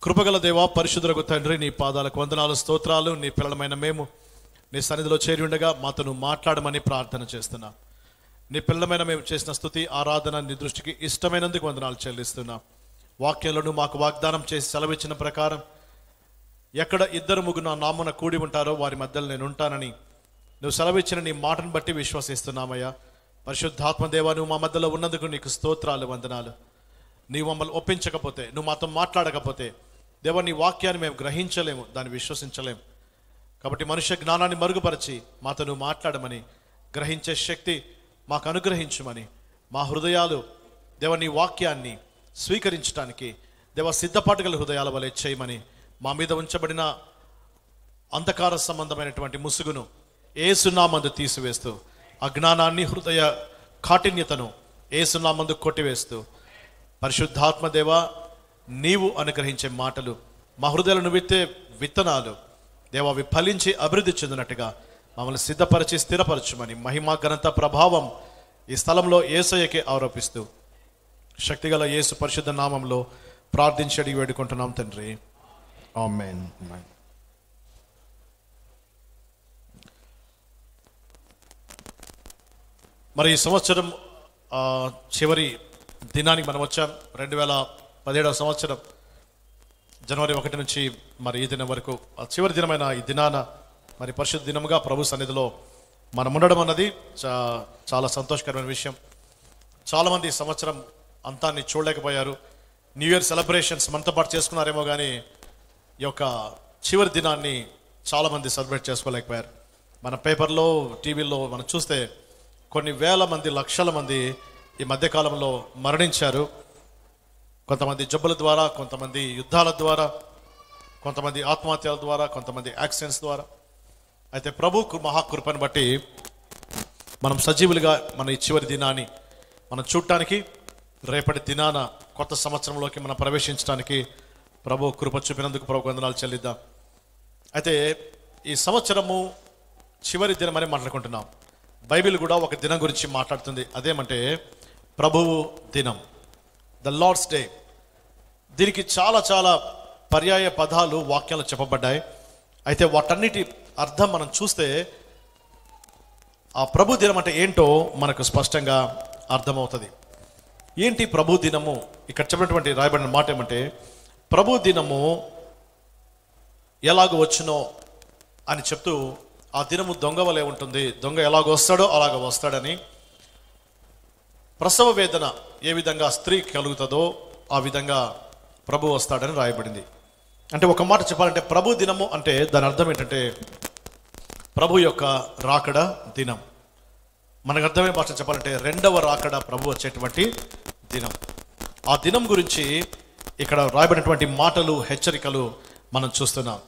కృపగల దేవా పరిశుద్ధులకు తండ్రి నీ పాదాలకు వందనాలు స్తోత్రాలు నీ పిల్లలమైన మేము నీ సన్నిధిలో చేరి ఉండగా మాతో నువ్వు మాట్లాడమని ప్రార్థన చేస్తున్నా నీ పిల్లలమైన మేము చేసిన స్థుతి ఆరాధన నీ దృష్టికి ఇష్టమైనందుకు వందనాలు చెల్లిస్తున్నా వాక్యంలో మాకు వాగ్దానం చేసి సెలవిచ్చిన ప్రకారం ఎక్కడ ఇద్దరు ముగ్గురు నా నామున కూడి ఉంటారో వారి మధ్యలో నేను ఉంటానని నువ్వు సెలవిచ్చిన నీ మాటను బట్టి విశ్వసిస్తున్నామయ్యా పరిశుద్ధాత్మ దేవా నువ్వు మా మధ్యలో ఉన్నందుకు నీకు స్తోత్రాలు వందనాలు నీవు మమ్మల్ని ఒప్పించకపోతే నువ్వు మాతో మాట్లాడకపోతే దేవా నీ వాక్యాన్ని మేము గ్రహించలేము దాన్ని విశ్వసించలేము కాబట్టి మనుష్య జ్ఞానాన్ని మరుగుపరిచి మాతో నువ్వు మాట్లాడమని గ్రహించే శక్తి మాకు అనుగ్రహించమని మా హృదయాలు దేవ నీ వాక్యాన్ని స్వీకరించడానికి దేవ సిద్ధపాటు గల హృదయాల వలె చేయమని మా మీద ఉంచబడిన అంధకార సంబంధమైనటువంటి ముసుగును ఏసునామందు తీసివేస్తూ అజ్ఞానాన్ని హృదయ కాఠిన్యతను ఏసునామందు కొట్టివేస్తూ పరిశుద్ధాత్మ దేవ నీవు అనుగ్రహించే మాటలు మా హృదయాలను విత్తే విత్తనాలు దేవా అవి ఫలించి అభివృద్ధి చెందినట్టుగా మమ్మల్ని సిద్ధపరిచి స్థిరపరచుమని మహిమ ఘనత ప్రభావం ఈ స్థలంలో ఏసయ్యకే ఆరోపిస్తూ శక్తిగల యేసు పరిశుద్ధ నామంలో ప్రార్థించి అడిగి వేడుకుంటున్నాం తండ్రి ఆమెన్ మరి ఈ సంవత్సరం ఆ, చివరి దినానికి మనం వచ్చాం రెండు వేల పదిహేడవ సంవత్సరం జనవరి ఒకటి నుంచి మరి ఈ దినం వరకు ఆ చివరి దినమైన ఈ దినాన మరి పరిశుద్ధ దినముగా ప్రభు సన్నిధిలో మనం ఉండడం అన్నది చా చాలా సంతోషకరమైన విషయం చాలామంది ఈ సంవత్సరం అంతాన్ని చూడలేకపోయారు న్యూ ఇయర్ సెలబ్రేషన్స్ మనతో పాటు చేసుకున్నారేమో కానీ ఈ యొక్క చివరి దినాన్ని చాలామంది సెలబ్రేట్ చేసుకోలేకపోయారు మన పేపర్లో టీవీలో మనం చూస్తే కొన్ని వేల మంది లక్షల మంది ఈ మధ్యకాలంలో మరణించారు కొంతమంది జబ్బుల ద్వారా కొంతమంది యుద్ధాల ద్వారా కొంతమంది ఆత్మహత్యల ద్వారా కొంతమంది యాక్సిడెంట్స్ ద్వారా అయితే ప్రభు కృ- మహాకృపను బట్టి మనం సజీవులుగా మన ఈ చివరి దినాన్ని మనం చూడటానికి రేపటి దినాన కొత్త సంవత్సరంలోకి మనం ప్రవేశించడానికి ప్రభు కృప చూపినందుకు ప్రభు వందనాలు చెల్లిద్దాం అయితే ఈ సంవత్సరము చివరి దినమని మాట్లాడుకుంటున్నాం బైబిల్ కూడా ఒక దినం గురించి మాట్లాడుతుంది అదేమంటే ప్రభువు దినం ద లార్డ్స్ డే దీనికి చాలా చాలా పర్యాయ పదాలు వాక్యాలు చెప్పబడ్డాయి అయితే వాటన్నిటి అర్థం మనం చూస్తే ఆ ప్రభు దినం అంటే ఏంటో మనకు స్పష్టంగా అర్థమవుతుంది ఏంటి ప్రభు దినము ఇక్కడ చెప్పినటువంటి రాయబడిన మాట ఏమంటే ప్రభు దినము ఎలాగ వచ్చునో అని చెప్తూ ఆ దినము దొంగ వలె ఉంటుంది దొంగ ఎలాగ వస్తాడో అలాగ వస్తాడని ప్రసవ వేదన ఏ విధంగా స్త్రీ కలుగుతుందో ఆ విధంగా ప్రభు వస్తాడని రాయబడింది అంటే ఒక మాట చెప్పాలంటే ప్రభు దినము అంటే దాని అర్థం ఏంటంటే ప్రభు యొక్క రాకడ దినం మనకు అర్థమే భాష చెప్పాలంటే రెండవ రాకడ ప్రభు వచ్చేటువంటి దినం ఆ దినం గురించి ఇక్కడ రాయబడినటువంటి మాటలు హెచ్చరికలు మనం చూస్తున్నాం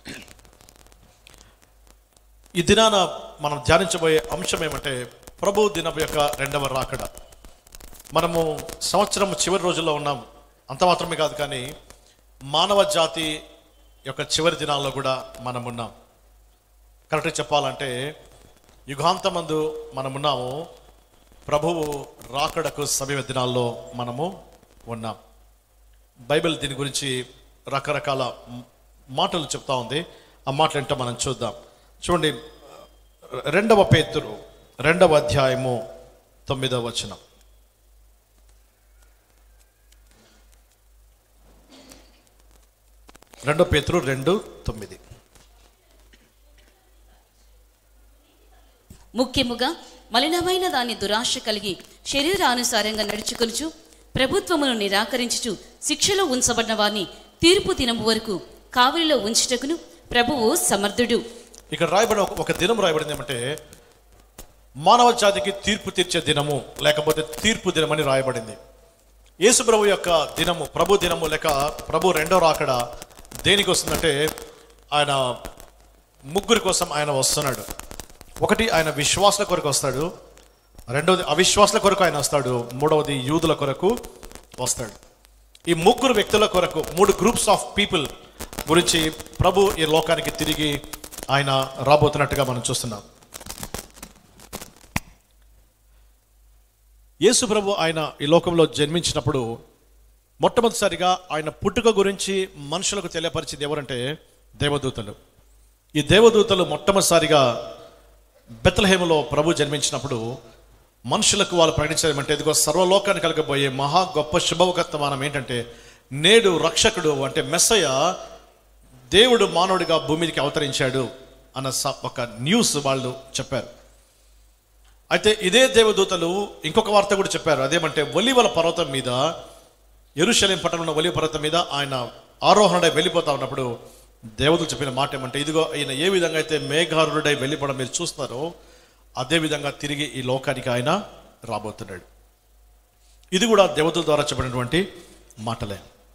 ఈ దినాన మనం ధ్యానించబోయే అంశం ఏమంటే ప్రభు దినం యొక్క రెండవ రాకడ మనము సంవత్సరం చివరి రోజుల్లో ఉన్నాం అంత మాత్రమే కాదు కానీ మానవ జాతి యొక్క చివరి దినాల్లో కూడా మనం ఉన్నాం కరెక్ట్గా చెప్పాలంటే యుగాంతమందు మనమున్నాము ప్రభువు రాకడకు సమీప దినాల్లో మనము ఉన్నాం బైబిల్ దీని గురించి రకరకాల మ్- మాటలు చెప్తా ఉంది ఆ మాటలు ఏంటో మనం చూద్దాం చూడండి రెండవ పేతురు రెండవ అధ్యాయము తొమ్మిదవ వచనం రెండో పేతురు రెండు తొమ్మిది ముఖ్యముగా మలినమైన దాని దురాశ కలిగి శరీరానుసారంగా నడుచుకొనుచు ప్రభుత్వమును నిరాకరించుచు శిక్షలో ఉంచబడిన వారిని తీర్పు దినము వరకు కావలిలో ఉంచుటకును ప్రభువు సమర్థుడు ఇక్కడ రాయబడిన ఒక- ఒక దినం రాయబడింది ఏమంటే మానవ జాతికి తీర్పు తీర్చే దినము లేకపోతే తీర్పు దినమని రాయబడింది యేసు ప్రభు యొక్క దినము ప్రభు దినము లేక ప్రభు రెండో రాకడ దేనికి వస్తుందంటే ఆయన ముగ్గురి కోసం ఆయన వస్తున్నాడు ఒకటి ఆయన విశ్వాసుల కొరకు వస్తాడు రెండవది అవిశ్వాసుల కొరకు ఆయన వస్తాడు మూడవది యూదుల కొరకు వస్తాడు ఈ ముగ్గురు వ్యక్తుల కొరకు మూడు గ్రూప్స్ ఆఫ్ పీపుల్ గురించి ప్రభు ఈ లోకానికి తిరిగి ఆయన రాబోతున్నట్టుగా మనం చూస్తున్నాం యేసు ప్రభు ఆయన ఈ లోకంలో జన్మించినప్పుడు మొట్టమొదటిసారిగా ఆయన పుట్టుక గురించి మనుషులకు తెలియపరిచింది ఎవరంటే దేవదూతలు ఈ దేవదూతలు మొట్టమొదటిసారిగా బెత్లహేములో ప్రభు జన్మించినప్పుడు మనుషులకు వాళ్ళు ప్రకటించేది ఏమంటే ఇదిగో సర్వలోకాన్ని కలగబోయే మహా గొప్ప శుభవర్తమానం ఏంటంటే నేడు రక్షకుడు అంటే మెస్సయ్య దేవుడు మానవుడిగా భూమికి అవతరించాడు అన్న స- ఒక న్యూస్ వాళ్ళు చెప్పారు అయితే ఇదే దేవదూతలు ఇంకొక వార్త కూడా చెప్పారు అదేమంటే ఒలివల పర్వతం మీద ఎరుషలేం పట్టణంలో ఒలివ పర్వతం మీద ఆయన ఆరోహణుడై వెళ్ళిపోతా ఉన్నప్పుడు దేవతలు చెప్పిన మాట ఏమంటే ఇదిగో ఈయన ఏ విధంగా అయితే మేఘారుడై వెళ్ళిపోవడం మీరు చూస్తున్నారో అదే విధంగా తిరిగి ఈ లోకానికి ఆయన రాబోతున్నాడు ఇది కూడా దేవతల ద్వారా చెప్పినటువంటి మాటలే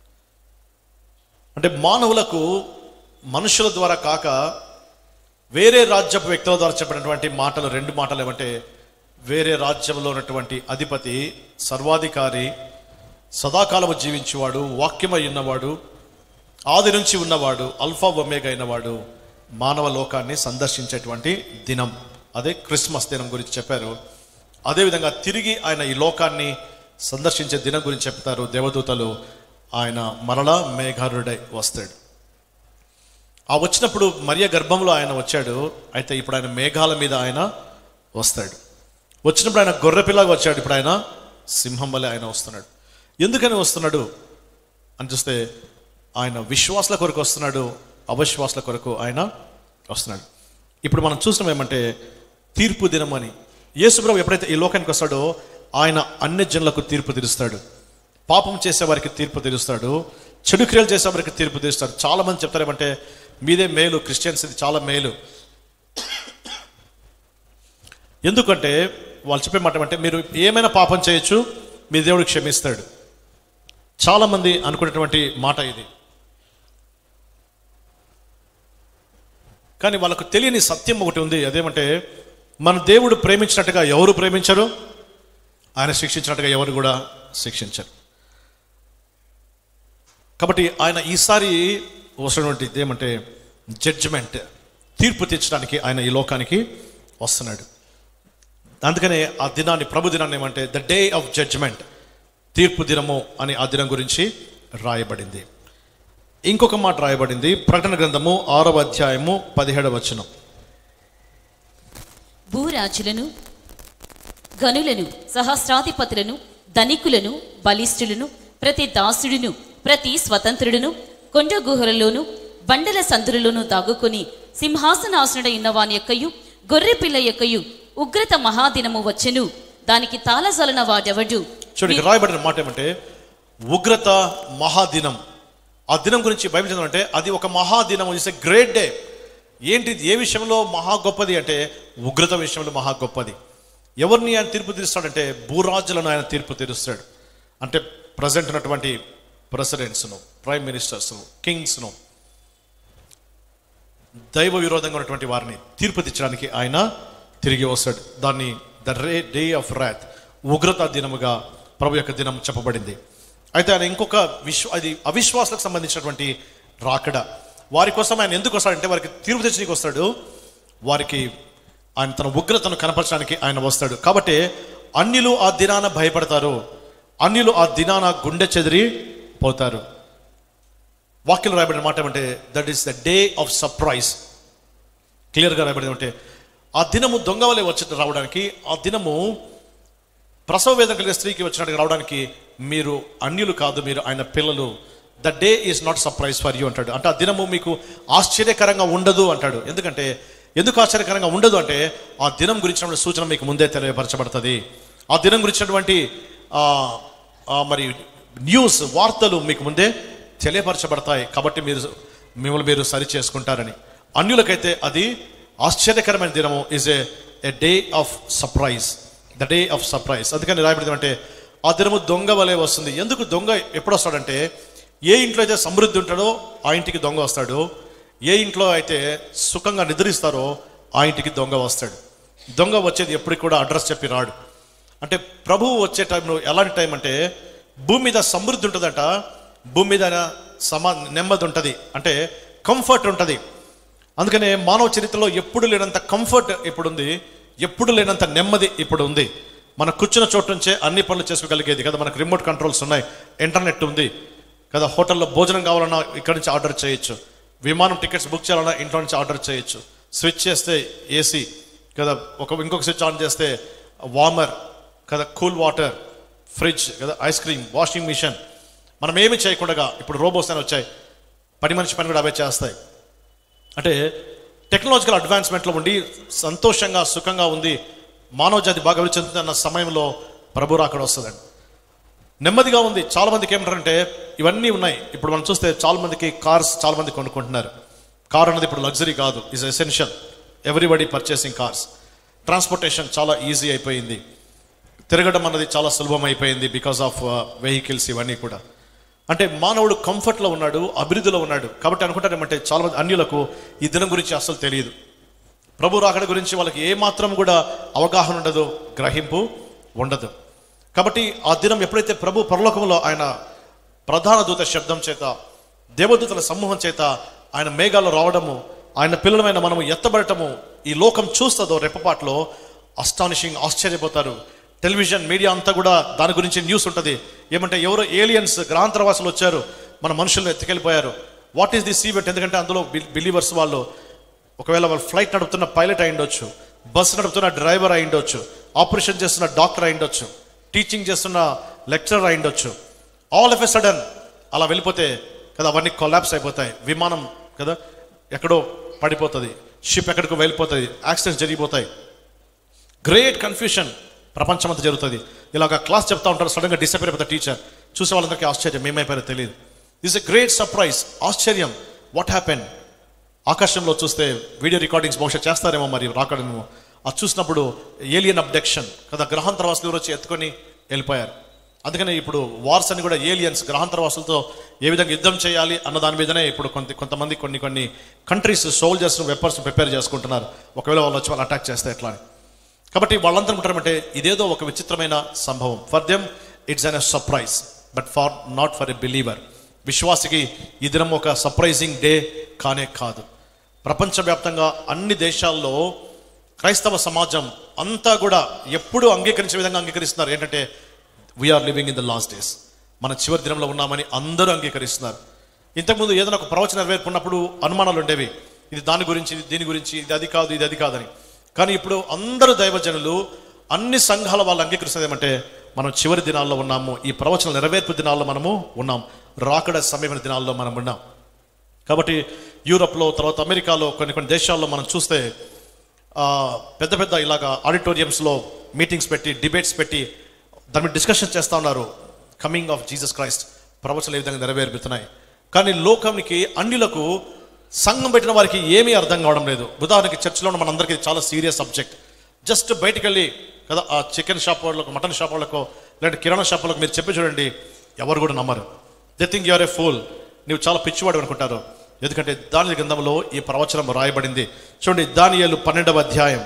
అంటే మానవులకు మనుషుల ద్వారా కాక వేరే రాజ్యపు వ్యక్తుల ద్వారా చెప్పినటువంటి మాటలు రెండు మాటలు ఏమంటే వేరే రాజ్యంలో ఉన్నటువంటి అధిపతి సర్వాధికారి సదాకాలము జీవించేవాడు వాక్యమై ఉన్నవాడు ఆది నుంచి ఉన్నవాడు అల్ఫా ఒమేగా అయినవాడు మానవ లోకాన్ని సందర్శించేటువంటి దినం అదే క్రిస్మస్ దినం గురించి చెప్పారు అదేవిధంగా తిరిగి ఆయన ఈ లోకాన్ని సందర్శించే దినం గురించి చెప్తారు దేవదూతలు ఆయన మరలా మేఘారుడై వస్తాడు ఆ వచ్చినప్పుడు మరియ గర్భంలో ఆయన వచ్చాడు అయితే ఇప్పుడు ఆయన మేఘాల మీద ఆయన వస్తాడు వచ్చినప్పుడు ఆయన గొర్రెపిల్లగా వచ్చాడు ఇప్పుడు ఆయన సింహం వల్లే ఆయన వస్తున్నాడు ఎందుకని వస్తున్నాడు అని చూస్తే ఆయన విశ్వాసుల కొరకు వస్తున్నాడు అవిశ్వాసుల కొరకు ఆయన వస్తున్నాడు ఇప్పుడు మనం చూసినాం ఏమంటే తీర్పు దినం అని యేసుప్రభు ఎప్పుడైతే ఈ లోకానికి వస్తాడో ఆయన అన్ని జనులకు తీర్పు తీరుస్తాడు పాపం చేసే వారికి తీర్పు తీరుస్తాడు చెడు క్రియలు చేసే వారికి తీర్పు తీరుస్తాడు చాలా మంది చెప్తారు ఏమంటే మీదే మేలు క్రిస్టియన్స్ ఇది చాలా మేలు ఎందుకంటే వాళ్ళు చెప్పే మాట ఏమంటే మీరు ఏమైనా పాపం చేయొచ్చు మీ దేవుడు క్షమిస్తాడు చాలా మంది అనుకునేటువంటి మాట ఇది కానీ వాళ్ళకు తెలియని సత్యం ఒకటి ఉంది అదేమంటే మన దేవుడు ప్రేమించినట్టుగా ఎవరు ప్రేమించరు ఆయన శిక్షించినట్టుగా ఎవరు కూడా శిక్షించరు కాబట్టి ఆయన ఈసారి వస్తున్నటువంటి ఏమంటే జడ్జిమెంట్ తీర్పు తీర్చడానికి ఆయన ఈ లోకానికి వస్తున్నాడు అందుకనే ఆ దినాన్ని ప్రభు దినాన్ని ఏమంటే ద డే ఆఫ్ జడ్జ్మెంట్ తీర్పు దినము అని ఆ దినం గురించి రాయబడింది ఇంకొక మాట రాయబడింది ప్రకటన గ్రంథము ఆరవ అధ్యాయము పదిహేడవ వచనం భూరాజులను గనులను సహస్రాధిపతులను ధనికులను బలిష్ఠులను ప్రతి దాసుడును ప్రతి స్వతంత్రుడును కొండ గుహలలోను బండల సందులలోను దాగుకొని సింహాసనాసనుడ ఉన్నవాని యొక్కయు గొర్రె పిల్ల యొక్కయు ఉగ్రత మహాదినము వచ్చెను దానికి తాళజలన వాడెవడు చూడండి ఇక్కడ రాయబడిన మాట ఏమంటే ఉగ్రత మహాదినం ఆ దినం గురించి బైబిల్ చదవాలంటే అది ఒక మహాదినం ఇట్స్ ఎ గ్రేట్ డే ఏంటి ఇది? ఏ విషయంలో మహా గొప్పది అంటే ఉగ్రత విషయంలో మహా గొప్పది ఎవరిని ఆయన తీర్పు తీరుస్తాడంటే భూరాజులను ఆయన తీర్పు తీరుస్తాడు అంటే ప్రజెంట్ ఉన్నటువంటి ప్రెసిడెంట్స్ను ప్రైమ్ మినిస్టర్స్ను కింగ్స్ను దైవ విరోధంగా ఉన్నటువంటి వారిని తీర్పు తెచ్చడానికి ఆయన తిరిగి వస్తాడు దాన్ని the ray day of wrath ఉగ్రత దినముగా ప్రభు యొక్క దినం చెప్పబడింది అయితే ఆయన ఇంకొక విశ్వ అది అవిశ్వాసులకు సంబంధించినటువంటి రాకడ వారి కోసం ఆయన ఎందుకు వస్తాడంటే వారికి తీర్పు తెచ్చడానికి వస్తాడు వారికి ఆయన తన ఉగ్రతను కనపరచడానికి ఆయన వస్తాడు కాబట్టి అన్యులు ఆ దినాన భయపడతారు అన్యులు ఆ దినాన గుండె చెదిరి పోతారు వాక్యం రాయబడిన మాట ఏమంటే that is the day of surprise క్లియర్గా రాయబడింది అంటే ఆ దినము దొంగ వలె వచ్చి రావడానికి ఆ దినము ప్రసవ వేదన కలిగే స్త్రీకి వచ్చినట్టుగా రావడానికి మీరు అన్యులు కాదు మీరు ఆయన పిల్లలు the day is not surprise for you అంటాడు అంటే ఆ దినము మీకు ఆశ్చర్యకరంగా ఉండదు అంటాడు ఎందుకంటే ఎందుకు ఆశ్చర్యకరంగా ఉండదు అంటే ఆ దినం గురించినటువంటి సూచన మీకు ముందే తెలియపరచబడుతుంది ఆ దినం గురించినటువంటి ఆ, ఆ, మరి న్యూస్ వార్తలు మీకు ముందే తెలియపరచబడతాయి కాబట్టి మీరు మిమ్మల్ని మీరు సరి చేసుకుంటారని అన్యులకైతే అది ఆశ్చర్యకరమైన దినము is a a day of surprise the day of surprise అందుకని రాయబడింది అంటే ఆ దినము దొంగ వలె వస్తుంది ఎందుకు దొంగ ఎప్పుడు వస్తాడంటే ఏ ఇంట్లో అయితే సమృద్ధి ఉంటాడో ఆ ఇంటికి దొంగ వస్తాడు ఏ ఇంట్లో అయితే సుఖంగా నిద్రిస్తారో ఆ ఇంటికి దొంగ వస్తాడు దొంగ వచ్చేది ఎప్పటికి కూడా అడ్రస్ చెప్పి రాడు అంటే ప్రభువు వచ్చే టైంలో ఎలాంటి టైం అంటే భూమి మీద సమృద్ధి ఉంటుందంట భూమి మీద సమా నెమ్మది ఉంటుంది అంటే కంఫర్ట్ ఉంటుంది అందుకనే మానవ చరిత్రలో ఎప్పుడు లేనంత కంఫర్ట్ ఇప్పుడు ఉంది ఎప్పుడు లేనంత నెమ్మది ఇప్పుడు ఉంది మన కూర్చున్న చోటు నుంచే అన్ని పనులు చేసుకోగలిగేది కదా మనకు రిమోట్ కంట్రోల్స్ ఉన్నాయి ఇంటర్నెట్ ఉంది కదా హోటల్లో భోజనం కావాలన్నా ఇక్కడ నుంచి ఆర్డర్ చేయొచ్చు విమానం టికెట్స్ బుక్ చేయాలన్నా ఇంట్లో నుంచి ఆర్డర్ చేయొచ్చు స్విచ్ చేస్తే ఏసీ కదా ఒక ఇంకొక స్విచ్ ఆన్ చేస్తే వార్మర్ కదా కూల్ వాటర్ ఫ్రిడ్జ్ కదా ఐస్ క్రీమ్ వాషింగ్ మిషన్ మనం ఏమి చేయకుండా ఇప్పుడు రోబోస్ అని వచ్చాయి పని మనిషి పని కూడా అవే చేస్తాయి అంటే టెక్నాలజికల్ అడ్వాన్స్మెంట్లో ఉండి సంతోషంగా సుఖంగా ఉంది మానవ జాతి బాగా అభివృద్ధి చెందుతున్న సమయంలో ప్రభు అక్కడ వస్తుందండి నెమ్మదిగా ఉంది చాలా మందికి ఏమంటారంటే ఇవన్నీ ఉన్నాయి ఇప్పుడు మనం చూస్తే చాలా మందికి కార్స్ చాలా మంది కొనుక్కుంటున్నారు కార్ అనేది ఇప్పుడు లగ్జరీ కాదు is essential everybody purchasing cars transportation చాలా ఈజీ అయిపోయింది తిరగడం అన్నది చాలా సులభం అయిపోయింది బికాస్ ఆఫ్ వెహికల్స్ ఇవన్నీ కూడా అంటే మానవుడు కంఫర్ట్లో ఉన్నాడు అభివృద్ధిలో ఉన్నాడు కాబట్టి అనుకుంటారేమంటే చాలా మంది అన్యులకు ఈ దినం గురించి అసలు తెలియదు ప్రభు రాకడ గురించి వాళ్ళకి ఏమాత్రం కూడా అవగాహన ఉండదు గ్రహింపు ఉండదు కాబట్టి ఆ దినం ఎప్పుడైతే ప్రభు పరలోకంలో ఆయన ప్రధాన దూత శబ్దం చేత దేవదూతల సమూహం చేత ఆయన మేఘాల్లో రావడము ఆయన పిల్లలమైన మనము ఎత్తబడటము ఈ లోకం చూస్తుందో రెప్పపాట్లో అస్టానిషింగ్ ఆశ్చర్యపోతారు టెలివిజన్ మీడియా అంతా కూడా దాని గురించి న్యూస్ ఉంటుంది ఏమంటే ఎవరో ఏలియన్స్ గ్రహాంతరవాసులు వచ్చారు మన మనుషులను ఎత్తుకెళ్ళిపోయారు వాట్ ఈస్ ది సీవెట్ ఎందుకంటే అందులో బిలీవర్స్ వాళ్ళు ఒకవేళ వాళ్ళు ఫ్లైట్ నడుపుతున్న పైలట్ అయి ఉండొచ్చు బస్సు నడుపుతున్న డ్రైవర్ అయి ఉండొచ్చు ఆపరేషన్ చేస్తున్న డాక్టర్ అయి ఉండొచ్చు టీచింగ్ చేస్తున్న లెక్చరర్ అయి ఉండొచ్చు ఆల్ ఆఫ్ ఎ సడన్ అలా వెళ్ళిపోతే కదా అవన్నీ కొలాప్స్ అయిపోతాయి విమానం కదా ఎక్కడో పడిపోతుంది షిప్ ఎక్కడికో వెళ్ళిపోతుంది యాక్సిడెంట్స్ జరిగిపోతాయి గ్రేట్ కన్ఫ్యూషన్ ప్రపంచమంతా జరుగుతుంది ఇలాగ క్లాస్ చెప్తా ఉంటారు సడన్గా డిసపేర్ అయిపోతారు టీచర్ చూసే వాళ్ళందరికీ ఆశ్చర్యం ఏమైపోయారో తెలియదు దిస్ ఎ గ్రేట్ సర్ప్రైజ్ ఆశ్చర్యం వాట్ హ్యాపెన్ ఆకాశంలో చూస్తే వీడియో రికార్డింగ్స్ బహుశా చేస్తారేమో మరి రాకడమేమో అది చూసినప్పుడు ఏలియన్ అబ్డక్షన్ కదా గ్రహాంతరవాసులు ఎవరు వచ్చి ఎత్తుకొని వెళ్ళిపోయారు అందుకని ఇప్పుడు వార్స్ అని కూడా ఏలియన్స్ గ్రహాంతరవాసులతో ఏ విధంగా యుద్ధం చేయాలి అన్న దాని మీదనే ఇప్పుడు కొంత కొంతమంది కొన్ని కొన్ని కంట్రీస్ సోల్జర్స్ వెపర్స్ ప్రిపేర్ చేసుకుంటున్నారు ఒకవేళ వాళ్ళు వచ్చి వాళ్ళు అటాక్ చేస్తే ఎట్లా అని కాబట్టి వాళ్ళందరూ ఉంటారంటే ఇదేదో ఒక విచిత్రమైన సంభవం for them it's an a surprise but far not for a believer విశ్వాసికి ఈ దినం ఒక సర్ప్రైజింగ్ డే కానే కాదు ప్రపంచవ్యాప్తంగా అన్ని దేశాల్లో క్రైస్తవ సమాజం అంతా కూడా ఎప్పుడూ అంగీకరించే విధంగా అంగీకరిస్తున్నారు ఏంటంటే we are living in the last days మన చివరి దినంలో ఉన్నామని అందరూ అంగీకరిస్తున్నారు ఇంతకుముందు ఏదైనా ఒక ప్రవచన నెరవేర్పున్నప్పుడు అనుమానాలు ఉండేవి ఇది దాని గురించి ఇది దీని గురించి ఇది అది కాదు ఇది అది కాదని కానీ ఇప్పుడు అందరూ దైవజనులు అన్ని సంఘాల వాళ్ళు అంగీకరిస్తుంది ఏమంటే మనం చివరి దినాల్లో ఉన్నాము ఈ ప్రవచన నెరవేర్పు దినాల్లో మనము ఉన్నాం రాకడ సమయమైన దినాల్లో మనం ఉన్నాం కాబట్టి యూరప్లో తర్వాత అమెరికాలో కొన్ని కొన్ని దేశాల్లో మనం చూస్తే ఆ, పెద్ద పెద్ద ఇలాగా ఆడిటోరియంస్లో మీటింగ్స్ పెట్టి డిబేట్స్ పెట్టి దాని మీద డిస్కషన్ చేస్తూ ఉన్నారు కమింగ్ ఆఫ్ జీసస్ క్రైస్ట్ ప్రవచనలు ఏ విధంగా నెరవేరుతున్నాయి కానీ లోకానికి అన్యులకు సంఘం పెట్టిన వారికి ఏమీ అర్థం కావడం లేదు ఉదాహరణకి చర్చిలో ఉన్న మనందరికీ ఇది చాలా సీరియస్ సబ్జెక్ట్ జస్ట్ బయటికి వెళ్ళి కదా ఆ చికెన్ షాప్ వాళ్ళకు మటన్ షాప్ వాళ్ళకో లేదంటే కిరాణా షాప్ వాళ్ళకు మీరు చెప్పి చూడండి ఎవరు కూడా నమ్మరు they think you're a fool నువ్వు చాలా పిచ్చివాడు అనుకుంటారు ఎందుకంటే దాని గ్రంథంలో ఈ ప్రవచనం రాయబడింది చూడండి దానియేలు పన్నెండవ అధ్యాయం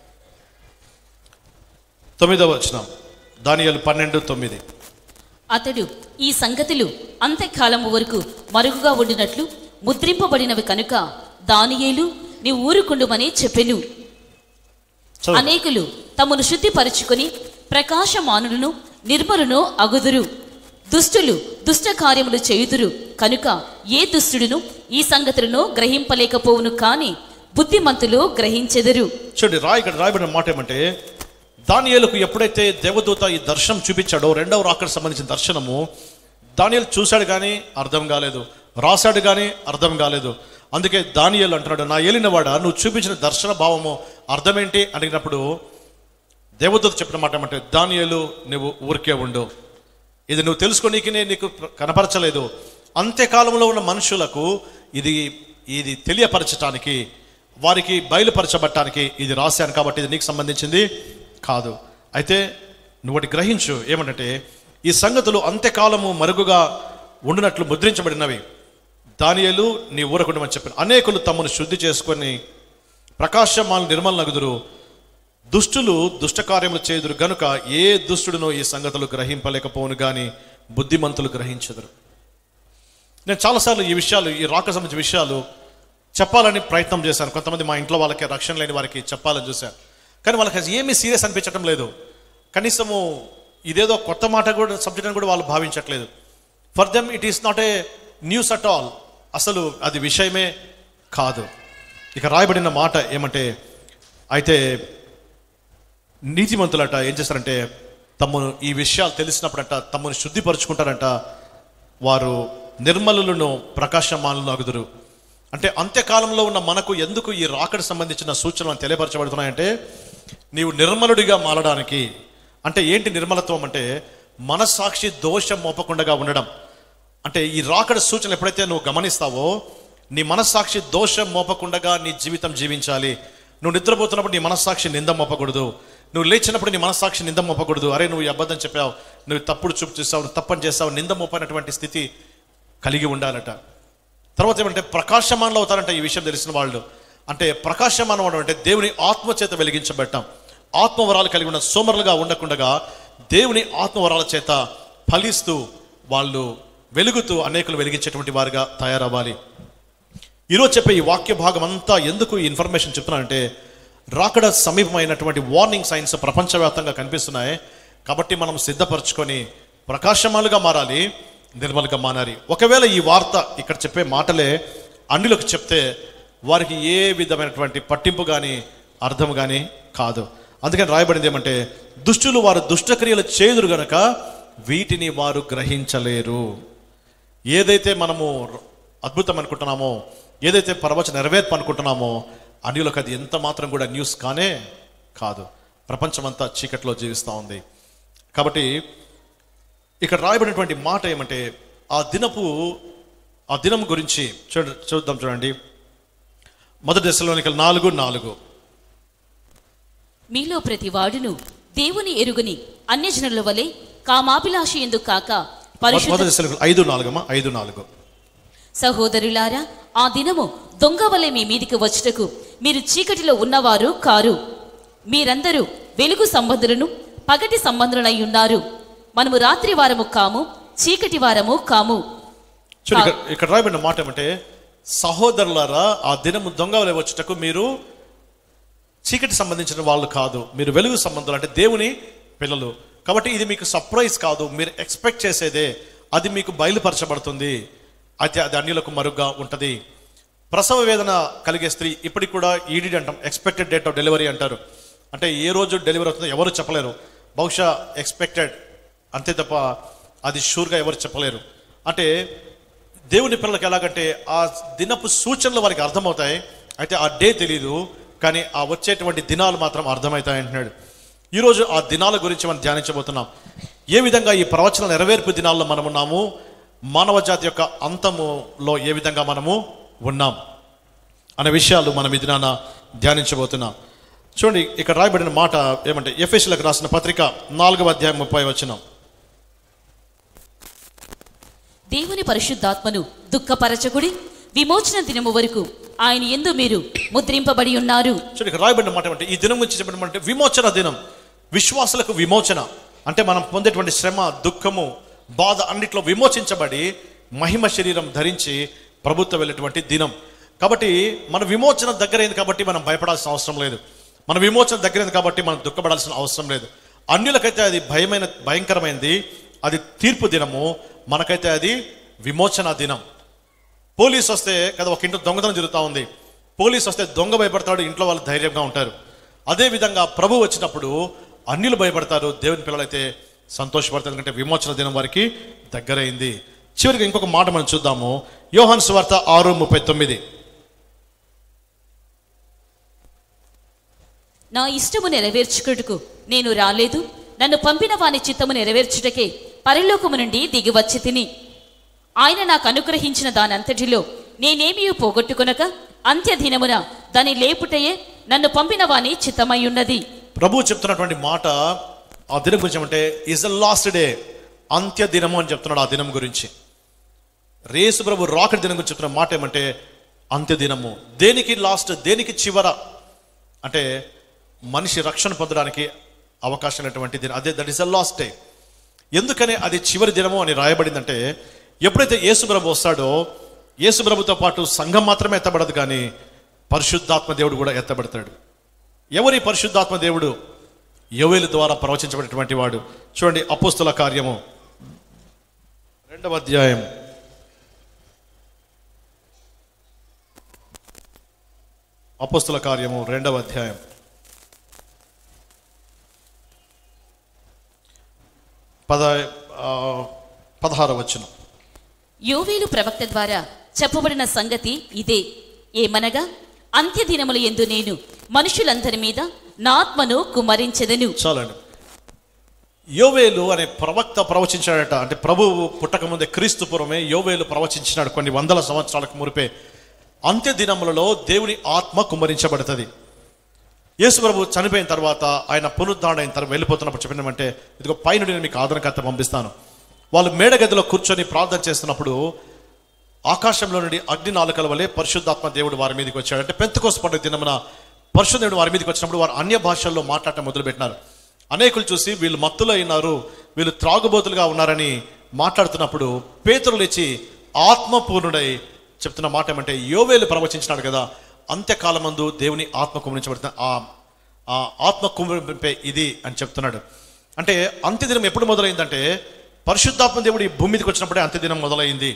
తొమ్మిదవ వచనం దానియేలు పన్నెండు తొమ్మిది అతడు ఈ సంగతులు అంత్యకాలము వరకు మరుగుగా ఉండినట్లు ముద్రింపబడినవి కనుక దానియేలు నీ ఊరుకుండుమని చెప్పెను చదువు. అనేకులు తమను శుద్ధిపరుచుకొని ప్రకాశమానులను నిర్మలును అగుదురు దుష్టులు దుష్ట కార్యములు చేయుదురు కనుక ఏ దుష్టుడును ఈ సంగతులను గ్రహింపలేకపోవును కాని బుద్ధిమంతులు గ్రహించెదరు చూడండి రాయి ఇక్కడ రాయబడిన మాట ఏమంటే దానియేలుకు ఎప్పుడైతే దేవదూత ఈ దర్శనం చూపించాడో రెండవ రాకడ సంబంధించిన దర్శనము దానియేలు చూశాడు కానీ అర్థం కాలేదు రాశాడు కానీ అర్థం కాలేదు అందుకే దానియేలు అంటున్నాడు నా ఏలినవాడ నువ్వు చూపించిన దర్శన భావము అర్థమేంటి అడిగినప్పుడు దేవదూత చెప్పిన మాట ఏమంటే దానియేలు నువ్వు ఊరికే ఉండు ఇది నువ్వు తెలుసుకోనీకి నేను నీకు కనపరచలేదు అంత్యకాలంలో ఉన్న మనుషులకు ఇది ఇది తెలియపరచటానికి వారికి బయలుపరచబట్టానికి ఇది రాశాను కాబట్టి ఇది నీకు సంబంధించింది కాదు అయితే నువ్వు ఒకటి గ్రహించు ఏమంటే ఈ సంగతులు అంత్యకాలము మరుగుగా ఉండినట్లు ముద్రించబడినవి దానియలు నీ ఊరకుండమని చెప్పాను అనేకులు తమను శుద్ధి చేసుకొని ప్రకాశమాలు నిర్మల నగుదురు దుష్టులు దుష్ట కార్యములు చేదురు గనుక ఏ దుష్టుడునో ఈ సంగతులు గ్రహింపలేకపోను గాని బుద్ధిమంతులు గ్రహించదురు నేను చాలాసార్లు ఈ విషయాలు ఈ రాక సంబంధించిన విషయాలు చెప్పాలని ప్రయత్నం చేశాను కొంతమంది మా ఇంట్లో వాళ్ళకి రక్షణ లేని వారికి చెప్పాలని చూశాను కానీ వాళ్ళకి అది ఏమీ సీరియస్ అనిపించడం లేదు కనీసము ఇదేదో కొత్త మాట కూడా సబ్జెక్ట్ అని కూడా వాళ్ళు భావించట్లేదు for them it is not a news at all అసలు అది విషయమే కాదు ఇక రాయబడిన మాట ఏమంటే అయితే నీతిమంతులట ఏం చేస్తారంటే తమను ఈ విషయాలు తెలిసినప్పుడంట తమను శుద్ధిపరుచుకుంటారంట వారు నిర్మలులను ప్రకాశమానులను అగుదురు అంటే అంత్యకాలంలో ఉన్న మనకు ఎందుకు ఈ రాకడ సంబంధించిన సూచనలు తెలియపరచబడుతున్నాయంటే నీవు నిర్మలుడిగా మారడానికి అంటే ఏంటి నిర్మలత్వం అంటే మనస్సాక్షి దోషం మోపకుండా ఉండడం అంటే ఈ రాకడ సూచనలు ఎప్పుడైతే నువ్వు గమనిస్తావో నీ మనస్సాక్షి దోషం మోపకుండగా నీ జీవితం జీవించాలి నువ్వు నిద్రపోతున్నప్పుడు నీ మనస్సాక్షి నింద మోపకూడదు నువ్వు లేచినప్పుడు నీ మనస్సాక్షి నింద మోపకూడదు అరే నువ్వు ఈ అబద్ధం చెప్పావు నువ్వు తప్పుడు చూపు చూసావు నువ్వు తప్పని చేస్తావు నింద మోపనటువంటి స్థితి కలిగి ఉండాలట తర్వాత ఏమంటే ప్రకాశమానంలో అవుతారంట ఈ విషయం తెలిసిన వాళ్ళు అంటే ప్రకాశమానం అవడం అంటే దేవుని ఆత్మ చేత వెలిగించబెట్టాం ఆత్మవరాలు కలిగి ఉన్న సోమరులుగా ఉండకుండగా దేవుని ఆత్మవరాల చేత ఫలిస్తూ వాళ్ళు వెలుగుతూ అనేకులు వెలిగించేటువంటి వారుగా తయారవ్వాలి ఈరోజు చెప్పే ఈ వాక్య భాగం అంతా ఎందుకు ఈ ఇన్ఫర్మేషన్ చెప్తున్నానంటే రాకడ సమీపమైనటువంటి వార్నింగ్ సైన్స్ ప్రపంచవ్యాప్తంగా కనిపిస్తున్నాయి కాబట్టి మనం సిద్ధపరచుకొని ప్రకాశమాలుగా మారాలి నిర్మలుగా మారాలి ఒకవేళ ఈ వార్త ఇక్కడ చెప్పే మాటలే అన్నిలకు చెప్తే వారికి ఏ విధమైనటువంటి పట్టింపు కానీ అర్థం కానీ కాదు అందుకని రాయబడింది ఏమంటే దుష్టులు వారు దుష్టక్రియలు చేదురు గనక వీటిని వారు గ్రహించలేరు ఏదైతే మనము అద్భుతం అనుకుంటున్నామో ఏదైతే పరవచ నెరవేర్పు అనుకుంటున్నామో అన్యులకు అది ఎంత మాత్రం కూడా న్యూస్ కానే కాదు ప్రపంచమంతా చీకట్లో జీవిస్తూ ఉంది కాబట్టి ఇక్కడ రాయబడినటువంటి మాట ఏమంటే ఆ దినపు ఆ దినం గురించి చూడ చూద్దాం చూడండి మొదటి దశలోనికి నాలుగు నాలుగు మీలో ప్రతి వాడును దేవుని ఎరుగని అన్యజనుల వలె కామాభిలాషి ఎందుకు కాక పరిశుద్ధ మొదటి దశలో ఐదు నాలుగమ్మా ఐదు నాలుగు సహోదరులారా ఆ దినము దొంగ వలె మీ మీదికి వచ్చుటకు మీరు చీకటిలో ఉన్నవారు కారు మీరందరూ వెలుగు సంబంధులను పగటి సంబంధులై ఉన్నారు మనము రాత్రి వారము కాము చీకటి వారము కాము చూడు ఇక్కడ ఇక్కడ రాయబడిన మాట ఏమంటే సహోదరులారా ఆ దినము దొంగ వచ్చుటకు మీరు చీకటి సంబంధించిన వాళ్ళు కాదు మీరు వెలుగు సంబంధాలు అంటే దేవుని పిల్లలు కాబట్టి ఇది మీకు సర్ప్రైజ్ కాదు మీరు ఎక్స్పెక్ట్ చేసేదే అది మీకు బయలుపరచబడుతుంది అయితే అది అన్యులకు మరుగ్గా ఉంటుంది ప్రసవ వేదన కలిగే స్త్రీ ఇప్పటికి కూడా ఈడీ అంటాం ఎక్స్పెక్టెడ్ డేట్ ఆఫ్ డెలివరీ అంటారు అంటే ఏ రోజు డెలివరీ అవుతుందో ఎవరు చెప్పలేరు బహుశా ఎక్స్పెక్టెడ్ అంతే తప్ప అది షూర్గా ఎవరు చెప్పలేరు అంటే దేవుని పిల్లలకి ఎలాగంటే ఆ దినపు సూచనలు వారికి అర్థమవుతాయి అయితే ఆ డే తెలియదు కానీ ఆ వచ్చేటువంటి దినాలు మాత్రం అర్థమవుతాయి అంటున్నాడు ఈరోజు ఆ దినాల గురించి మనం ధ్యానించబోతున్నాం ఏ విధంగా ఈ ప్రవచన నెరవేర్పు దినాల్లో మనం ఉన్నాము మానవ జాతి యొక్క అంతములో ఏ విధంగా మనము ఉన్నాం అనే విషయాలు మనం ఈ దినాన ధ్యానించబోతున్నాం చూడండి ఇక్కడ రాయబడిన మాట ఏమంటే ఎఫ్ఎస్లకు రాసిన పత్రిక నాలుగవ అధ్యాయం ముప్పై వచ్చినాం దేవుని పరిశుద్ధాత్మను దుఃఖపరచకుడి విమోచన దినము వరకు ఆయన ఎందు మీరు ముద్రింపబడి ఉన్నారు చూడండి ఇక్కడ రాయబడిన మాట అంటే ఈ దినం గురించి చెప్పిన మాట అంటే విమోచన దినం విశ్వాసులకు విమోచన అంటే మనం పొందేటువంటి శ్రమ దుఃఖము బాధ అన్నిట్లో విమోచించబడి మహిమ శరీరం ధరించి ప్రభుత్వం వెళ్ళేటువంటి దినం కాబట్టి మన విమోచన దగ్గరైంది కాబట్టి మనం భయపడాల్సిన అవసరం లేదు మన విమోచన దగ్గరైంది కాబట్టి మనం దుఃఖపడాల్సిన అవసరం లేదు అన్యులకైతే అది భయమైన భయంకరమైనది అది తీర్పు దినము మనకైతే అది విమోచన దినం పోలీస్ వస్తే కదా ఒక ఇంట్లో దొంగతనం జరుగుతూ ఉంది పోలీస్ వస్తే దొంగ భయపడతాడు ఇంట్లో వాళ్ళు ధైర్యంగా ఉంటారు అదే విధంగా ప్రభు వచ్చినప్పుడు అన్యులు భయపడతారు దేవుని పిల్లలైతే సంతోషపడతారు ఎందుకంటే విమోచన దినం వారికి దగ్గరైంది చివరికి ఇంకొక మాట మనం చూద్దాము యోహాన్ సువార్త ఆరు ముప్పై తొమ్మిది నా ఇష్టము నెరవేర్చుకుటకు నేను రాలేదు నన్ను పంపిన వాని చిత్తము నెరవేర్చుటకే పరలోకము నుండి దిగి వచ్చి తిని ఆయన నాకు అనుగ్రహించిన దానంతటిలో నేనేమీ పోగొట్టుకొనక అంత్యదినమున దాని లేపుటయే నన్ను పంపిన వాని చిత్తమై ఉన్నది ప్రభు చెప్తున్నటువంటి మాట ఆ దినం గురించి ఏమంటే ఇస్ ద లాస్ట్ డే అంత్య దినము అని చెప్తున్నాడు ఆ దినం గురించి రేసు ప్రభు రాకటి దినం గురించి చెప్తున్న మాట ఏమంటే అంత్య దినము దేనికి లాస్ట్ దేనికి చివర అంటే మనిషి రక్షణ పొందడానికి అవకాశం ఉన్నటువంటి దినం అదే that is the last day ఎందుకని అది చివరి దినము అని రాయబడిందంటే ఎప్పుడైతే యేసుప్రభు వస్తాడో యేసుప్రభుతో పాటు సంఘం మాత్రమే ఎత్తబడదు కానీ పరిశుద్ధాత్మ దేవుడు కూడా ఎత్తబడతాడు ఎవరి పరిశుద్ధాత్మ దేవుడు యోవేలు ద్వారా ప్రవచించబడినటువంటి వాడు చూడండి అపోస్తుల కార్యము రెండవ అధ్యాయం అపోస్తుల కార్యము రెండవ అధ్యాయం పద ఆ, పదహార వచనం యోవేలు ప్రవక్త ద్వారా చెప్పబడిన సంగతి ఇదే ఏమనగా అంత్య దినముల ఎందు నేను మనుషులందరి మీద నా ఆత్మను కుమరించెదను చాలండి యోవేలు అనే ప్రవక్త ప్రవచించాడట అంటే ప్రభువు పుట్టక ముందే క్రీస్తు పూర్వమే యోవేలు ప్రవచించినాడు కొన్ని వందల సంవత్సరాలకు మురిపే అంత్య దినములలో దేవుని ఆత్మ కుమ్మరించబడుతుంది యేసు ప్రభు చనిపోయిన తర్వాత ఆయన పునరుద్ధారణ అయిన తర్వాత వెళ్ళిపోతున్నప్పుడు చెప్పినామంటే ఇదిగో పైన నేను మీకు ఆదరణకర్త పంపిస్తాను వాళ్ళు మేడగదిలో కూర్చొని ప్రార్థన చేస్తున్నప్పుడు ఆకాశంలో నుండి అగ్ని నాలుకల వలె పరిశుద్ధాత్మ దేవుడు వారి మీదకి వచ్చాడు అంటే పెంతకోస పండుగ దినమున పరిశుద్ధ దేవుడు వారి మీదకి వచ్చినప్పుడు వారు అన్య భాషల్లో మాట్లాడటం మొదలుపెట్టినారు అనేకులు చూసి వీళ్ళు మత్తులో అయినారు వీళ్ళు త్రాగుబోతులుగా ఉన్నారని మాట్లాడుతున్నప్పుడు పేతురు లేచి ఆత్మపూర్ణుడై చెప్తున్న మాట ఏమంటే యోవేలు ప్రవచించినాడు కదా అంత్యకాలమందు దేవుని ఆత్మ కుమరించబడుతున్న ఆ ఆ ఆత్మ కుమరింపే ఇది అని చెప్తున్నాడు అంటే అంత్యదినం ఎప్పుడు మొదలైందంటే పరిశుద్ధాత్మ దేవుడు ఈ భూమి మీదకి వచ్చినప్పుడే అంత్యదినం మొదలైంది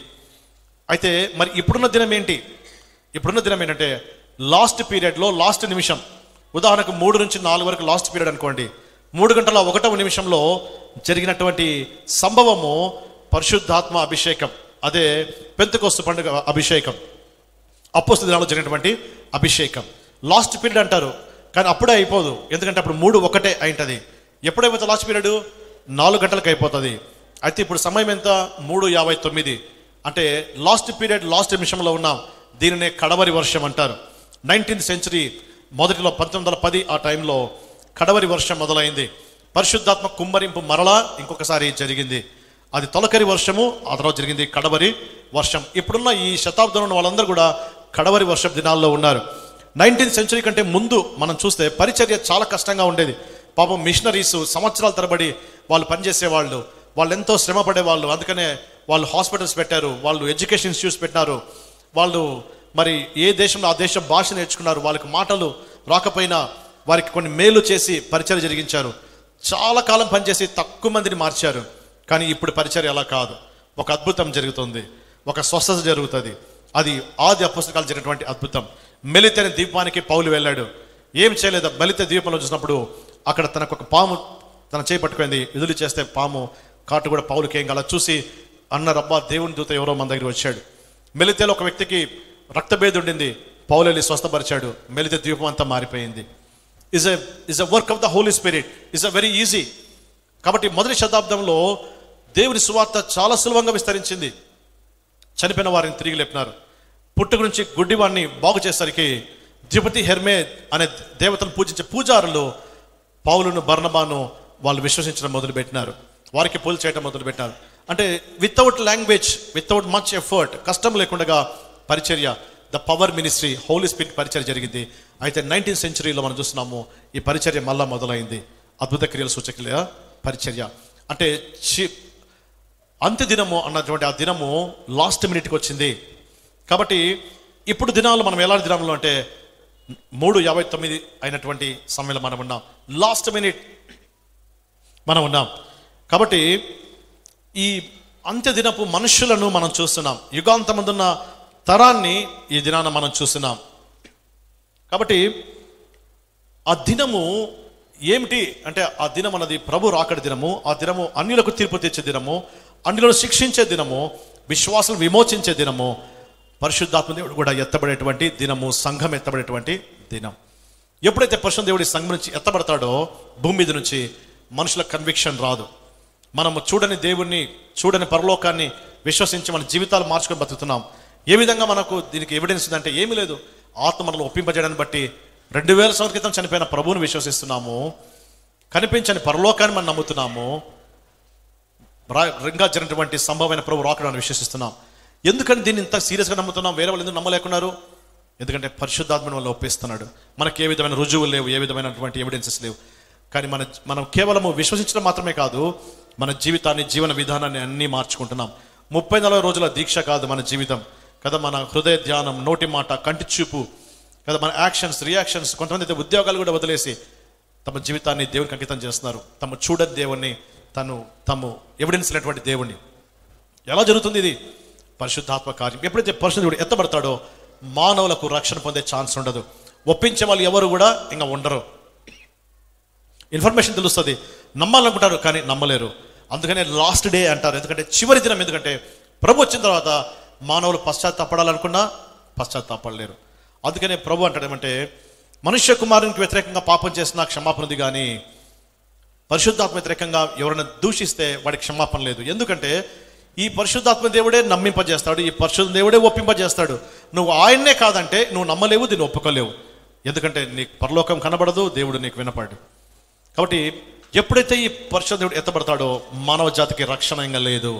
అయితే మరి ఇప్పుడున్న దినం ఏంటి ఇప్పుడున్న దినం ఏంటంటే లాస్ట్ పీరియడ్లో లాస్ట్ నిమిషం ఉదాహరణకు మూడు నుంచి నాలుగు వరకు లాస్ట్ పీరియడ్ అనుకోండి మూడు గంటల ఒకటవ నిమిషంలో జరిగినటువంటి సంభవము పరిశుద్ధాత్మ అభిషేకం అదే పెంతకొస్తు పండుగ అభిషేకం అపోస్తల దినాల్లో జరిగినటువంటి అభిషేకం లాస్ట్ పీరియడ్ అంటారు కానీ అప్పుడే అయిపోదు ఎందుకంటే అప్పుడు మూడు ఒకటే అయింటది ఎప్పుడైపోతుంది లాస్ట్ పీరియడ్ నాలుగు గంటలకు అయిపోతుంది అయితే ఇప్పుడు సమయం ఎంత మూడు యాభై తొమ్మిది అంటే లాస్ట్ పీరియడ్ లాస్ట్ నిమిషంలో ఉన్నాం దీనినే కడవరి వర్షం అంటారు నైన్టీన్త్ సెంచరీ మొదటిలో పంతొమ్మిది వందల పది ఆ టైంలో కడవరి వర్షం మొదలైంది పరిశుద్ధాత్మ కుమ్మరింపు మరలా ఇంకొకసారి జరిగింది అది తొలకరి వర్షము ఆ తర్వాత జరిగింది కడవరి వర్షం ఇప్పుడున్న ఈ శతాబ్దంలో ఉన్న వాళ్ళందరూ కూడా కడవరి వర్షం దినాల్లో ఉన్నారు నైన్టీన్త్ సెంచరీ కంటే ముందు మనం చూస్తే పరిచర్య చాలా కష్టంగా ఉండేది పాపం మిషనరీస్ సంవత్సరాల తరబడి వాళ్ళు పనిచేసేవాళ్ళు వాళ్ళు ఎంతో శ్రమ పడేవాళ్ళు అందుకనే వాళ్ళు హాస్పిటల్స్ పెట్టారు వాళ్ళు ఎడ్యుకేషన్ ఇన్స్టిట్యూట్స్ పెట్టినారు వాళ్ళు మరి ఏ దేశంలో ఆ దేశం భాష నేర్చుకున్నారు వాళ్ళకి మాటలు రాకపోయినా వారికి కొన్ని మేలు చేసి పరిచయం జరిగించారు చాలా కాలం పనిచేసి తక్కువ మందిని మార్చారు కానీ ఇప్పుడు పరిచయం అలా కాదు ఒక అద్భుతం జరుగుతుంది ఒక స్వస్థత జరుగుతుంది అది ఆది అపుస్తకాలు జరిగినటువంటి అద్భుతం మెలితెన దీపానికి పౌలు వెళ్ళాడు ఏం చేయలేదు మెలిత దీపంలో చూసినప్పుడు అక్కడ తనకు ఒక పాము తన చేయి పట్టుకుంది ఎదురు చేస్తే పాము కాటు కూడా పౌలుకి ఏం గల చూసి అన్న రబ్బా దేవుని దూత ఎవరో మన దగ్గర వచ్చాడు మెలితేలో ఒక వ్యక్తికి రక్తభేది ఉండింది పౌలు వెళ్ళి స్వస్థపరిచాడు మెలితే ద్వీపం అంతా మారిపోయింది is a is a work of the Holy Spirit is a very easy కాబట్టి మొదటి శతాబ్దంలో దేవుని సువార్త చాలా సులభంగా విస్తరించింది చనిపోయిన వారిని తిరిగి లేపినారు పుట్టుక నుంచి గుడ్డివాడిని బాగు చేసరికి ద్విపతి హెర్మే అనే దేవతను పూజించే పూజారులు పౌలును బర్ణబాను వాళ్ళు విశ్వసించడం మొదలుపెట్టినారు వారికి పూజ చేయడం మొదలుపెట్టినారు అంటే without language without much effort కష్టం లేకుండా పరిచర్య the power ministry Holy Spirit పరిచర్య జరిగింది అయితే నైన్టీన్త్ సెంచరీలో మనం చూస్తున్నాము ఈ పరిచర్య మళ్ళా మొదలైంది అద్భుత క్రియల సూచకల పరిచర్య అంటే చి అంత్య దినము అన్నటువంటి ఆ దినము లాస్ట్ మినిట్కి వచ్చింది కాబట్టి ఇప్పుడు దినాలు మనం ఎలాంటి దినాల్లో అంటే మూడు యాభై తొమ్మిది అయినటువంటి సమయంలో మనం ఉన్నాం లాస్ట్ మినిట్ మనం ఉన్నాం కాబట్టి ఈ అంత్య దినపు మనుషులను మనం చూస్తున్నాం యుగాంతమందున్న తరాన్ని ఈ దినాన మనం చూస్తున్నాం కాబట్టి ఆ దినము ఏమిటి అంటే ఆ దినం అన్నది ప్రభు రాకడి దినము ఆ దినము అన్యులకు తీర్పు తెచ్చే దినము అన్యులను శిక్షించే దినము విశ్వాసం విమోచించే దినము పరిశుద్ధాత్మ దేవుడు కూడా ఎత్తబడేటువంటి దినము సంఘం ఎత్తబడేటువంటి దినం ఎప్పుడైతే పరిశుద్ధ దేవుడి సంఘం నుంచి ఎత్తబడతాడో భూమి మీద నుంచి మనుషుల కన్విక్షన్ రాదు మనము చూడని దేవుణ్ణి చూడని పరలోకాన్ని విశ్వసించి మన జీవితాలు మార్చుకొని బతుకుతున్నాం ఏ విధంగా మనకు దీనికి ఎవిడెన్స్ ఉందంటే ఏమీ లేదు ఆత్మ మనల్ని ఒప్పింపజేయడాన్ని బట్టి రెండు వేల సంవత్సరాల క్రితం చనిపోయిన ప్రభువుని విశ్వసిస్తున్నాము కనిపించని పరలోకాన్ని మనం నమ్ముతున్నాము రా- రింగా జరిగినటువంటి సంభవమైన ప్రభు రాకడాన్ని విశ్వసిస్తున్నాం ఎందుకని దీన్ని ఇంత సీరియస్గా నమ్ముతున్నాం వేరే వాళ్ళు ఎందుకు నమ్మలేకున్నారు ఎందుకంటే పరిశుద్ధాత్మను వల్ల ఒప్పిస్తున్నాడు మనకి ఏ విధమైన రుజువులు లేవు ఏ విధమైనటువంటి ఎవిడెన్సెస్ లేవు కానీ మన మనం కేవలము విశ్వసించడం మాత్రమే కాదు మన జీవితాన్ని జీవన విధానాన్ని అన్నీ మార్చుకుంటున్నాం ముప్పై నలభై రోజుల దీక్ష కాదు మన జీవితం కదా మన హృదయ ధ్యానం నోటి మాట కంటి చూపు కదా మన యాక్షన్స్ రియాక్షన్స్ కొంతమంది అయితే ఉద్యోగాలు కూడా వదిలేసి తమ జీవితాన్ని దేవునికి అంకితం చేస్తున్నారు తమ చూడని దేవుణ్ణి తను తము ఎవిడెన్స్ లేనటువంటి దేవుణ్ణి ఎలా జరుగుతుంది ఇది పరిశుద్ధాత్మ కార్యం ఎప్పుడైతే పరిశుద్ధుడు ఎత్తబడతాడో మానవులకు రక్షణ పొందే ఛాన్స్ ఉండదు ఒప్పించే వాళ్ళు ఎవరు కూడా ఇంకా ఉండరు ఇన్ఫర్మేషన్ తెలుస్తుంది నమ్మాలనుకుంటారు కానీ నమ్మలేరు అందుకనే లాస్ట్ డే అంటారు ఎందుకంటే చివరి దినం ఎందుకంటే ప్రభు వచ్చిన తర్వాత మానవులు పశ్చాత్తాపడాలనుకున్నా పశ్చాత్తాపడలేరు అందుకనే ప్రభు అంటాడు ఏమంటే మనుష్య కుమారునికి వ్యతిరేకంగా పాపం చేసిన క్షమాపణ ఉంది కానీ పరిశుద్ధాత్మ వ్యతిరేకంగా ఎవరైనా దూషిస్తే వాడికి క్షమాపణ లేదు ఎందుకంటే ఈ పరిశుద్ధాత్మ దేవుడే నమ్మింపజేస్తాడు ఈ పరిశుద్ధ దేవుడే ఒప్పింపజేస్తాడు నువ్వు ఆయన్నే కాదంటే నువ్వు నమ్మలేవు దీన్ని ఒప్పుకోలేవు ఎందుకంటే నీకు పరలోకం కనబడదు దేవుడు నీకు వినపడు కాబట్టి ఎప్పుడైతే ఈ పరిశుద్ధ దేవుడు ఎత్తబడతాడో మానవ జాతికి రక్షణ ఇంకా లేదు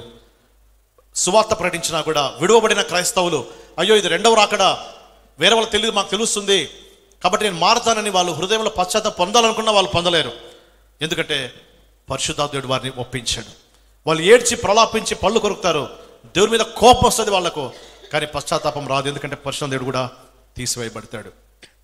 సువార్త ప్రకటించినా కూడా విడువబడిన క్రైస్తవులు అయ్యో ఇది రెండవ రాకడా వేరే వాళ్ళకి తెలియదు మాకు తెలుస్తుంది కాబట్టి నేను మారతానని వాళ్ళు హృదయంలో పశ్చాత్తాపం పొందాలనుకున్నా వాళ్ళు పొందలేరు ఎందుకంటే పరిశుద్ధాత్ముడు వారిని ఒప్పించాడు వాళ్ళు ఏడ్చి ప్రలాపించి పళ్ళు కొరుకుతారు దేవుని మీద కోపం వస్తుంది వాళ్ళకు కానీ పశ్చాత్తాపం రాదు ఎందుకంటే పరిశుద్ధ దేవుడు కూడా తీసివేయబడతాడు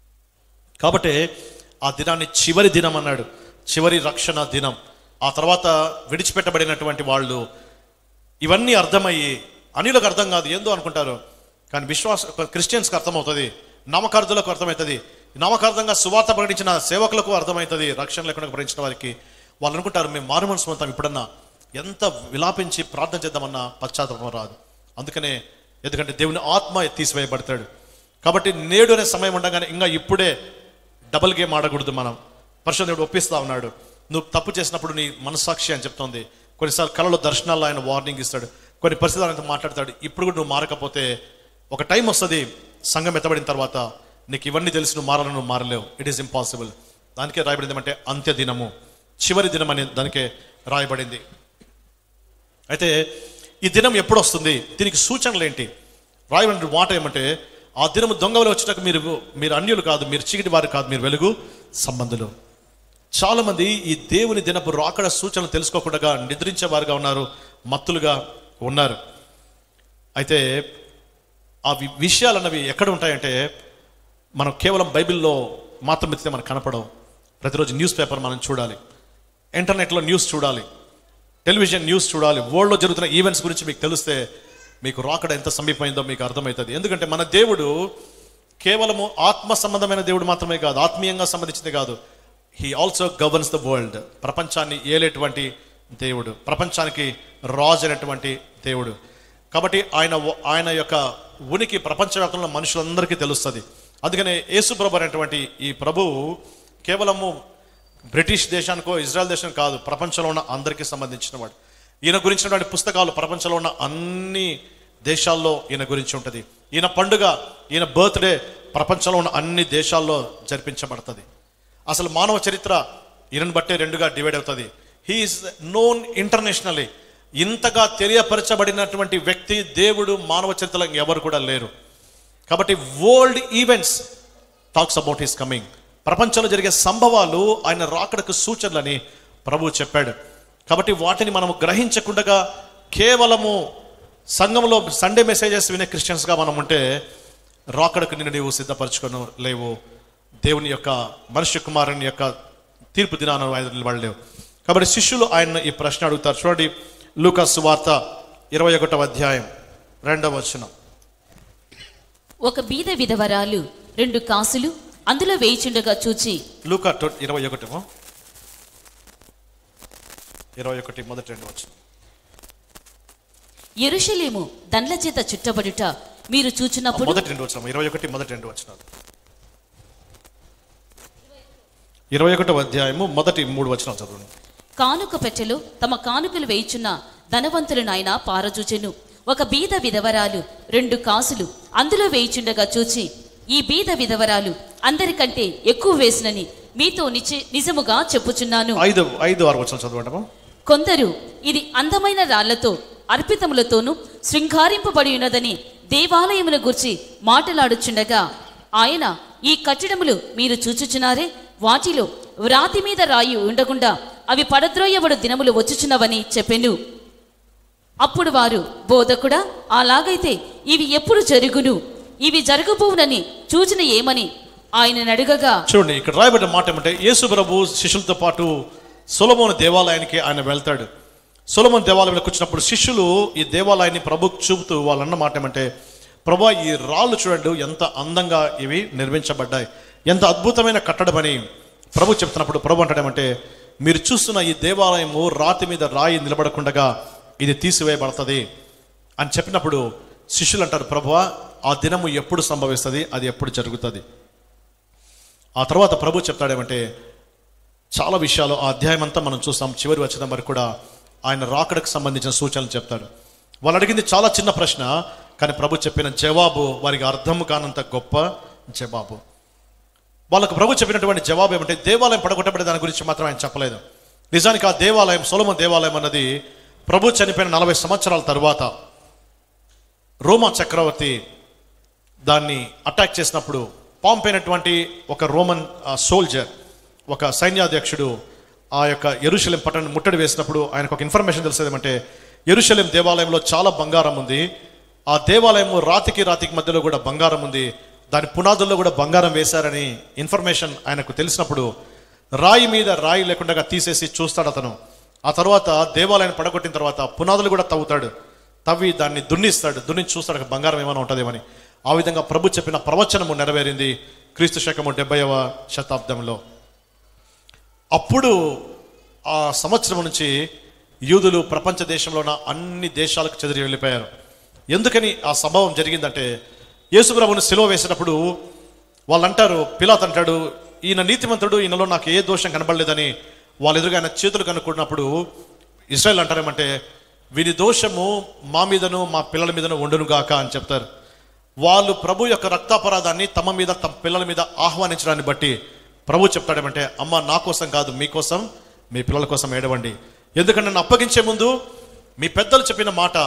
కాబట్టి ఆ దినాన్ని చివరి దినం అన్నాడు చివరి రక్షణ దినం ఆ తర్వాత విడిచిపెట్టబడినటువంటి వాళ్ళు ఇవన్నీ అర్థమయ్యి అనిలకు అర్థం కాదు ఏందో అనుకుంటారు కానీ విశ్వాస క్రిస్టియన్స్కి అర్థమవుతుంది నామకార్థులకు అర్థమవుతుంది నామకార్థంగా సువార్త ప్రకటించిన సేవకులకు అర్థమవుతుంది రక్షణ లేకుండా ప్రకటించిన వారికి వాళ్ళు అనుకుంటారు మేము మారు మనసు పొందుతాం ఇప్పుడన్నా ఎంత విలాపించి ప్రార్థన చేద్దామన్నా పశ్చాత్తాపం రాదు అందుకనే ఎందుకంటే దేవుని ఆత్మ తీసివేయబడతాడు కాబట్టి నేడు అనే సమయం ఉండగానే ఇంకా ఇప్పుడే డబుల్ గేమ్ ఆడకూడదు మనం పరిశుద్ధ దేవుడు ఒప్పిస్తా ఉన్నాడు నువ్వు తప్పు చేసినప్పుడు నీ మనస్సాక్షి అని చెప్తోంది కొన్నిసార్లు కళలో దర్శనాల్లో ఆయన వార్నింగ్ ఇస్తాడు కొన్ని పరిస్థితులు ఆయనతో మాట్లాడతాడు ఇప్పుడు కూడా నువ్వు మారకపోతే ఒక టైం వస్తుంది సంఘం ఎత్తబడిన తర్వాత నీకు ఇవన్నీ తెలిసి నువ్వు మారాలని నువ్వు మారలేవు ఇట్ ఈస్ ఇంపాసిబుల్ దానికే రాయబడింది ఏమంటే అంత్య దినము చివరి దినం అనే దానికే రాయబడింది అయితే ఈ దినం ఎప్పుడు వస్తుంది దీనికి సూచనలు ఏంటి రాయబడిన మాట ఏమంటే ఆ దినము దొంగలు వచ్చేటకు మీరు మీరు అన్యులు కాదు మీరు చీకటి వారు కాదు మీరు వెలుగు సంబంధులు చాలా మంది ఈ దేవుని దినపు రాకడ సూచనలు తెలుసుకోకుండా నిద్రించే వారుగా ఉన్నారు మత్తులుగా ఉన్నారు అయితే ఆ వి- విషయాలు అన్నవి ఎక్కడ ఉంటాయంటే మనం కేవలం బైబిల్లో మాత్రం ఎత్తితే మనకు కనపడవు ప్రతిరోజు న్యూస్ పేపర్ మనం చూడాలి ఇంటర్నెట్లో న్యూస్ చూడాలి టెలివిజన్ న్యూస్ చూడాలి వరల్డ్లో జరుగుతున్న ఈవెంట్స్ గురించి మీకు తెలిస్తే మీకు రాకడ ఎంత సమీపమైందో మీకు అర్థమవుతుంది ఎందుకంటే మన దేవుడు కేవలము ఆత్మ సంబంధమైన దేవుడు మాత్రమే కాదు ఆత్మీయంగా సంబంధించింది కాదు he also governs the world ప్రపంచాన్ని ఏలేటువంటి దేవుడు ప్రపంచానికి రాజు అయినటువంటి దేవుడు కాబట్టి ఆయన ఆయన యొక్క ఉనికి ప్రపంచవ్యాప్తంలో మనుషులందరికీ తెలుస్తుంది అందుకనే యేసు ప్రభు అనేటువంటి ఈ ప్రభువు కేవలము బ్రిటిష్ దేశానికో ఇజ్రాయెల్ దేశం కాదు ప్రపంచంలో ఉన్న అందరికీ సంబంధించిన వాడు ఈయన గురించినటువంటి పుస్తకాలు ప్రపంచంలో ఉన్న అన్ని దేశాల్లో ఈయన గురించి ఉంటుంది ఈయన పండుగ ఈయన బర్త్డే ప్రపంచంలో ఉన్న అన్ని దేశాల్లో జరిపించబడుతుంది అసలు మానవ చరిత్ర ఈయనను బట్టే రెండుగా డివైడ్ అవుతుంది హీఈస్ నోన్ ఇంటర్నేషనలీ ఇంతగా తెలియపరచబడినటువంటి వ్యక్తి దేవుడు మానవ చరిత్రలో ఎవరు కూడా లేరు కాబట్టి world events talks about his coming ప్రపంచంలో జరిగే సంభవాలు ఆయన రాకడకు సూచనలని ప్రభు చెప్పాడు కాబట్టి వాటిని మనము గ్రహించకుండా కేవలము సంఘంలో సండే మెసేజెస్ వినే క్రిస్టియన్స్గా మనం ఉంటే రాకడకు నిన్ను నీవు సిద్ధపరచుకొని లేవు దేవుని యొక్క మనుష్య కుమారుని యొక్క తీర్పు దినాన ఆయన నిలబడలేవు కాబట్టి శిష్యులు ఆయన ఈ ప్రశ్న అడుగుతారు చూడండి లూకాస్ సువార్త ఇరవై ఒకటవ అధ్యాయం రెండవ వచనం ఒక బీద విధవరాలు రెండు కాసులు అందులో వేయిచుండగా చూచి లూకా ట్వ- ఇరవై ఒకటేమో ఇరవై ఒకటి మొదటి రెండు వచ్చిన ఎరుషలేము దండ్ల చేత చుట్టబడుట మీరు చూచినప్పుడు మొదటి రెండు వచ్చిన ఇరవై ఒకటి మొదటి రెండు వచ్చిన ఇరవై ఒకటవ అధ్యాయము మొదటి మూడు వచ్చిన చదవండి కానుక పెట్టెలో తమ కానుకలు వేయిచున్న ధనవంతులను ఆయన పారచూచెను ఒక బీద విధవరాలు రెండు కాసులు అందులో వేయిచుండగా చూచి ఈ బీద విధవరాలు అందరికంటే ఎక్కువ వేసినని మీతో నిజ నిజముగా చెప్పుచున్నాను ఐదు ఐదు ఆరు వచ్చిన చదవండి కొందరు ఇది అందమైన రాళ్లతో అర్పితములతోనూ శృంగారింపబడి ఉన్నదని దేవాలయముల గురించి మాటలాడుచుండగా ఆయన ఈ కట్టడములు మీరు చూచుచున్నారే వాటిలో వ్రాతి మీద రాయి ఉండకుండా అవి పడద్రోయబడు దినములు వచ్చుచున్నవని చెప్పెను అప్పుడు వారు బోధకుడా అలాగైతే ఇవి ఎప్పుడు జరుగును ఇవి జరగబోవునని చూచిన ఏమని ఆయన అడుగగా చూడండి ఇక్కడ రాయబడిన మాట ఏమంటే యేసు ప్రభు శిష్యులతో పాటు సొలమోను దేవాలయానికి ఆయన వెళ్తాడు సొలమోన్ దేవాలయంలోకి వచ్చినప్పుడు శిష్యులు ఈ దేవాలయాన్ని ప్రభుకు చూపుతూ వాళ్ళు అన్న మాట ఏమంటే ప్రభా ఈ రాళ్ళు చూడండి ఎంత అందంగా ఇవి నిర్మించబడ్డాయి ఎంత అద్భుతమైన కట్టడమని ప్రభు చెప్తున్నప్పుడు ప్రభు అంటాడేమంటే మీరు చూస్తున్న ఈ దేవాలయము రాతి మీద రాయి నిలబడకుండగా ఇది తీసివేయబడుతుంది అని చెప్పినప్పుడు శిష్యులు అంటారు ప్రభువా ఆ దినము ఎప్పుడు సంభవిస్తుంది అది ఎప్పుడు జరుగుతుంది ఆ తర్వాత ప్రభు చెప్తాడేమంటే చాలా విషయాలు ఆ అధ్యాయం అంతా మనం చూస్తాం చివరి వచ్చిన మరి కూడా ఆయన రాకడకు సంబంధించిన సూచనలు చెప్తాడు వాళ్ళు అడిగింది చాలా చిన్న ప్రశ్న కానీ ప్రభు చెప్పిన జవాబు వారికి అర్థం కానంత గొప్ప జవాబు వాళ్ళకు ప్రభు చెప్పినటువంటి జవాబు ఏమంటే దేవాలయం పడగొట్టబడే దాని గురించి మాత్రం ఆయన చెప్పలేదు నిజానికి ఆ దేవాలయం సొలమ దేవాలయం అన్నది ప్రభు చనిపోయిన నలభై సంవత్సరాల తర్వాత రోమా చక్రవర్తి దాన్ని అటాక్ చేసినప్పుడు పాంపైనటువంటి ఒక రోమన్ ఆ, సోల్జర్ ఒక సైన్యాధ్యక్షుడు ఆ యొక్క ఎరుశలేం పట్టణం ముట్టడి వేసినప్పుడు ఆయనకు ఒక ఇన్ఫర్మేషన్ తెలిసేది ఏమంటే ఎరుశలేం దేవాలయంలో చాలా బంగారం ఉంది ఆ దేవాలయం రాతికి రాతికి మధ్యలో కూడా బంగారం ఉంది దాని పునాదుల్లో కూడా బంగారం వేశారని ఇన్ఫర్మేషన్ ఆయనకు తెలిసినప్పుడు రాయి మీద రాయి లేకుండా తీసేసి చూస్తాడు అతను ఆ తర్వాత దేవాలయం పడగొట్టిన తర్వాత పునాదులు కూడా తవ్వుతాడు తవ్వి దాన్ని దున్నిస్తాడు దున్నించి చూస్తాడు అక్కడ బంగారం ఏమైనా ఉంటుందేమని ఆ విధంగా ప్రభు చెప్పిన ప్రవచనము నెరవేరింది క్రీస్తు శకము డెబ్బైవ శతాబ్దంలో అప్పుడు ఆ సంవత్సరం నుంచి యూదులు ప్రపంచ దేశంలో ఉన్న అన్ని దేశాలకు చెదిరి వెళ్ళిపోయారు ఎందుకని ఆ సంభవం జరిగిందంటే యేసుప్రభుని సెలవు వేసినప్పుడు వాళ్ళు అంటారు పిలాత్ అంటాడు ఈయన నీతిమంతుడు ఈయనలో నాకు ఏ దోషం కనబడలేదని వాళ్ళ ఎదురుగా ఆయన చేతులు కనుక్కున్నప్పుడు ఇస్రాయల్ అంటారేమంటే వీరి దోషము మా మీదను మా పిల్లల మీదను ఉండును గాక అని చెప్తారు వాళ్ళు ప్రభు యొక్క రక్తాపరాధాన్ని తమ మీద తమ పిల్లల మీద ఆహ్వానించడాన్ని బట్టి ప్రభు చెప్తాడేమంటే అమ్మ నా కోసం కాదు మీకోసం మీ పిల్లల కోసం ఏడవండి ఎందుకంటే నన్ను అప్పగించే ముందు మీ పెద్దలు చెప్పిన మాట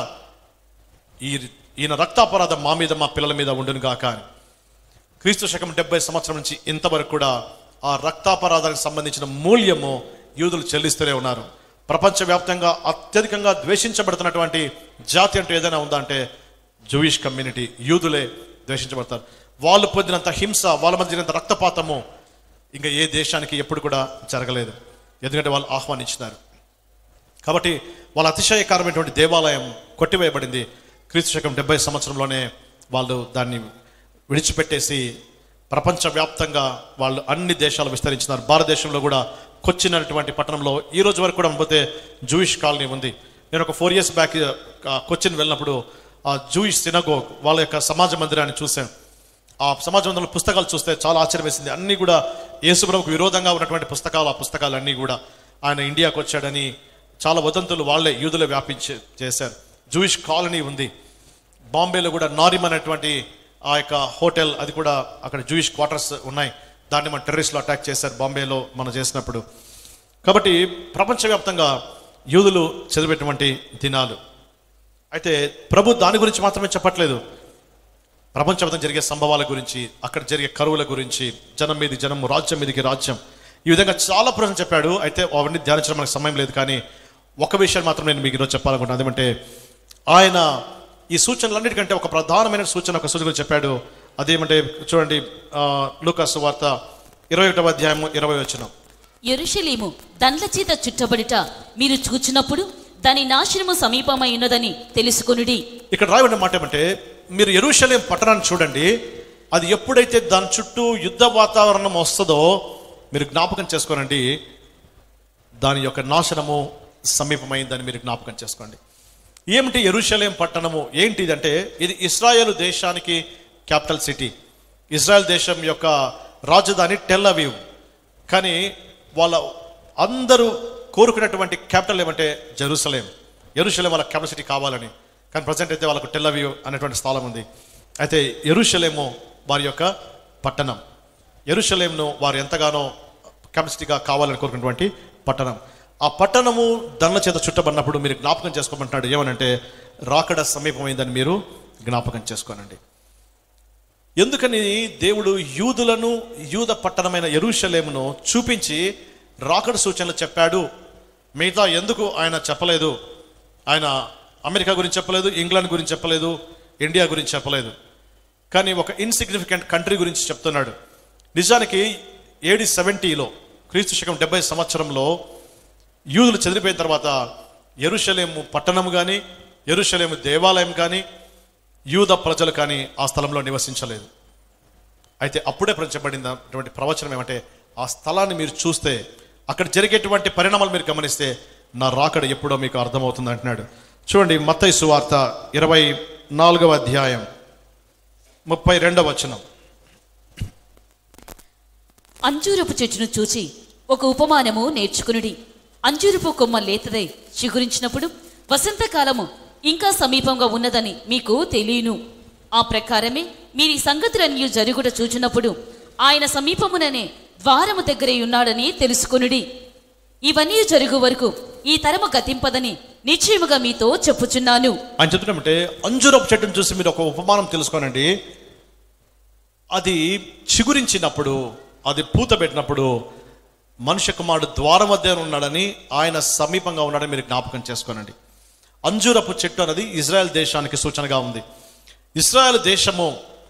ఈ ఈయన రక్తాపరాధం మా మీద మా పిల్లల మీద ఉండును గాక అని క్రీస్తు శకం డెబ్బై సంవత్సరం నుంచి ఇంతవరకు కూడా ఆ రక్తాపరాధానికి సంబంధించిన మూల్యము యూదులు చెల్లిస్తూనే ఉన్నారు ప్రపంచవ్యాప్తంగా అత్యధికంగా ద్వేషించబడుతున్నటువంటి జాతి అంటే ఏదైనా ఉందా అంటే జూయిష్ కమ్యూనిటీ యూదులే ద్వేషించబడతారు వాళ్ళు పొందినంత హింస వాళ్ళ మధ్య జరిగినంత రక్తపాతము ఇంకా ఏ దేశానికి ఎప్పుడు కూడా జరగలేదు ఎందుకంటే వాళ్ళు ఆహ్వానించినారు కాబట్టి వాళ్ళ అతిశయకరమైనటువంటి దేవాలయం కొట్టివేయబడింది క్రీస్తు శకం డెబ్బై సంవత్సరంలోనే వాళ్ళు దాన్ని విడిచిపెట్టేసి ప్రపంచవ్యాప్తంగా వాళ్ళు అన్ని దేశాలు విస్తరించినారు భారతదేశంలో కూడా కొచ్చిన్ అనేటువంటి పట్టణంలో ఈ రోజు వరకు కూడా పోతే జూయిష్ కాలనీ ఉంది నేను ఒక ఫోర్ ఇయర్స్ బ్యాక్ కొచ్చిన్ వెళ్ళినప్పుడు ఆ జూయిష్ సినగోగ్ వాళ్ళ యొక్క సమాజ మందిరాన్ని చూశాను ఆ సమాజ మందిరంలో పుస్తకాలు చూస్తే చాలా ఆశ్చర్యం వేసింది అన్నీ కూడా యేసుప్రభుకు విరోధంగా ఉన్నటువంటి పుస్తకాలు ఆ పుస్తకాలు అన్నీ కూడా ఆయన ఇండియాకు వచ్చాడని చాలా వదంతులు వాళ్ళే యూదులే వ్యాపించి చేశారు జూయిష్ కాలనీ ఉంది బాంబేలో కూడా నారిమ్ అనేటువంటి ఆ యొక్క హోటల్ అది కూడా అక్కడ జూయిష్ క్వార్టర్స్ ఉన్నాయి దాన్ని మన టెర్రరిస్టులు అటాక్ చేశారు బాంబేలో మనం చేసినప్పుడు కాబట్టి ప్రపంచవ్యాప్తంగా యూదులు చదివేటువంటి దినాలు అయితే ప్రభు దాని గురించి మాత్రమే చెప్పట్లేదు ప్రపంచవ్యాప్తంగా జరిగే సంభవాల గురించి అక్కడ జరిగే కరువుల గురించి జనం మీది జనం రాజ్యం మీదికి రాజ్యం ఈ విధంగా చాలా ప్రశ్న చెప్పాడు అయితే అవన్నీ ధ్యానించడం మనకు సమయం లేదు కానీ ఒక విషయం మాత్రం నేను మీకు ఈరోజు చెప్పాలనుకుంటున్నాను అదేమంటే ఆయన ఈ సూచనలన్నిటికంటే ఒక ప్రధానమైన సూచన ఒక సూచన గురించి చెప్పాడు అదేమంటే చూడండి ఆ, లూకాసు వార్త ఇరవై ఒకటవ అధ్యాయము ఇరవై వచ్చిన యెరూషలేము దండ్ల చేత చుట్టబడిట మీరు చూచినప్పుడు దాని నాశనము సమీపమై ఉన్నదని తెలుసుకొనుడి ఇక్కడ రాయబడిన మాట ఏమంటే మీరు ఎరుషలేం పట్టణాన్ని చూడండి అది ఎప్పుడైతే దాని చుట్టూ యుద్ధ వాతావరణం వస్తుందో మీరు జ్ఞాపకం చేసుకోనండి దాని యొక్క నాశనము సమీపమైందని మీరు జ్ఞాపకం చేసుకోండి ఏమిటి ఎరుషలేం పట్టణము ఏంటి అంటే ఇది ఇస్రాయేల్ దేశానికి క్యాపిటల్ సిటీ ఇజ్రాయెల్ దేశం యొక్క రాజధాని టెల్ అవీవ్ కానీ వాళ్ళ అందరూ కోరుకున్నటువంటి క్యాపిటల్ ఏమంటే జెరూసలేం ఎరుషలేం వాళ్ళ క్యాపిటల్ సిటీ కావాలని కానీ ప్రజెంట్ అయితే వాళ్ళకు టెల్ అవీవ్ అనేటువంటి స్థలం ఉంది అయితే ఎరుషలేము వారి యొక్క పట్టణం ఎరుషలేంను వారు ఎంతగానో క్యాపిటల్ సిటీగా కావాలని కోరుకున్నటువంటి పట్టణం ఆ పట్టణము దండ్ల చేత చుట్టబడినప్పుడు మీరు జ్ఞాపకం చేసుకోమంటున్నాడు ఏమనంటే రాకడ సమీపమైందని మీరు జ్ఞాపకం చేసుకోనండి ఎందుకని దేవుడు యూదులను యూద పట్టణమైన ఎరుషలేమును చూపించి రాకడ సూచనలు చెప్పాడు మిగతా ఎందుకు ఆయన చెప్పలేదు ఆయన అమెరికా గురించి చెప్పలేదు ఇంగ్లాండ్ గురించి చెప్పలేదు ఇండియా గురించి చెప్పలేదు కానీ ఒక ఇన్సిగ్నిఫికెంట్ కంట్రీ గురించి చెప్తున్నాడు నిజానికి ఏడి సెవెంటీలో క్రీస్తు శకం డెబ్బై సంవత్సరంలో యూదులు చెదిరిపోయిన తర్వాత ఎరుషలేము పట్టణం కానీ ఎరుషలేము దేవాలయం కానీ యూద ప్రజలు కానీ ఆ స్థలంలో నివసించలేదు అయితే అప్పుడే ప్రచురబడినటువంటి ప్రవచనం ఏమంటే ఆ స్థలాన్ని మీరు చూస్తే అక్కడ జరిగేటువంటి పరిణామాలు మీరు గమనిస్తే నా రాకడ ఎప్పుడో మీకు అర్థమవుతుంది అంటున్నాడు చూడండి మత్తయి సువార్త ఇరవై నాలుగవ అధ్యాయం ముప్పై రెండవ వచనం అంజూరపు చెట్టును చూచి ఒక ఉపమానము నేర్చుకునుడి అంజూరపు కొమ్మ లేతదై చిగురించినప్పుడు వసంతకాలము ఇంకా సమీపంగా ఉన్నదని మీకు తెలియను ఆ ప్రకారమే మీరు ఈ సంగతులన్నీ జరుగుట చూచినప్పుడు ఆయన సమీపముననే ద్వారము దగ్గరే ఉన్నాడని తెలుసుకొనుడి ఇవన్నీ జరుగు వరకు ఈ తరము గతింపదని నిశ్చయముగా మీతో చెప్పుచున్నాను అని చెప్తున్నామంటే అంజురపు చెట్టును చూసి మీరు ఒక ఉపమానం తెలుసుకోనండి అది చిగురించినప్పుడు అది పూత పెట్టినప్పుడు మనుష్య కుమారుడు ద్వారం వద్ద ఉన్నాడని ఆయన సమీపంగా ఉన్నాడని మీరు జ్ఞాపకం చేసుకోనండి అంజూరపు చెట్టు అనేది ఇజ్రాయెల్ దేశానికి సూచనగా ఉంది ఇజ్రాయెల్ దేశము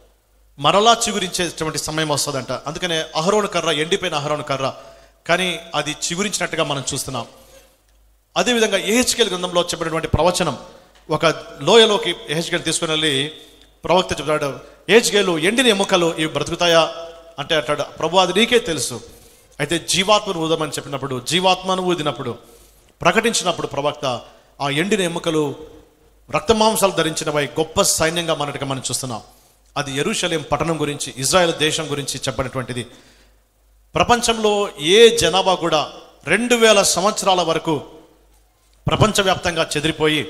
మరలా చిగురించేటువంటి సమయం వస్తుందంట అందుకనే అహరోను కర్ర ఎండిపోయిన అహరోను కర్ర కానీ అది చిగురించినట్టుగా మనం చూస్తున్నాం అదేవిధంగా ఏహెచ్కేల్ గ్రంథంలో చెప్పినటువంటి ప్రవచనం ఒక లోయలోకి ఏహెచ్కేల్ తీసుకుని వెళ్ళి ప్రవక్త చెప్తాడు ఏహెచ్కేలు ఎండిన ఎముకలు ఇవి బ్రతుకుతాయా అంటే అంటాడు ప్రభు అది నీకే తెలుసు అయితే జీవాత్మను ఊదమని చెప్పినప్పుడు జీవాత్మను ఊదినప్పుడు ప్రకటించినప్పుడు ప్రవక్త ఆ ఎండిన ఎముకలు రక్తమాంసాలు ధరించినవై గొప్ప సైన్యంగా మనటిగా మనం చూస్తున్నాం అది ఎరుషలేం పట్టణం గురించి ఇజ్రాయెల్ దేశం గురించి చెప్పినటువంటిది ప్రపంచంలో ఏ జనాభా కూడా రెండు వేల సంవత్సరాల వరకు ప్రపంచవ్యాప్తంగా చెదిరిపోయి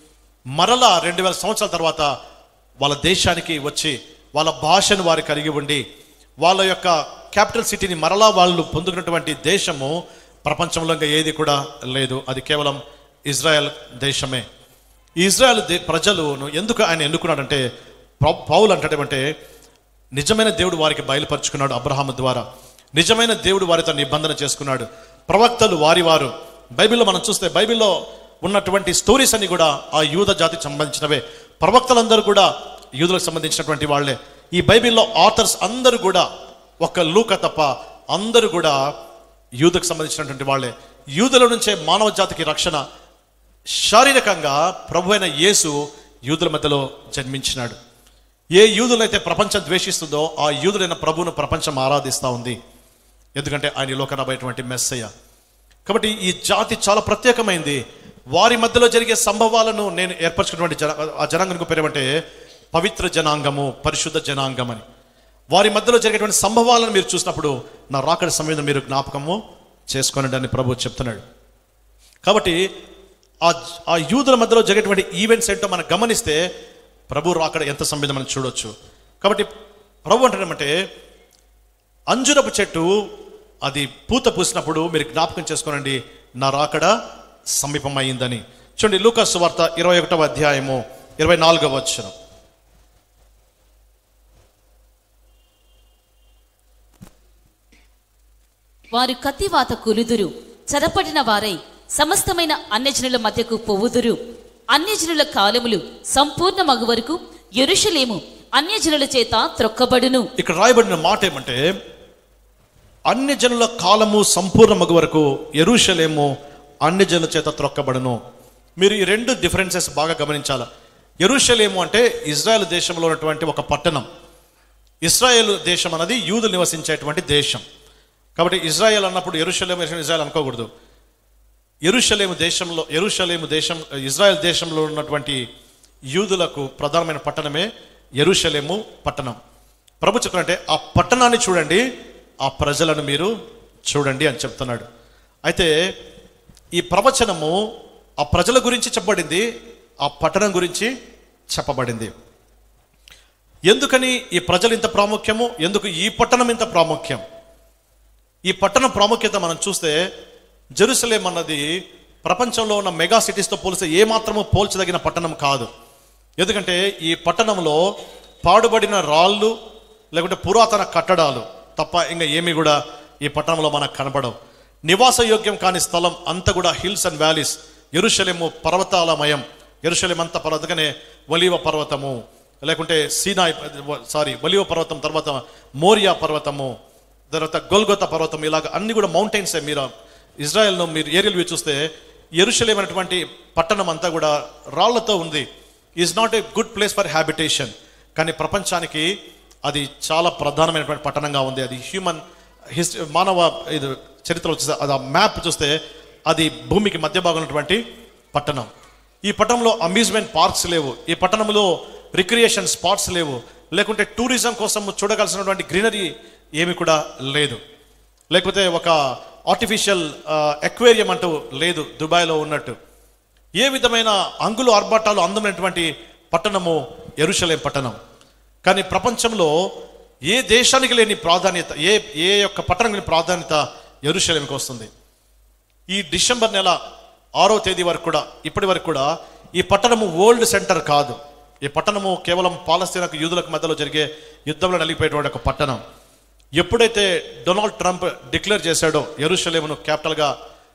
మరలా రెండు వేల సంవత్సరాల తర్వాత వాళ్ళ దేశానికి వచ్చి వాళ్ళ భాషను వారు కలిగి ఉండి వాళ్ళ యొక్క క్యాపిటల్ సిటీని మరలా వాళ్ళు పొందుకున్నటువంటి దేశము ప్రపంచంలో ఇంకా ఏది కూడా లేదు అది కేవలం ఇజ్రాయెల్ దేశమే ఈ ఇజ్రాయెల్ దే ప్రజలను ఎందుకు ఆయన ఎన్నుకున్నాడంటే పౌ- పౌలు అంటాడేమంటే నిజమైన దేవుడు వారికి బయలుపరుచుకున్నాడు అబ్రహాము ద్వారా నిజమైన దేవుడు వారితో నిబంధన చేసుకున్నాడు ప్రవక్తలు వారి వారు బైబిల్లో మనం చూస్తే బైబిల్లో ఉన్నటువంటి స్టోరీస్ అన్ని కూడా ఆ యూద జాతికి సంబంధించినవే ప్రవక్తలందరూ కూడా యూదులకు సంబంధించినటువంటి వాళ్ళే ఈ బైబిల్లో ఆథర్స్ అందరూ కూడా ఒక్క లూక తప్ప అందరూ కూడా యూదుకు సంబంధించినటువంటి వాళ్ళే యూదుల నుంచే మానవ జాతికి రక్షణ శారీరకంగా ప్రభు అయిన యేసు యూదుల మధ్యలో జన్మించినాడు ఏ యూదులైతే ప్రపంచం ద్వేషిస్తుందో ఆ యూదులైన ప్రభువును ప్రపంచం ఆరాధిస్తూ ఉంది ఎందుకంటే ఆయన ఈ లోకన రాబోయేటువంటి మెస్సయ్య కాబట్టి ఈ జాతి చాలా ప్రత్యేకమైంది వారి మధ్యలో జరిగే సంభవాలను నేను ఏర్పరచుకున్నటువంటి జన ఆ జనాంగం పేరేమంటే పవిత్ర జనాంగము పరిశుద్ధ జనాంగం అని వారి మధ్యలో జరిగేటువంటి సంభవాలను మీరు చూసినప్పుడు నా రాకడ సమయం మీరు జ్ఞాపకము చేసుకోనండి అని ప్రభు చెప్తున్నాడు కాబట్టి ఆ ఆ యూదుల మధ్యలో జరిగేటువంటి ఈవెంట్స్ ఏంటో మనం గమనిస్తే ప్రభు రాకడ ఎంత సంబంధం మనం చూడొచ్చు కాబట్టి ప్రభు అంటాడేమంటే అంజురపు చెట్టు అది పూత పూసినప్పుడు మీరు జ్ఞాపకం చేసుకోనండి నా రాకడ సమీపమైందని చూడండి లూకాసు వార్త ఇరవై ఒకటవ అధ్యాయము ఇరవై నాలుగవ వచ్చరం వారు కత్తివాత కులుదురు చదపడిన వారై సమస్తమైన అన్యజనుల మధ్యకు పోవుదురు అన్యజనుల కాలములు సంపూర్ణ మగు వరకు ఎరుషలేము అన్యజనుల చేత త్రొక్కబడును ఇక్కడ రాయబడిన మాట ఏమంటే అన్య జనుల కాలము సంపూర్ణ మగు వరకు ఎరుషలేము అన్య జనుల చేత త్రొక్కబడును మీరు ఈ రెండు డిఫరెన్సెస్ బాగా గమనించాల ఎరుషలేము అంటే ఇజ్రాయెల్ దేశంలో ఉన్నటువంటి ఒక పట్టణం ఇస్రాయేల్ దేశం అన్నది యూదులు నివసించేటువంటి దేశం కాబట్టి ఇజ్రాయెల్ అన్నప్పుడు ఎరుషలేము ఇజ్రాయెల్ అనుకోకూడదు ఎరుషలేము దేశంలో ఎరుషలేము దేశం ఇజ్రాయెల్ దేశంలో ఉన్నటువంటి యూదులకు ప్రధానమైన పట్టణమే ఎరుషలేము పట్టణం ప్రభు చెప్తున్నట్టే ఆ పట్టణాన్ని చూడండి ఆ ప్రజలను మీరు చూడండి అని చెప్తున్నాడు అయితే ఈ ప్రవచనము ఆ ప్రజల గురించి చెప్పబడింది ఆ పట్టణం గురించి చెప్పబడింది ఎందుకని ఈ ప్రజలు ఇంత ప్రాముఖ్యము ఎందుకు ఈ పట్టణం ఇంత ప్రాముఖ్యం ఈ పట్టణ ప్రాముఖ్యత మనం చూస్తే జెరూసలేం అన్నది ప్రపంచంలో ఉన్న మెగా సిటీస్తో పోలిస్తే ఏమాత్రము పోల్చదగిన పట్టణం కాదు ఎందుకంటే ఈ పట్టణంలో పాడుబడిన రాళ్ళు లేకుంటే పురాతన కట్టడాలు తప్ప ఇంకా ఏమీ కూడా ఈ పట్టణంలో మనకు కనబడవు నివాస యోగ్యం కాని స్థలం అంతా కూడా హిల్స్ అండ్ వ్యాలీస్ ఎరుషలేము పర్వతాలమయం ఎరుషలేం అంతా పర్వతగానే వలీవ పర్వతము లేకుంటే సీనాయ్ సారీ వలీవ పర్వతం తర్వాత మోరియా పర్వతము తర్వాత గొల్గొత పర్వతం ఇలాగ అన్ని కూడా మౌంటైన్స్ మీరు ఇజ్రాయెల్ను మీరు ఏరియల్ వ్యూ చూస్తే ఎరుషలేం అనేటువంటి పట్టణం అంతా కూడా రాళ్లతో ఉంది is not a good place for habitation కానీ ప్రపంచానికి అది చాలా ప్రధానమైనటువంటి పట్టణంగా ఉంది అది హ్యూమన్ హిస్టరీ మానవ ఇది చరిత్రలో చూస్తే అది ఆ మ్యాప్ చూస్తే అది భూమికి మధ్య భాగంలో ఉన్నటువంటి పట్టణం ఈ పట్టణంలో అమ్యూజ్మెంట్ పార్క్స్ లేవు ఈ పట్టణంలో రిక్రియేషన్ స్పాట్స్ లేవు లేకుంటే టూరిజం కోసం చూడగలసినటువంటి గ్రీనరీ ఏమి కూడా లేదు లేకపోతే ఒక ఆర్టిఫిషియల్ ఎక్వేరియం అంటూ లేదు దుబాయ్లో ఉన్నట్టు ఏ విధమైన అంగులు ఆర్భాటాలు అందమైనటువంటి పట్టణము ఎరుషలేం పట్టణం కానీ ప్రపంచంలో ఏ దేశానికి లేని ప్రాధాన్యత ఏ ఏ యొక్క పట్టణానికి లేని ప్రాధాన్యత ఎరుషలేంకి వస్తుంది ఈ డిసెంబర్ నెల ఆరో తేదీ వరకు కూడా ఇప్పటి వరకు కూడా ఈ పట్టణము వరల్డ్ సెంటర్ కాదు ఈ పట్టణము కేవలం పాలస్తీనకు యూదులకు మధ్యలో జరిగే యుద్ధంలో నలిగిపోయేటువంటి ఒక పట్టణం ఎప్పుడైతే డొనాల్డ్ ట్రంప్ డిక్లేర్ చేశాడో ఎరుషలేమును క్యాపిటల్గా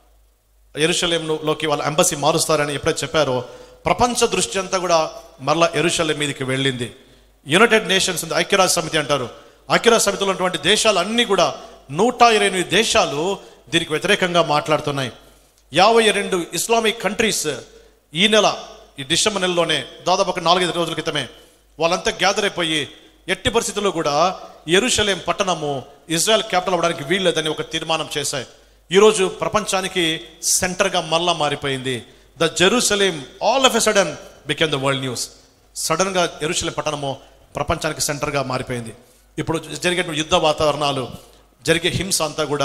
ఎరుషలేంలోకి వాళ్ళ ఎంబసీ మారుస్తారని ఎప్పుడైతే చెప్పారో ప్రపంచ దృష్టి అంతా కూడా మరలా ఎరుషలేం మీదకి వెళ్ళింది యునైటెడ్ నేషన్స్ ఉంది, ఐక్యరాజ్య సమితి అంటారు ఐక్యరాజ్య సమితిలో ఉన్నటువంటి దేశాలు అన్నీ కూడా నూట ఇరవై ఎనిమిది దేశాలు దీనికి వ్యతిరేకంగా మాట్లాడుతున్నాయి యాభై రెండు ఇస్లామిక్ కంట్రీస్ ఈ నెల ఈ డిసెంబర్ నెలలోనే దాదాపు ఒక నాలుగైదు రోజుల క్రితమే వాళ్ళంతా గ్యాదర్ అయిపోయి ఎట్టి పరిస్థితుల్లో కూడా ఎరుషలేం పట్టణము ఇజ్రాయెల్ క్యాపిటల్ అవ్వడానికి వీల్లేదని ఒక తీర్మానం చేశాయి ఈరోజు ప్రపంచానికి సెంటర్గా మళ్ళా మారిపోయింది the Jerusalem all of a sudden became the world news సడన్గా ఎరుషలేం పట్టణము ప్రపంచానికి సెంటర్గా మారిపోయింది ఇప్పుడు జరిగే యుద్ధ వాతావరణాలు జరిగే హింస అంతా కూడా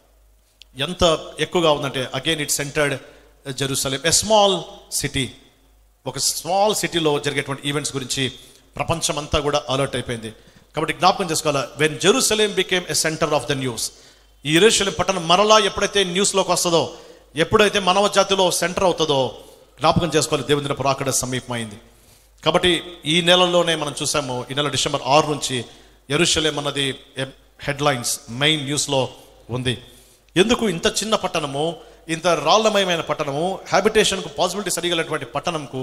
ఎంత ఎక్కువగా ఉందంటే again it centered Jerusalem a small city ఒక స్మాల్ సిటీలో జరిగేటువంటి ఈవెంట్స్ గురించి ప్రపంచం అంతా కూడా అలర్ట్ అయిపోయింది కాబట్టి జ్ఞాపకం చేసుకోవాలి when Jerusalem became a centre of the news ఈ ఎరుషలేం పట్టణం మరలా ఎప్పుడైతే న్యూస్లోకి వస్తుందో ఎప్పుడైతే మానవ జాతిలో సెంటర్ అవుతుందో జ్ఞాపకం చేసుకోవాలి దేవుని దిన రాకడ సమీపమైంది కాబట్టి ఈ నెలలోనే మనం చూసాము ఈ నెల డిసెంబర్ ఆరు నుంచి ఎరుషలేం అన్నది హెడ్లైన్స్ మెయిన్ న్యూస్లో ఉంది ఎందుకు ఇంత చిన్న పట్టణము ఇంత రాళ్లమయమైన పట్టణము హ్యాబిటేషన్కు పాసిబిలిటీ సరిగలటువంటి పట్టణంకు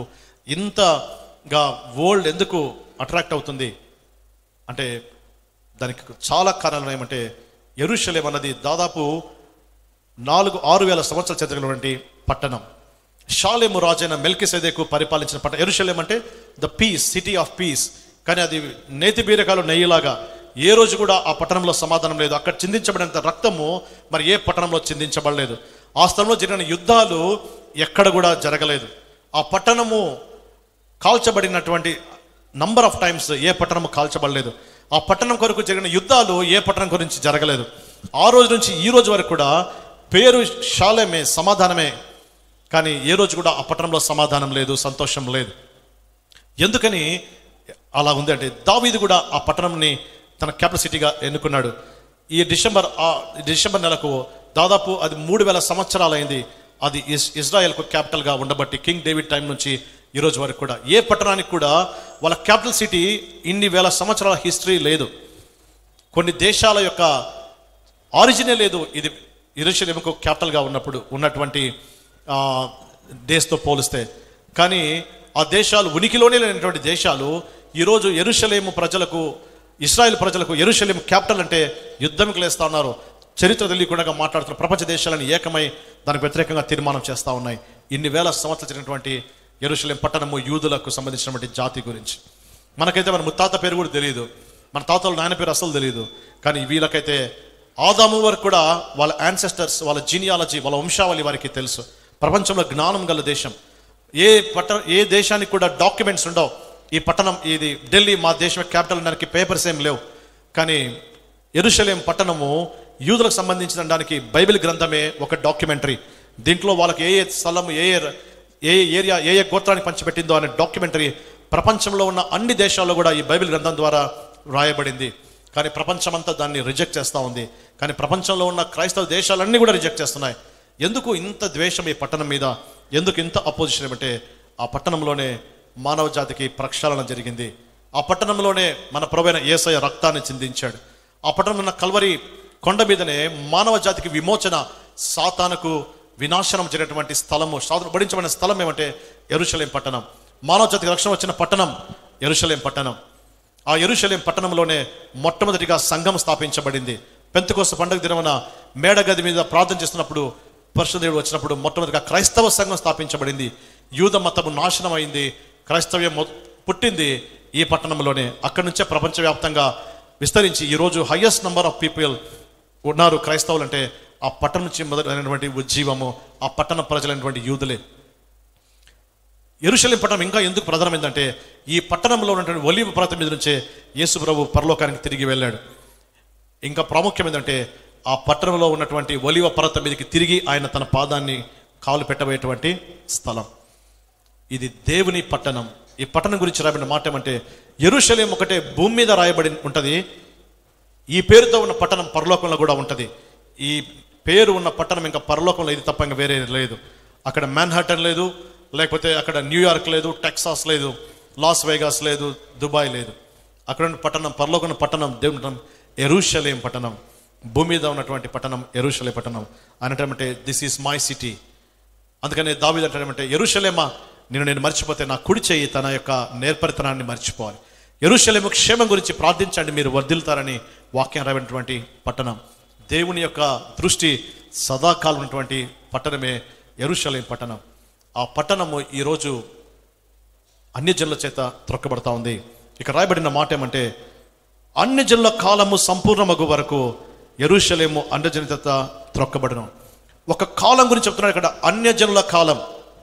ఇంతగా వరల్డ్ ఎందుకు అట్రాక్ట్ అవుతుంది అంటే దానికి చాలా కారణాలు ఏమంటే ఎరుషలేం అన్నది దాదాపు నాలుగు ఆరు వేల సంవత్సరాల చరిత్రటువంటి పట్టణం షాలేము రాజైన మెల్కిసెదెకు పరిపాలించిన పట్టణం ఎరుషలేం అంటే the peace city of peace కానీ అది నేతి బీరకాలు నెయ్యిలాగా ఏ రోజు కూడా ఆ పట్టణంలో సమాధానం లేదు అక్కడ చిందించబడినంత రక్తము మరి ఏ పట్టణంలో చిందించబడలేదు ఆ స్థలంలో జరిగిన యుద్ధాలు ఎక్కడ కూడా జరగలేదు ఆ పట్టణము కాల్చబడినటువంటి నంబర్ ఆఫ్ టైమ్స్ ఏ పట్టణము కాల్చబడలేదు ఆ పట్టణం కొరకు జరిగిన యుద్ధాలు ఏ పట్టణం గురించి జరగలేదు ఆ రోజు నుంచి ఈ రోజు వరకు కూడా పేరు శాలేమే సమాధానమే కానీ ఏ రోజు కూడా ఆ పట్టణంలో సమాధానం లేదు సంతోషం లేదు ఎందుకని అలా ఉంది అంటే దావీదు కూడా ఆ పట్టణంని తన క్యాపిటల్ సిటీగా ఎన్నుకున్నాడు ఈ డిసెంబర్ ఆ డిసెంబర్ నెలకు దాదాపు అది మూడు వేల సంవత్సరాలైంది అది ఇస్ ఇజ్రాయెల్కు క్యాపిటల్గా ఉండబట్టి కింగ్ డేవిడ్ టైం నుంచి ఈ రోజు వరకు కూడా ఏ పట్టణానికి కూడా వాళ్ళ క్యాపిటల్ సిటీ ఇన్ని వేల సంవత్సరాల హిస్టరీ లేదు కొన్ని దేశాల యొక్క ఆరిజినే లేదు ఇది ఇరుషలేముకు క్యాపిటల్గా ఉన్నప్పుడు ఉన్నటువంటి ఆ, డేస్తో పోలిస్తే కానీ ఆ దేశాలు ఉనికిలోనే లేనటువంటి దేశాలు ఈరోజు ఎరుషలేము ప్రజలకు ఇస్రాయెల్ ప్రజలకు ఎరుషలేము క్యాపిటల్ అంటే యుద్ధంకి లేస్తా ఉన్నారు చరిత్ర తెలియకుండా మాట్లాడుతున్న ప్రపంచ దేశాలను ఏకమై దానికి వ్యతిరేకంగా తీర్మానం చేస్తూ ఉన్నాయి ఇన్ని వేల సంవత్సరాలు జరిగినటువంటి ఎరుషలేం పట్టణము యూదులకు సంబంధించినటువంటి జాతి గురించి మనకైతే మన ముత్తాత పేరు కూడా తెలియదు మన తాతల నాయన పేరు అసలు తెలియదు కానీ వీళ్ళకైతే ఆదాము వరకు కూడా వాళ్ళ యాన్సెస్టర్స్ వాళ్ళ జీనియాలజీ వాళ్ళ వంశావళి వారికి తెలుసు ప్రపంచంలో జ్ఞానం గల దేశం ఏ పట్ట ఏ దేశానికి కూడా డాక్యుమెంట్స్ ఉండవు ఈ పట్టణం ఇది ఢిల్లీ మా దేశం క్యాపిటల్ దానికి పేపర్స్ ఏం లేవు కానీ ఎరుషలేం పట్టణము యూదులకు సంబంధించిన దానికి బైబిల్ గ్రంథమే ఒక డాక్యుమెంటరీ దీంట్లో వాళ్ళకి ఏ ఏ స్థలం ఏ ఏ ఏ ఏ ఏరియా ఏ ఏ గోత్రానికి పంచిపెట్టిందో అనే డాక్యుమెంటరీ ప్రపంచంలో ఉన్న అన్ని దేశాల్లో కూడా ఈ బైబిల్ గ్రంథం ద్వారా రాయబడింది కానీ ప్రపంచమంతా దాన్ని రిజెక్ట్ చేస్తూ ఉంది కానీ ప్రపంచంలో ఉన్న క్రైస్తవ దేశాలన్నీ కూడా రిజెక్ట్ చేస్తున్నాయి ఎందుకు ఇంత ద్వేషం ఈ పట్టణం మీద ఎందుకు ఇంత అపోజిషన్ ఏమంటే ఆ పట్టణంలోనే మానవ జాతికి ప్రక్షాళన జరిగింది ఆ పట్టణంలోనే మన ప్రవైన ఏసయ రక్తాన్ని చిందించాడు ఆ పట్టణంలో ఉన్న కల్వరి కొండ మీదనే మానవ జాతికి విమోచన సాతానుకు వినాశనం జరిగినటువంటి స్థలము సాధన పడించబడిన స్థలం ఏమంటే ఎరుషలేం పట్టణం మానవ జాతికి రక్షణ వచ్చిన పట్టణం ఎరుషలేం పట్టణం ఆ ఎరుషలేం పట్టణంలోనే మొట్టమొదటిగా సంఘం స్థాపించబడింది పెంతకోస్త పండుగ దినమున మేడగది మీద ప్రార్థన చేస్తున్నప్పుడు పరిశుద్ధుడు వచ్చినప్పుడు మొట్టమొదటిగా క్రైస్తవ సంఘం స్థాపించబడింది యూద మతము నాశనం అయింది క్రైస్తవ్యం మొ- పుట్టింది ఈ పట్టణంలోనే అక్కడి నుంచే ప్రపంచవ్యాప్తంగా విస్తరించి ఈరోజు హయ్యెస్ట్ నంబర్ ఆఫ్ పీపుల్ ఉన్నారు క్రైస్తవులు అంటే ఆ పట్టణం నుంచి మొదలైనటువంటి ఉజ్జీవము ఆ పట్టణ ప్రజలైనటువంటి యూదులే ఎరుశలేం పట్టణం ఇంకా ఎందుకు ప్రధానమైందంటే ఈ పట్టణంలో ఉన్నటువంటి ఒలివ పర్వతం మీద నుంచే యేసు ప్రభు పరలోకానికి తిరిగి వెళ్ళాడు ఇంకా ప్రాముఖ్యం ఏంటంటే ఆ పట్టణంలో ఉన్నటువంటి ఒలివ పర్వతం మీదకి తిరిగి ఆయన తన పాదాన్ని కాలు పెట్టబోయేటువంటి స్థలం ఇది దేవుని పట్టణం ఈ పట్టణం గురించి రాబడిన మాట ఏమంటే ఎరుశలేం ఒకటే భూమి మీద రాయబడి ఉంటది ఈ పేరుతో ఉన్న పట్టణం పరలోకంలో కూడా ఉంటది ఈ పేరు ఉన్న పట్టణం ఇంకా పరలోకంలో ఇది తప్ప ఇంకా వేరే లేదు అక్కడ మ్యాన్హాటన్ లేదు లేకపోతే అక్కడ న్యూయార్క్ లేదు టెక్సాస్ లేదు లాస్ వేగాస్ లేదు దుబాయ్ లేదు అక్కడ ఉన్న పట్టణం పరలోకం ఉన్న పట్టణం దేవుని పట్టణం ఎరుషలేం పట్టణం భూమి మీద ఉన్నటువంటి పట్టణం ఎరుషలే పట్టణం అనటమంటే దిస్ ఈస్ మై సిటీ అందుకనే దావీదు అంటాడేమంటే ఎరుషలేమా నేను నేను మర్చిపోతే నా కుడి చేయి తన యొక్క నేర్పరితనాన్ని మర్చిపోవాలి ఎరుషలేము క్షేమం గురించి ప్రార్థించండి మీరు వర్ధిల్తారని వాక్యం రావినటువంటి పట్టణం దేవుని యొక్క దృష్టి సదాకాలం ఉన్నటువంటి పట్టణమే ఎరుషలేం పట్టణం ఆ పట్టణము ఈరోజు అన్ని జనుల చేత త్రొక్కబడతా ఉంది ఇక రాయబడిన మాట ఏమంటే అన్ని జనుల కాలము సంపూర్ణమగు వరకు ఎరుషలేము అన్యజనుల చేత త్రొక్కబడను ఒక కాలం గురించి చెప్తున్నాడు ఇక్కడ అన్యజనుల కాలం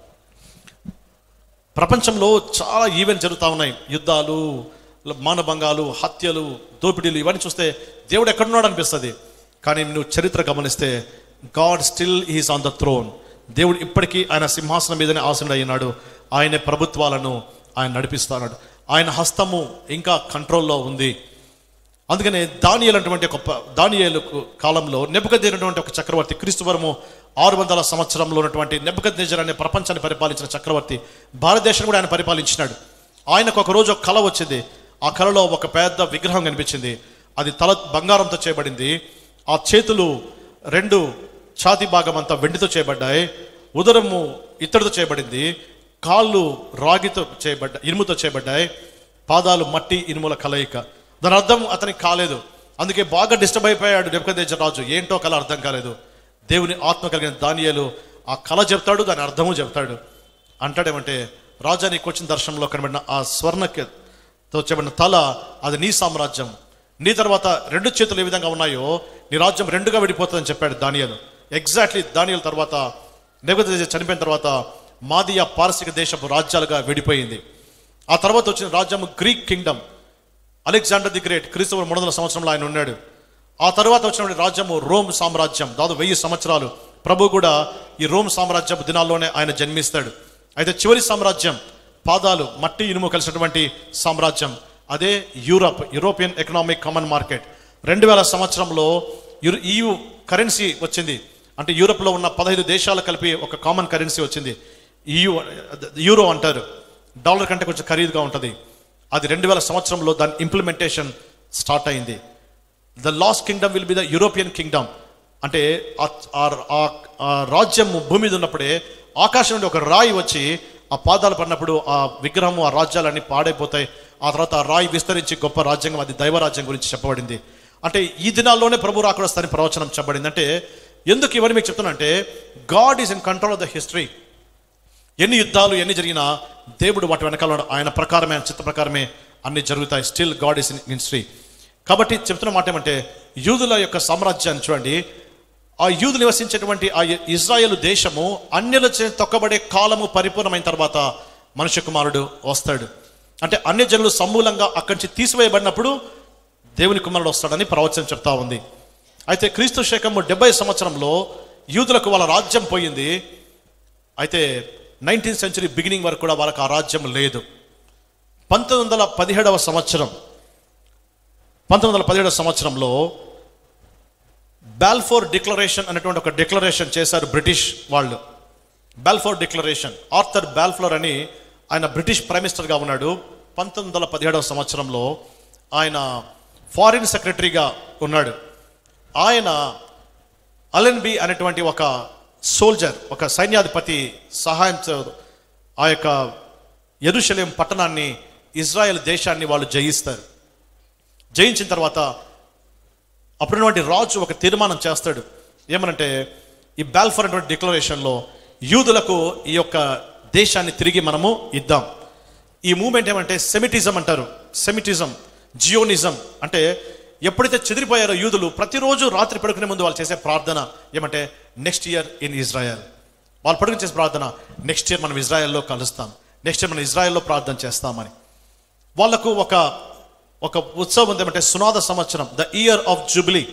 ప్రపంచంలో చాలా ఈవెంట్ జరుగుతూ ఉన్నాయి యుద్ధాలు మానభంగాలు హత్యలు దోపిడీలు ఇవన్నీ చూస్తే దేవుడు ఎక్కడున్నాడు అనిపిస్తుంది కానీ నువ్వు చరిత్ర గమనిస్తే God still is on the throne దేవుడు ఇప్పటికీ ఆయన సింహాసనం మీదనే ఆసనుడు అయినాడు ఆయన ప్రభుత్వాలను ఆయన నడిపిస్తున్నాడు ఆయన హస్తము ఇంకా కంట్రోల్లో ఉంది అందుకనే దానియేలు అటువంటి ఒక ప- దానియేలు కాలంలో నెబుకద్నేజర్ ఒక చక్రవర్తి క్రీస్తువరము ఆరు వందల సంవత్సరంలో ఉన్నటువంటి నెబుకద్నేజర్ అనే ప్రపంచాన్ని పరిపాలించిన చక్రవర్తి భారతదేశం కూడా ఆయన పరిపాలించినాడు ఆయనకు ఒక రోజు ఒక కళ వచ్చింది ఆ కళలో ఒక పెద్ద విగ్రహం కనిపించింది అది తల బంగారంతో చేయబడింది ఆ చేతులు రెండు ఛాతి భాగం అంతా వెండితో చేయబడ్డాయి ఉదరము ఇత్తడితో చేయబడింది కాళ్ళు రాగితో చేయబడ్డ ఇనుముతో చేయబడ్డాయి పాదాలు మట్టి ఇనుముల కలయిక దాని అర్థం అతనికి కాలేదు అందుకే బాగా డిస్టర్బ్ అయిపోయాడు నెప్పుకొందేజర్ రాజు ఏంటో కళ అర్థం కాలేదు దేవుని ఆత్మ కలిగిన దానియేలు ఆ కళ చెప్తాడు దాని అర్థము చెప్తాడు అంటాడేమంటే రాజా నీకు వచ్చిన దర్శనంలో కనబడిన ఆ స్వర్ణతో చేయబడిన తల అది నీ సామ్రాజ్యం నీ తర్వాత రెండు చేతులు ఏ విధంగా ఉన్నాయో నీ రాజ్యం రెండుగా విడిపోతుందని చెప్పాడు దానియలు ఎగ్జాక్ట్లీ దానియల తర్వాత నెబుకద్నెజర్ చనిపోయిన తర్వాత మాదియా పారసిక దేశపు రాజ్యాలుగా విడిపోయింది ఆ తర్వాత వచ్చిన రాజ్యం Greek kingdom Alexander the Great క్రీస్తు మూడు వందల సంవత్సరంలో ఆయన ఉన్నాడు ఆ తర్వాత వచ్చినటువంటి రాజ్యము రోమ్ సామ్రాజ్యం దాదాపు వెయ్యి సంవత్సరాలు ప్రభు కూడా ఈ రోమ్ సామ్రాజ్యపు దినాల్లోనే ఆయన జన్మిస్తాడు అయితే చివరి సామ్రాజ్యం పాదాలు మట్టి ఇనుము కలిసినటువంటి సామ్రాజ్యం అదే Europe European economic common market రెండు వేల సంవత్సరంలో యు- ఈయు కరెన్సీ వచ్చింది అంటే యూరోప్లో ఉన్న పదహైదు దేశాలు కలిపి ఒక కామన్ కరెన్సీ వచ్చింది ఈయు యూరో అంటారు డాలర్ కంటే కొంచెం ఖరీదుగా ఉంటుంది అది రెండు వేల సంవత్సరంలో దాని ఇంప్లిమెంటేషన్ స్టార్ట్ అయింది the last kingdom will be the European kingdom అంటే ఆ- ఆ- ఆ- ఆ రాజ్యం భూమి మీద ఉన్నప్పుడే ఆకాశం నుండి ఒక రాయి వచ్చి ఆ పాదాలు పడినప్పుడు ఆ విగ్రహము ఆ రాజ్యాలన్నీ పాడైపోతాయి ఆ తర్వాత ఆ రాయి విస్తరించి గొప్ప రాజ్యాంగం అది దైవరాజ్యం గురించి చెప్పబడింది అంటే ఈ దినాల్లోనే ప్రభు రాకుండా వస్తారని ప్రవచనం చెప్పబడింది అంటే ఎందుకు ఇవన్నీ మీకు చెప్తున్నా అంటే God is in control of the history ఎన్ని యుద్ధాలు ఎన్ని జరిగినా దేవుడు వాటి వెనకాల ఉన్నాడు. ఆయన ప్రకారమే ఆయన చిత్త ప్రకారమే అన్ని జరుగుతాయి still God is in history కాబట్టి చెప్తున్న మాట ఏమంటే యూదుల యొక్క సామ్రాజ్యాన్ని చూడండి ఆ యూదులు నివసించేటువంటి ఆ ఇజ్రాయేల్ దేశము అన్యుల చే తొక్కబడే కాలము పరిపూర్ణమైన తర్వాత మనుష్య కుమారుడు వస్తాడు అంటే అన్య జనులు సమూలంగా అక్కడి నుంచి తీసివేయబడినప్పుడు దేవుని కుమారుడు వస్తాడని ప్రవచనం చెప్తా ఉంది అయితే క్రీస్తు శకము డెబ్బై సంవత్సరంలో యూదులకు వాళ్ళ రాజ్యం పోయింది అయితే నైన్టీన్త్ సెంచరీ బిగినింగ్ వరకు కూడా వాళ్ళకి ఆ రాజ్యం లేదు పంతొమ్మిది వందల పదిహేడవ సంవత్సరం పంతొమ్మిది వందల పదిహేడవ సంవత్సరంలో బాల్ఫోర్ డిక్లరేషన్ అనేటువంటి ఒక డిక్లరేషన్ చేశారు బ్రిటిష్ వాళ్ళు బాల్ఫోర్ డిక్లరేషన్ ఆర్థర్ బాల్ఫ్లోర్ అని ఆయన బ్రిటిష్ ప్రైమ్ మినిస్టర్గా ఉన్నాడు పంతొమ్మిది వందల పదిహేడవ సంవత్సరంలో ఆయన ఫారిన్ సెక్రటరీగా ఉన్నాడు ఆయన అలెన్ బి అనేటువంటి ఒక సోల్జర్ ఒక సైన్యాధిపతి సహాయంతో ఆ యొక్క ఎరుషలేం పట్టణాన్ని ఇజ్రాయెల్ దేశాన్ని వాళ్ళు జయిస్తారు జయించిన తర్వాత అప్పుడున్నటువంటి రాజు ఒక తీర్మానం చేస్తాడు ఏమనంటే ఈ బాల్ఫర్ అనేటువంటి డిక్లరేషన్లో యూదులకు ఈ యొక్క దేశాన్ని తిరిగి మనము ఇద్దాం ఈ మూమెంట్ ఏమంటే సెమిటిజం అంటారు సెమిటిజం జియోనిజం అంటే ఎప్పుడైతే చెదిరిపోయారో యూదులు ప్రతిరోజు రాత్రి పడుకునే ముందు వాళ్ళు చేసే ప్రార్థన ఏమంటే నెక్స్ట్ ఇయర్ ఇన్ ఇజ్రాయెల్ వాళ్ళు పడుకుని చేసే ప్రార్థన నెక్స్ట్ ఇయర్ మనం ఇజ్రాయెల్లో కలుస్తాం నెక్స్ట్ ఇయర్ మనం ఇజ్రాయెల్లో ప్రార్థన చేస్తామని వాళ్ళకు ఒక ఒక ఉత్సవం ఉంది ఏమంటే సునాద సంవత్సరం ద ఇయర్ ఆఫ్ జూబిలీ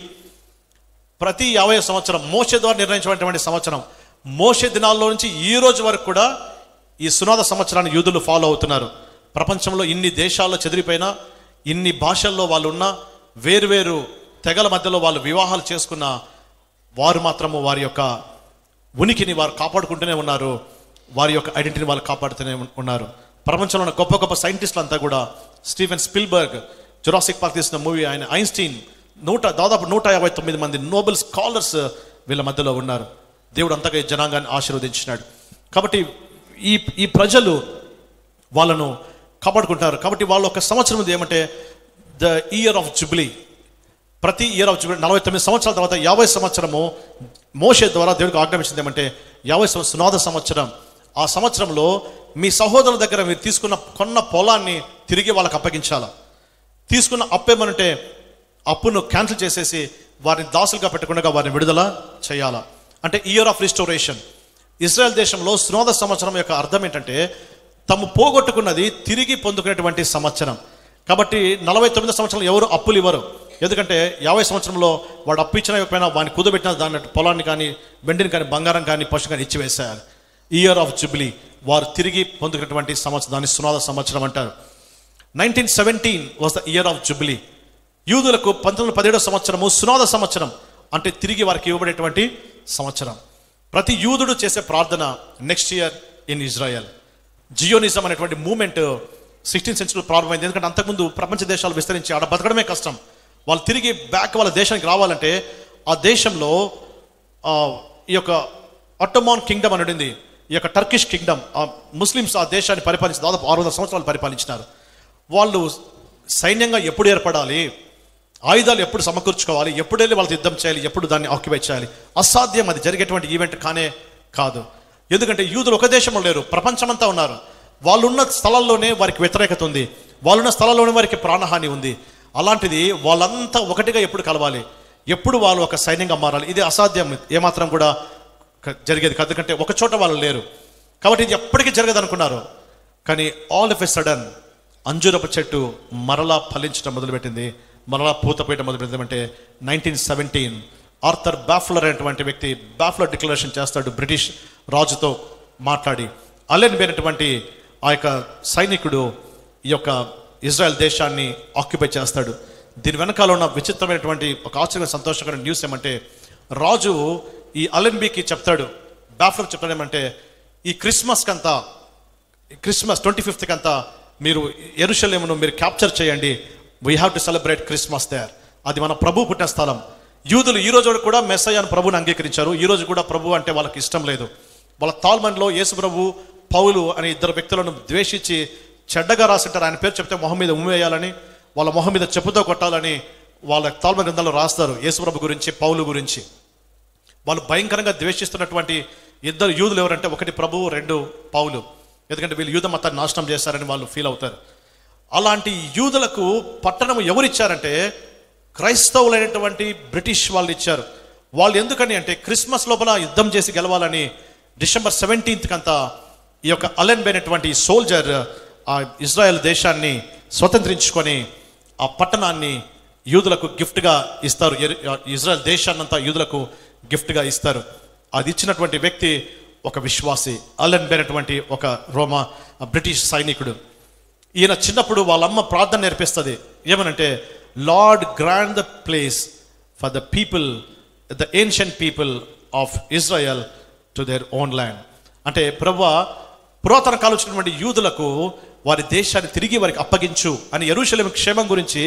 ప్రతి యాభై సంవత్సరం మోషే ద్వారా నిర్ణయించినటువంటి సంవత్సరం మోషే దినాల్లో నుంచి ఈ రోజు వరకు కూడా ఈ సునాద సంవత్సరాన్ని యూదులు ఫాలో అవుతున్నారు ప్రపంచంలో ఇన్ని దేశాల్లో చెదిరిపోయినా ఇన్ని భాషల్లో వాళ్ళు ఉన్నా వేరువేరు తెగల మధ్యలో వాళ్ళు వివాహాలు చేసుకున్న వారు మాత్రము వారి యొక్క ఉనికిని వారు కాపాడుకుంటూనే ఉన్నారు వారి యొక్క ఐడెంటిటీని వాళ్ళు కాపాడుతూనే ఉన్- ఉన్నారు ప్రపంచంలో ఉన్న గొప్ప గొప్ప సైంటిస్టులు అంతా కూడా స్టీవెన్ స్పిల్బర్గ్ జురాసిక్ పార్క్ తీసిన మూవీ ఆయన ఐన్స్టీన్ నూట దాదాపు నూట యాభై తొమ్మిది మంది నోబెల్ స్కాలర్స్ వీళ్ళ మధ్యలో ఉన్నారు దేవుడు అంతగా ఈ జనాంగాన్ని ఆశీర్వదించినాడు కాబట్టి ఈ ఈ ప్రజలు వాళ్ళను కాపాడుకుంటారు కాబట్టి వాళ్ళు ఒక సంవత్సరం ఉంది ఏమంటే ద ఇయర్ ఆఫ్ జుబ్లీ ప్రతి ఇయర్ ఆఫ్ జుబ్లీ నలభై తొమ్మిది సంవత్సరాల తర్వాత యాభై సంవత్సరము మోషే ద్వారా దేవుడికి ఆజ్ఞాపించింది ఏమంటే యాభై సంవత్సరం సునాద సంవత్సరం ఆ సంవత్సరంలో మీ సహోదరుల దగ్గర మీరు తీసుకున్న కొన్న పొలాన్ని తిరిగి వాళ్ళకి అప్పగించాలా తీసుకున్న అప్పు ఏమనంటే అప్పును క్యాన్సిల్ చేసేసి వారిని దాసులుగా పెట్టకుండా వారిని విడుదల చేయాలా అంటే ఇయర్ ఆఫ్ రిస్టోరేషన్ ఇజ్రాయెల్ దేశంలో సునాద సంవత్సరం యొక్క అర్థం ఏంటంటే తాము పోగొట్టుకున్నది తిరిగి పొందుకునేటువంటి సంవత్సరం కాబట్టి నలభై తొమ్మిది సంవత్సరాలు ఎవరు అప్పులు ఇవ్వరు ఎందుకంటే యాభై సంవత్సరంలో వాడు అప్పు ఇచ్చినా ఇవ్వకపోయినా వాడిని కుదబెట్టిన దాని పొలాన్ని కానీ వెండిని కానీ బంగారం కానీ పశు కానీ ఇచ్చి వేసేయాలి ఇయర్ ఆఫ్ జుబ్లీ వారు తిరిగి పొందుకున్నటువంటి సంవత్సరం దాన్ని సునాద సంవత్సరం అంటారు nineteen seventeen was the year of jubilee యూదులకు పంతొమ్మిది పదిహేడో సంవత్సరము సునాద సంవత్సరం అంటే తిరిగి వారికి ఇవ్వబడేటువంటి సంవత్సరం ప్రతి యూదుడు చేసే ప్రార్థన next year in Israel Zionism అనేటువంటి మూమెంట్ సిక్స్టీన్ సెంచురీ ప్రారంభమైంది ఎందుకంటే అంతకుముందు ప్రపంచ దేశాలు విస్తరించి ఆడ బతకడమే కష్టం వాళ్ళు తిరిగి బ్యాక్ వాళ్ళ దేశానికి రావాలంటే ఆ దేశంలో ఆ, ఈ యొక్క అట్టోమాన్ కింగ్డమ్ అని ఉండింది ఈ యొక్క టర్కిష్ కింగ్డమ్ ఆ ముస్లిమ్స్ ఆ దేశాన్ని పరిపాలించి దాదాపు ఆరు వందల సంవత్సరాలు పరిపాలించినారు వాళ్ళు సైన్యంగా ఎప్పుడు ఏర్పడాలి ఆయుధాలు ఎప్పుడు సమకూర్చుకోవాలి ఎప్పుడు వెళ్ళి వాళ్ళతో యుద్ధం చేయాలి ఎప్పుడు దాన్ని ఆక్యుపై చేయాలి అసాధ్యం అది జరిగేటువంటి ఈవెంట్ కానే కాదు ఎందుకంటే యూదులు ఒక దేశంలో లేరు ప్రపంచమంతా ఉన్నారు వాళ్ళున్న స్థలాల్లోనే వారికి వ్యతిరేకత ఉంది వాళ్ళున్న స్థలాల్లోనే వారికి ప్రాణహాని ఉంది అలాంటిది వాళ్ళంతా ఒకటిగా ఎప్పుడు కలవాలి ఎప్పుడు వాళ్ళు ఒక సైన్యంగా మారాలి ఇది అసాధ్యం ఏమాత్రం కూడా క- జరిగేది కాదు ఎందుకంటే ఒక చోట వాళ్ళు లేరు కాబట్టి ఇది ఎప్పటికీ జరగదు అనుకున్నారు కానీ ఆల్ ఆఫ్ ఎ సడన్ అంజురపు చెట్టు మరలా ఫలించడం మొదలుపెట్టింది మరలా పూత పోయడం మొదలుపెట్టింది అంటే నైన్టీన్ సెవెంటీన్ ఆర్థర్ బాఫ్లర్ అనేటువంటి వ్యక్తి బాఫ్లర్ డిక్లరేషన్ చేస్తాడు బ్రిటిష్ రాజుతో మాట్లాడి అలెన్ అయినటువంటి ఆ యొక్క సైనికుడు ఈ యొక్క ఇజ్రాయెల్ దేశాన్ని ఆక్యుపై చేస్తాడు దీని వెనకాల ఉన్న విచిత్రమైనటువంటి ఒక ఆశ్చర్య సంతోషకరమైన న్యూస్ ఏమంటే రాజు ఈ అలెన్బీకి చెప్తాడు బాఫ్లర్ చెప్తాడు ఏమంటే ఈ క్రిస్మస్ కంతా క్రిస్మస్ ట్వంటీ ఫిఫ్త్కి అంతా మీరు ఎరుషలేమును మీరు క్యాప్చర్ చేయండి we have to celebrate Christmas there అది మన ప్రభు పుట్టిన స్థలం యూదులు ఈ రోజు కూడా మెస్సయ్య అని ప్రభుని అంగీకరించారు ఈ రోజు కూడా ప్రభు అంటే వాళ్ళకి ఇష్టం లేదు వాళ్ళ తాల్మన్లో యేసు ప్రభు పౌలు అనే ఇద్దరు వ్యక్తులను ద్వేషించి చెడ్డగా రాసింటారు ఆయన పేరు చెప్తే మొహం మీద ఉమ్మేయాలని వాళ్ళ మొహం మీద చెప్పుతో కొట్టాలని వాళ్ళ తాల్మ గ్రంథంలో రాస్తారు యేసు ప్రభు గురించి పౌలు గురించి వాళ్ళు భయంకరంగా ద్వేషిస్తున్నటువంటి ఇద్దరు యూదులు ఎవరంటే ఒకటి ప్రభువు రెండు పౌలు ఎందుకంటే వీళ్ళు యూద మతాన్ని నాశనం చేస్తారని వాళ్ళు ఫీల్ అవుతారు అలాంటి యూదులకు పట్టణం ఎవరిచ్చారంటే క్రైస్తవులైనటువంటి బ్రిటిష్ వాళ్ళు ఇచ్చారు వాళ్ళు ఎందుకని అంటే క్రిస్మస్ లోపల యుద్ధం చేసి గెలవాలని డిసెంబర్ సెవెంటీన్త్ కంతా ఈ యొక్క అలెన్ అయినటువంటి సోల్జర్ ఆ ఇజ్రాయెల్ దేశాన్ని స్వతంత్రించుకొని ఆ పట్టణాన్ని యూదులకు గిఫ్ట్గా ఇస్తారు ఎరు- ఇజ్రాయెల్ దేశాన్నంతా యూదులకు గిఫ్ట్గా ఇస్తారు అది ఇచ్చినటువంటి వ్యక్తి ఒక విశ్వాసి అలెన్ బెనటువంటి ఒక రోమా బ్రిటిష్ సైనికుడు ఈయన చిన్నప్పుడు వాళ్ళమ్మ ప్రార్థన నేర్పిస్తుంది ఏమనంటే Lord grant the place for the people the ancient people of Israel to their own land అంటే ప్రభు పురాతన కాలం వచ్చినటువంటి యూదులకు వారి దేశాన్ని తిరిగి వారికి అప్పగించు అని ఎరుషలేం క్షేమం గురించి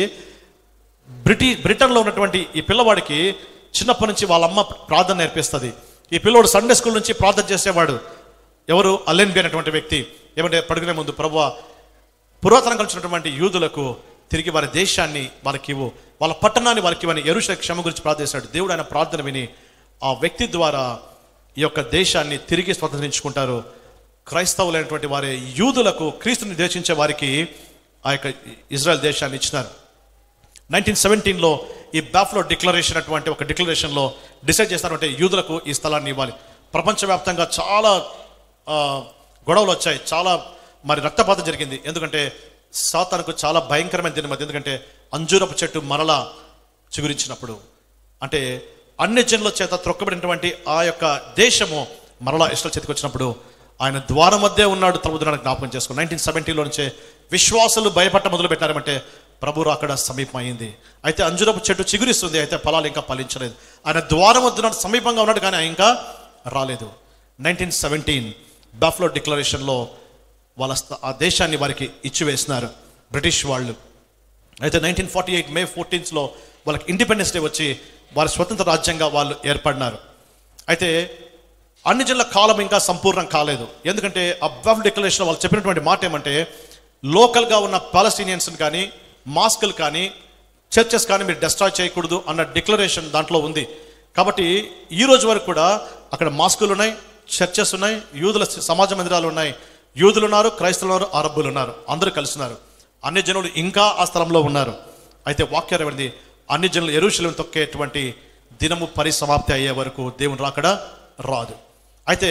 బ్రిటి బ్రిటన్లో ఉన్నటువంటి ఈ పిల్లవాడికి చిన్నప్పటి నుంచి వాళ్ళ అమ్మ ప్రార్థన నేర్పిస్తుంది ఈ పిల్లోడు సండే స్కూల్ నుంచి ప్రార్థన చేసేవాడు ఎవరు అల్లెన్బి అనేటువంటి వ్యక్తి ఏమంటే పడుకునే ముందు ప్రభు పురాతనం కలిసినటువంటి యూదులకు తిరిగి వారి దేశాన్ని వారికి ఇవ్వు వాళ్ళ పట్టణాన్ని వారికి ఇవ్వని ఎరుష క్షమ గురించి ప్రార్థిస్తాడు దేవుడు ఆయన ప్రార్థన విని ఆ వ్యక్తి ద్వారా ఈ యొక్క దేశాన్ని తిరిగి స్వతంత్రించుకుంటారు క్రైస్తవులైనటువంటి వారి యూదులకు క్రీస్తుని ద్వేషించే వారికి ఆ యొక్క ఇజ్రాయెల్ దేశాన్ని ఇచ్చినారు నైన్టీన్ సెవెంటీన్లో ఈ బాఫ్లో డిక్లరేషన్ అటువంటి ఒక డిక్లరేషన్లో డిసైడ్ చేస్తారంటే యూదులకు ఈ స్థలాన్ని ఇవ్వాలి ప్రపంచవ్యాప్తంగా చాలా ఆ, గొడవలు వచ్చాయి చాలా మరి రక్తపాతం జరిగింది ఎందుకంటే సాతానుకు చాలా భయంకరమైన దినం అది ఎందుకంటే అంజూరపు చెట్టు మరలా చిగురించినప్పుడు అంటే అన్ని జనుల చేత త్రొక్కబడినటువంటి ఆ యొక్క దేశము మరలా ఇష్టల చేతికి వచ్చినప్పుడు ఆయన ద్వారం మధ్య ఉన్నాడు తలుపుతున్నాడు జ్ఞాపకం చేసుకో నైన్టీన్ సెవెంటీలో నుంచే విశ్వాసులు భయపట్ట మొదలు పెట్టారంటే ప్రభు అక్కడ సమీపం అయింది అయితే అంజురపు చెట్టు చిగురిస్తుంది అయితే ఫలాలు ఇంకా ఫలించలేదు ఆయన ద్వారం వద్ద సమీపంగా ఉన్నాడు కానీ ఆయన ఇంకా రాలేదు నైన్టీన్ సెవెంటీన్ బఫ్లో డిక్లరేషన్లో వాళ్ళ స్థ- ఆ దేశాన్ని వారికి ఇచ్చివేసినారు బ్రిటిష్ వాళ్ళు అయితే నైన్టీన్ ఫార్టీ ఎయిట్ మే ఫోర్టీన్స్లో వాళ్ళకి ఇండిపెండెన్స్ డే వచ్చి వారి స్వతంత్ర రాజ్యంగా వాళ్ళు ఏర్పడినారు అయితే అన్ని జిల్లా కాలం ఇంకా సంపూర్ణం కాలేదు ఎందుకంటే ఆ బఫ్ డిక్లరేషన్ వాళ్ళు చెప్పినటువంటి మాట ఏమంటే లోకల్గా ఉన్న పాలస్తీనియన్స్ కానీ మాస్కులు కానీ చర్చెస్ కానీ మీరు డెస్ట్రాయ్ చేయకూడదు అన్న డిక్లరేషన్ దాంట్లో ఉంది కాబట్టి ఈ రోజు వరకు కూడా అక్కడ మాస్కులు ఉన్నాయి చర్చెస్ ఉన్నాయి యూదుల సమాజ మందిరాలు ఉన్నాయి యూదులు ఉన్నారు క్రైస్తవులు ఉన్నారు అరబ్బులు ఉన్నారు అందరూ కలిసి ఉన్నారు అన్ని జనులు ఇంకా ఆ స్థలంలో ఉన్నారు అయితే వాక్యం ఏమైంది అన్ని జనులు ఎరుశలం తొక్కేటువంటి దినము పరిసమాప్తి అయ్యే వరకు దేవుని రాకడ రాదు అయితే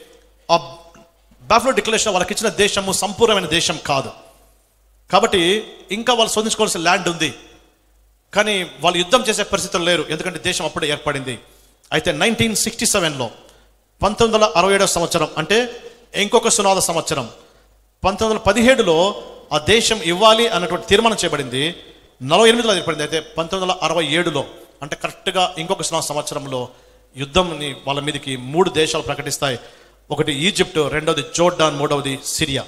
ఆ బాఫ్లో డిక్లరేషన్ వాళ్ళకి ఇచ్చిన దేశము సంపూర్ణమైన దేశం కాదు కాబట్టి ఇంకా వాళ్ళు శోధించుకోవాల్సిన ల్యాండ్ ఉంది కానీ వాళ్ళు యుద్ధం చేసే పరిస్థితులు లేరు ఎందుకంటే దేశం అప్పుడే ఏర్పడింది అయితే నైన్టీన్ సిక్స్టీ సెవెన్లో పంతొమ్మిది వందల అరవై ఏడవ సంవత్సరం అంటే ఇంకొక సునాద సంవత్సరం పంతొమ్మిది వందల పదిహేడులో ఆ దేశం ఇవ్వాలి అన్నటువంటి తీర్మానం చేయబడింది నలభై ఎనిమిదిలో ఏర్పడింది అయితే పంతొమ్మిది వందల అరవై ఏడులో అంటే కరెక్ట్గా ఇంకొక సునాద సంవత్సరంలో యుద్ధంని వాళ్ళ మీదకి మూడు దేశాలు ప్రకటిస్తాయి ఒకటి ఈజిప్ట్ రెండవది జోర్డాన్ మూడవది సిరియా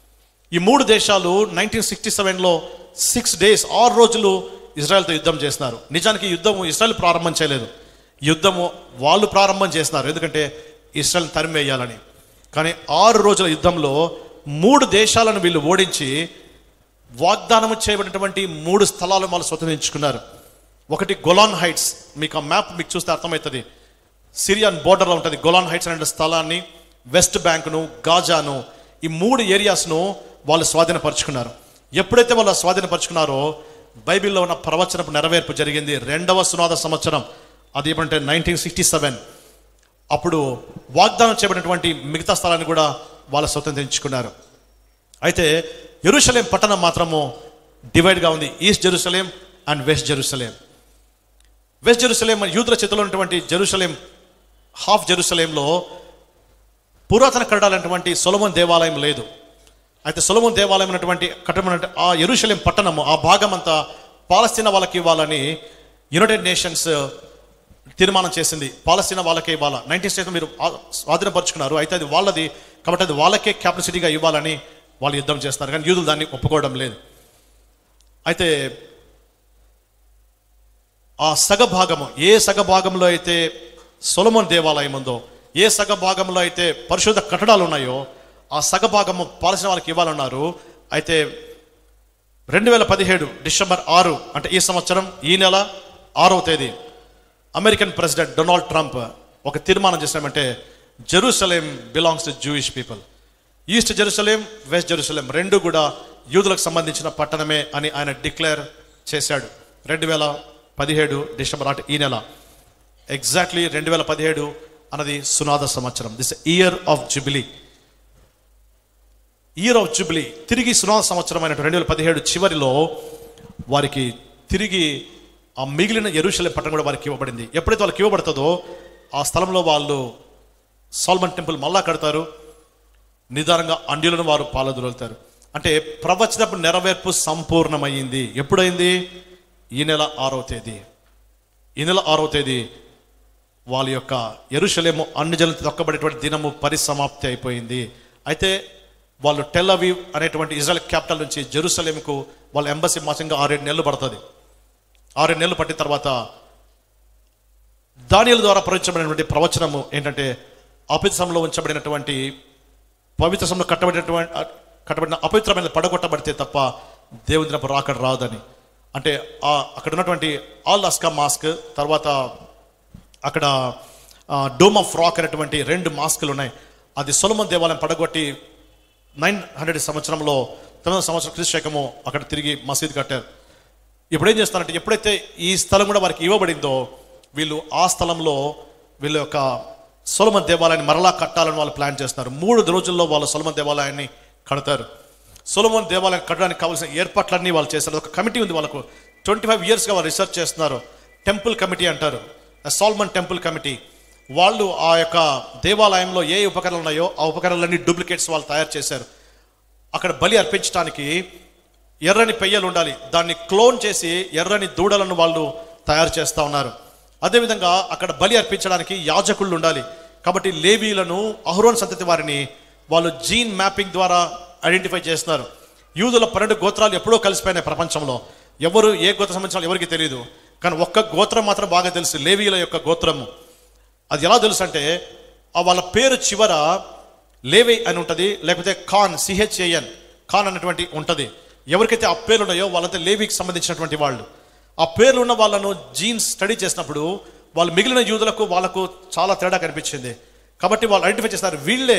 ఈ మూడు దేశాలు నైన్టీన్ సిక్స్టీ సెవెన్లో సిక్స్ డేస్ ఆరు రోజులు ఇజ్రాయెల్తో యుద్ధం చేస్తున్నారు నిజానికి ఈ యుద్ధం ఇజ్రాయెల్ ప్రారంభం చేయలేదు యుద్ధము వాళ్ళు ప్రారంభం చేస్తున్నారు ఎందుకంటే ఇజ్రాయెల్ తరిమేయాలని కానీ ఆరు రోజుల యుద్ధంలో మూడు దేశాలను వీళ్ళు ఓడించి వాగ్దానం చేయబడినటువంటి మూడు స్థలాలు వాళ్ళు స్వతంత్రించుకున్నారు ఒకటి గొలాన్ హైట్స్ మీకు ఆ మ్యాప్ మీకు చూస్తే అర్థమవుతుంది సిరియన్ బోర్డర్లో ఉంటుంది గొలాన్ హైట్స్ అనే స్థలాన్ని వెస్ట్ బ్యాంకును గాజాను ఈ మూడు ఏరియాస్ను వాళ్ళు స్వాధీనపరుచుకున్నారు ఎప్పుడైతే వాళ్ళు స్వాధీనపరుచుకున్నారో బైబిల్లో ఉన్న ప్రవచనపు నెరవేర్పు జరిగింది రెండవ సునాద సంవత్సరం అది ఏమంటే నైన్టీన్ సిక్స్టీ సెవెన్ అప్పుడు వాగ్దానం చేయబడినటువంటి మిగతా స్థలాన్ని కూడా వాళ్ళు స్వతంత్రించుకున్నారు అయితే ఎరుషలేం పట్టణం మాత్రము డివైడ్గా ఉంది east Jerusalem and west Jerusalem west Jerusalem మరి యూదుల చేతిలో ఉన్నటువంటి జెరూసలేం హాఫ్ జెరూసలేంలో పురాతన కట్టడాలైనటువంటి సొలమన్ దేవాలయం లేదు అయితే సొలమన్ దేవాలయం ఉన్నటువంటి కట్టడం ఆ ఎరుషలేం పట్టణము ఆ భాగం అంతా పాలస్తీనా వాళ్ళకి ఇవ్వాలని యునైటెడ్ నేషన్స్ తీర్మానం చేసింది పాలస్తీనా వాళ్ళకే ఇవ్వాలా నైన్టీన్ స్టేట్స్ మీరు ఆ- స్వాధీనపరుచుకున్నారు అయితే అది వాళ్ళది కాబట్టి అది వాళ్ళకే క్యాపిటల్ సిటీగా ఇవ్వాలని వాళ్ళు యుద్ధం చేస్తున్నారు కానీ యూదులు దాన్ని ఒప్పుకోవడం లేదు అయితే ఆ సగ భాగము ఏ సగ భాగంలో అయితే సొలమోన్ దేవాలయం ఉందో ఏ సగ భాగంలో అయితే పరిశుద్ధ కట్టడాలు ఉన్నాయో ఆ సగ భాగము పాలసిన వాళ్ళకి ఇవ్వాలన్నారు అయితే రెండు వేల పదిహేడు డిసెంబర్ ఆరు అంటే ఈ సంవత్సరం ఈ నెల ఆరవ తేదీ అమెరికన్ ప్రెసిడెంట్ డొనాల్డ్ ట్రంప్ ఒక తీర్మానం చేశామంటే Jerusalem belongs to Jewish people east Jerusalem west Jerusalem రెండు కూడా యూదులకు సంబంధించిన పట్టణమే అని ఆయన డిక్లేర్ చేశాడు రెండు వేల పదిహేడు డిసెంబర్ అంటే ఈ నెల ఎగ్జాక్ట్లీ రెండు వేల పదిహేడు అన్నది సునాద సంవత్సరం this year of jubilee year of jubilee తిరిగి సునాద సంవత్సరం అయిన రెండు వేల పదిహేడు చివరిలో వారికి తిరిగి ఆ మిగిలిన ఎరుషలే పట్టణం కూడా వారికి ఇవ్వబడింది ఎప్పుడైతే వాళ్ళకి ఇవ్వబడుతుందో ఆ స్థలంలో వాళ్ళు సాల్మన్ టెంపుల్ మళ్ళా కడతారు నిదానంగా అండ్యులను వారు పాలదొరులుతారు అంటే ప్రవచనపు నెరవేర్పు సంపూర్ణమైంది ఎప్పుడైంది ఈ నెల ఆరవ తేదీ ఈ నెల ఆరవ తేదీ వాళ్ళ యొక్క ఎరుషలేము అన్ని జనులు తొక్కబడేటువంటి దినము పరిసమాప్తి అయిపోయింది అయితే వాళ్ళు టెల్ అవీవ్ అనేటువంటి ఇజ్రాయెల్ క్యాపిటల్ నుంచి జెరూసలేంకు వాళ్ళ ఎంబసీ మాసంగా ఆరేడు నెలలు పడుతుంది ఆరేడు నెలలు పట్టిన తర్వాత దానిల ద్వారా ప్రవచించబడినటువంటి ప్రవచనము ఏంటంటే అపిత్సంలో ఉంచబడినటువంటి పవిత్ర సమయంలో కట్టబడినటువంటి కట్టబడిన అపవిత్రమైన పడగొట్టబడితే తప్ప దేవుని దినపు రాకడ రాదని అంటే ఆ అక్కడ ఉన్నటువంటి ఆల్ అస్కా మాస్క్ తర్వాత అక్కడ డోమ్ ఆఫ్ రాక్ అనేటువంటి రెండు మాస్కులు ఉన్నాయి అది సొలమన్ దేవాలయం పడగొట్టి నైన్ హండ్రెడ్ సంవత్సరంలో తొమ్మిదవ సంవత్సరం క్రీస్తు శకము అక్కడ తిరిగి మసీద్ కట్టారు ఇప్పుడు ఏం చేస్తారంటే ఎప్పుడైతే ఈ స్థలం కూడా వారికి ఇవ్వబడిందో వీళ్ళు ఆ స్థలంలో వీళ్ళ యొక్క సొలమన్ దేవాలయాన్ని మరలా కట్టాలని వాళ్ళు ప్లాన్ చేస్తున్నారు మూడు రోజుల్లో వాళ్ళు సొలమన్ దేవాలయాన్ని కడతారు సొలమన్ దేవాలయం కట్టడానికి కావాల్సిన ఏర్పాట్లన్నీ వాళ్ళు చేస్తారు ఒక కమిటీ ఉంది వాళ్ళకు ట్వంటీ ఫైవ్ ఇయర్స్గా వాళ్ళు రీసెర్చ్ చేస్తున్నారు టెంపుల్ కమిటీ అంటారు సాల్మన్ టెంపుల్ కమిటీ వాళ్ళు ఆ యొక్క దేవాలయంలో ఏ ఉపకరణలు ఉన్నాయో ఆ ఉపకరణలన్నీ డూప్లికేట్స్ వాళ్ళు తయారు చేశారు అక్కడ బలి అర్పించడానికి ఎర్రని పెయ్యలు ఉండాలి దాన్ని క్లోన్ చేసి ఎర్రని దూడలను వాళ్ళు తయారు చేస్తూ ఉన్నారు అదేవిధంగా అక్కడ బలి అర్పించడానికి యాజకుళ్ళు ఉండాలి కాబట్టి లేవీలను అహరోన్ సంతతి వారిని వాళ్ళు జీన్ మ్యాపింగ్ ద్వారా ఐడెంటిఫై చేస్తున్నారు యూదుల పన్నెండు గోత్రాలు ఎప్పుడో కలిసిపోయినాయి ప్రపంచంలో ఎవరు ఏ గోత్ర సంబంధించిన ఎవరికి తెలియదు కానీ ఒక్క గోత్రం మాత్రం బాగా తెలుసు లేవీల యొక్క గోత్రము అది ఎలా తెలుసు అంటే ఆ వాళ్ళ పేరు చివర లేవై అని ఉంటుంది లేకపోతే ఖాన్ సిహెచ్ఏఎన్ ఖాన్ అన్నటువంటి ఉంటుంది ఎవరికైతే ఆ పేర్లు ఉన్నాయో వాళ్ళంతా లేవీకి సంబంధించినటువంటి వాళ్ళు ఆ పేర్లు ఉన్న వాళ్ళను జీన్స్ స్టడీ చేసినప్పుడు వాళ్ళు మిగిలిన యూదులకు వాళ్ళకు చాలా తేడా కనిపించింది కాబట్టి వాళ్ళు ఐడెంటిఫై చేస్తారు వీళ్ళే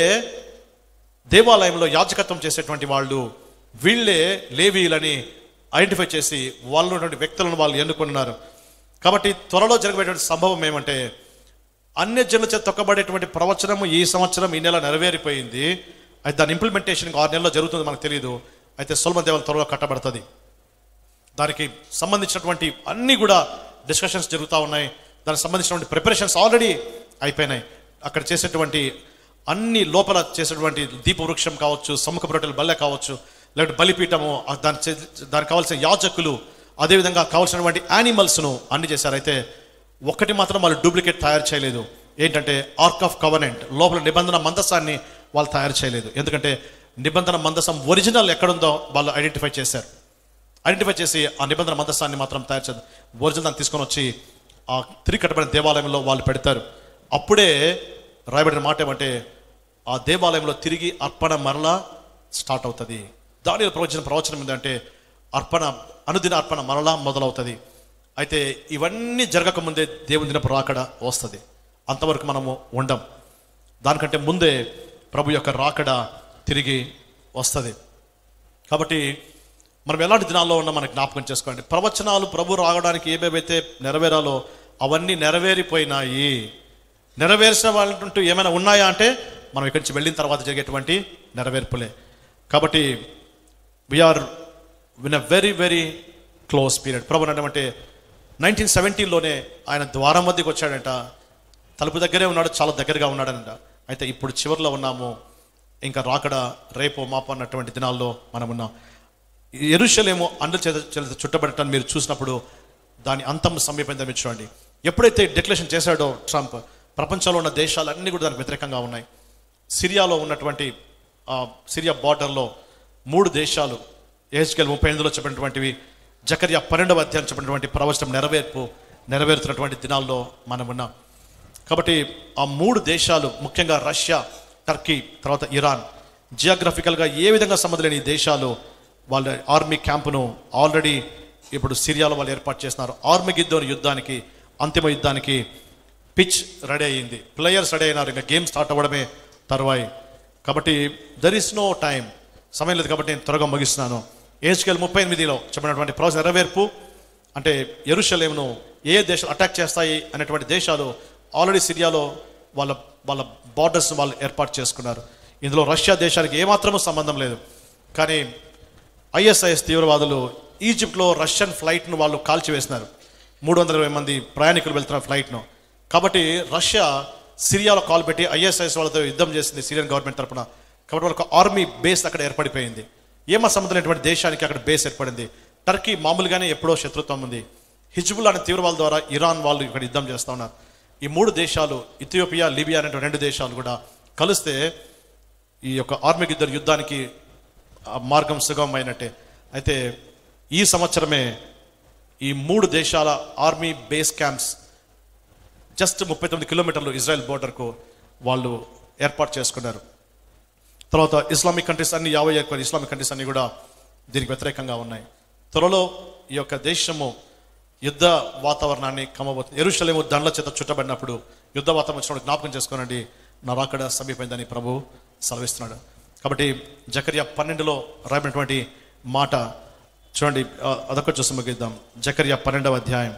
దేవాలయంలో యాజకత్వం చేసేటువంటి వాళ్ళు వీళ్ళే లేవీలని ఐడెంటిఫై చేసి వాళ్ళు ఉన్నటువంటి వ్యక్తులను వాళ్ళు ఎన్నుకున్నారు కాబట్టి త్వరలో జరగబోయేటువంటి సంభవం ఏమంటే అన్య జనుల చేత తొక్కబడేటువంటి ప్రవచనము ఈ సంవత్సరం ఈ నెల నెరవేరిపోయింది అయితే దాని ఇంప్లిమెంటేషన్ ఆరు నెలల్లో జరుగుతుంది మనకు తెలియదు అయితే సొలమ దేవాల త్వరలో కట్టబడుతుంది దానికి సంబంధించినటువంటి అన్నీ కూడా డిస్కషన్స్ జరుగుతూ ఉన్నాయి దానికి సంబంధించినటువంటి ప్రిపరేషన్స్ ఆల్రెడీ అయిపోయినాయి అక్కడ చేసేటువంటి అన్ని లోపల చేసేటువంటి దీపవృక్షం కావచ్చు సముఖ రొట్టెల బల్లె కావచ్చు లేకపోతే బలిపీఠము ఆ దాని చే- దానికి కావాల్సిన యాజకులు అదేవిధంగా కావాల్సినటువంటి యానిమల్స్ను అన్ని చేశారు అయితే ఒక్కటి మాత్రం వాళ్ళు డూప్లికేట్ తయారు చేయలేదు ఏంటంటే ఆర్క్ ఆఫ్ కవర్నెంట్ లోపల నిబంధన మందసాన్ని వాళ్ళు తయారు చేయలేదు ఎందుకంటే నిబంధన మందసం ఒరిజినల్ ఎక్కడుందో వాళ్ళు ఐడెంటిఫై చేశారు ఐడెంటిఫై చేసి ఆ నిబంధన మందస్థాన్ని మాత్రం తయారు చేద్దాం ఒరిజినల్ దాన్ని తీసుకొని వచ్చి ఆ తిరిగి కట్టబడిన దేవాలయంలో వాళ్ళు పెడతారు అప్పుడే రాయబడిన మాట ఏమంటే ఆ దేవాలయంలో తిరిగి అర్పణ మరలా స్టార్ట్ అవుతుంది దానిలో ప్రవచన ప్రవచనం ఏంటంటే అర్పణ అనుదిన అర్పణ మరలా మొదలవుతుంది అయితే ఇవన్నీ జరగకముందే దేవుని దినపు రాకడ వస్తుంది అంతవరకు మనము ఉండం దానికంటే ముందే ప్రభు యొక్క రాకడ తిరిగి వస్తుంది కాబట్టి మనం ఎలాంటి దినాల్లో ఉన్నా మనకు జ్ఞాపకం చేసుకోండి ప్రవచనాలు ప్రభు రావడానికి ఏమేమైతే నెరవేరాలో అవన్నీ నెరవేరిపోయినాయి నెరవేర్చిన వాళ్ళంటూ ఏమైనా ఉన్నాయా అంటే మనం ఇక్కడి నుంచి వెళ్ళిన తర్వాత జరిగేటువంటి నెరవేర్పులే కాబట్టి we are in a very very close period ప్రభు అంటే నైన్టీన్ సెవెంటీన్లోనే ఆయన ద్వారం వద్దకు వచ్చాడంట తలుపు దగ్గరే ఉన్నాడు చాలా దగ్గరగా ఉన్నాడంట అయితే ఇప్పుడు చివరిలో ఉన్నాము ఇంకా రాకడ రేపు మాపు అన్నటువంటి దినాల్లో మనం ఉన్నాం ఎరుషలేమో అండల చేత చేత చుట్టబడటాన్ని మీరు చూసినప్పుడు దాని అంతం సమీపంగా మీరు చూడండి ఎప్పుడైతే డిక్లరేషన్ చేశాడో ట్రంప్ ప్రపంచంలో ఉన్న దేశాలన్నీ కూడా దానికి వ్యతిరేకంగా ఉన్నాయి సిరియాలో ఉన్నటువంటి ఆ, సిరియా బార్డర్లో మూడు దేశాలు ఏహెచ్కెల్ ముప్పై ఎనిమిదిలో చెప్పినటువంటివి జకర్యా పన్నెండవ అధ్యాయం చెప్పినటువంటి ప్రవచనం నెరవేర్పు నెరవేరుతున్నటువంటి దినాల్లో మనం ఉన్నాం కాబట్టి ఆ మూడు దేశాలు ముఖ్యంగా రష్యా టర్కీ తర్వాత ఇరాన్ జియోగ్రఫికల్గా ఏ విధంగా సంబంధం లేని ఈ దేశాలు వాళ్ళ ఆర్మీ క్యాంపును ఆల్రెడీ ఇప్పుడు సిరియాలో వాళ్ళు ఏర్పాటు చేస్తున్నారు ఆర్మీ గిద్దోని యుద్ధానికి అంతిమ యుద్ధానికి పిచ్ రెడీ అయ్యింది ప్లేయర్స్ రెడీ అయినారు ఇంకా గేమ్ స్టార్ట్ అవ్వడమే తరువాయి కాబట్టి దర్ ఇస్ నో టైం సమయం లేదు కాబట్టి నేను త్వరగా ముగిస్తున్నాను ఏజ్కెల్ ముప్పై ఎనిమిదిలో చెప్పినటువంటి ప్రాసెస్ నెరవేర్పు అంటే ఎరుషలేమును ఏ దేశాలు అటాక్ చేస్తాయి అనేటువంటి దేశాలు ఆల్రెడీ సిరియాలో వాళ్ళ వాళ్ళ బార్డర్స్ వాళ్ళు ఏర్పాటు చేసుకున్నారు ఇందులో రష్యా దేశానికి ఏమాత్రమూ సంబంధం లేదు కానీ ఐఎస్ఐఎస్ తీవ్రవాదులు ఈజిప్ట్లో రష్యన్ ఫ్లైట్ను వాళ్ళు కాల్చివేసినారు మూడు వందల ఇరవై మంది ప్రయాణికులు వెళ్తున్న ఫ్లైట్ను కాబట్టి రష్యా సిరియాలో కాల్ పెట్టి ఐఎస్ఐఎస్ వాళ్ళతో యుద్ధం చేసింది సిరియన్ గవర్నమెంట్ తరపున కాబట్టి వాళ్ళకి ఆర్మీ బేస్ అక్కడ ఏర్పడిపోయింది ఏమ సంబంధమైనటువంటి దేశానికి అక్కడ బేస్ ఏర్పడింది టర్కీ మామూలుగానే ఎప్పుడో శత్రుత్వం ఉంది హిజ్బుల్ అనే తీవ్రవాదుల ద్వారా ఇరాన్ వాళ్ళు ఇక్కడ యుద్ధం చేస్తూ ఉన్నారు ఈ మూడు దేశాలు ఇథియోపియా లిబియా అనే రెండు దేశాలు కూడా కలిస్తే ఈ యొక్క ఆర్మీ ఇద్దరు యుద్ధానికి ఆ మార్గం సుగమమైనట్టే అయితే ఈ సంవత్సరమే ఈ మూడు దేశాల ఆర్మీ బేస్ క్యాంప్స్ జస్ట్ ముప్పై తొమ్మిది కిలోమీటర్లు ఇజ్రాయెల్ బోర్డర్కు వాళ్ళు ఏర్పాటు చేసుకున్నారు తర్వాత ఇస్లామిక్ కంట్రీస్ అన్ని యాభై ఎక్కువ ఇస్లామిక్ కంట్రీస్ అన్ని కూడా దీనికి వ్యతిరేకంగా ఉన్నాయి త్వరలో ఈ యొక్క దేశము యుద్ధ వాతావరణాన్ని కమ్మబోతుంది ఎరుషలేము దండ్ల చేత చుట్టబడినప్పుడు యుద్ధ వాతావరణం వచ్చినప్పుడు జ్ఞాపకం చేసుకోనండి నా రాకడ సమీపైందని ప్రభు సెలవిస్తున్నాడు కాబట్టి జకర్య పన్నెండులో రాయబడినటువంటి మాట చూడండి ఆ, అదొక చూసి ముగిద్దాం జకర్య పన్నెండవ అధ్యాయం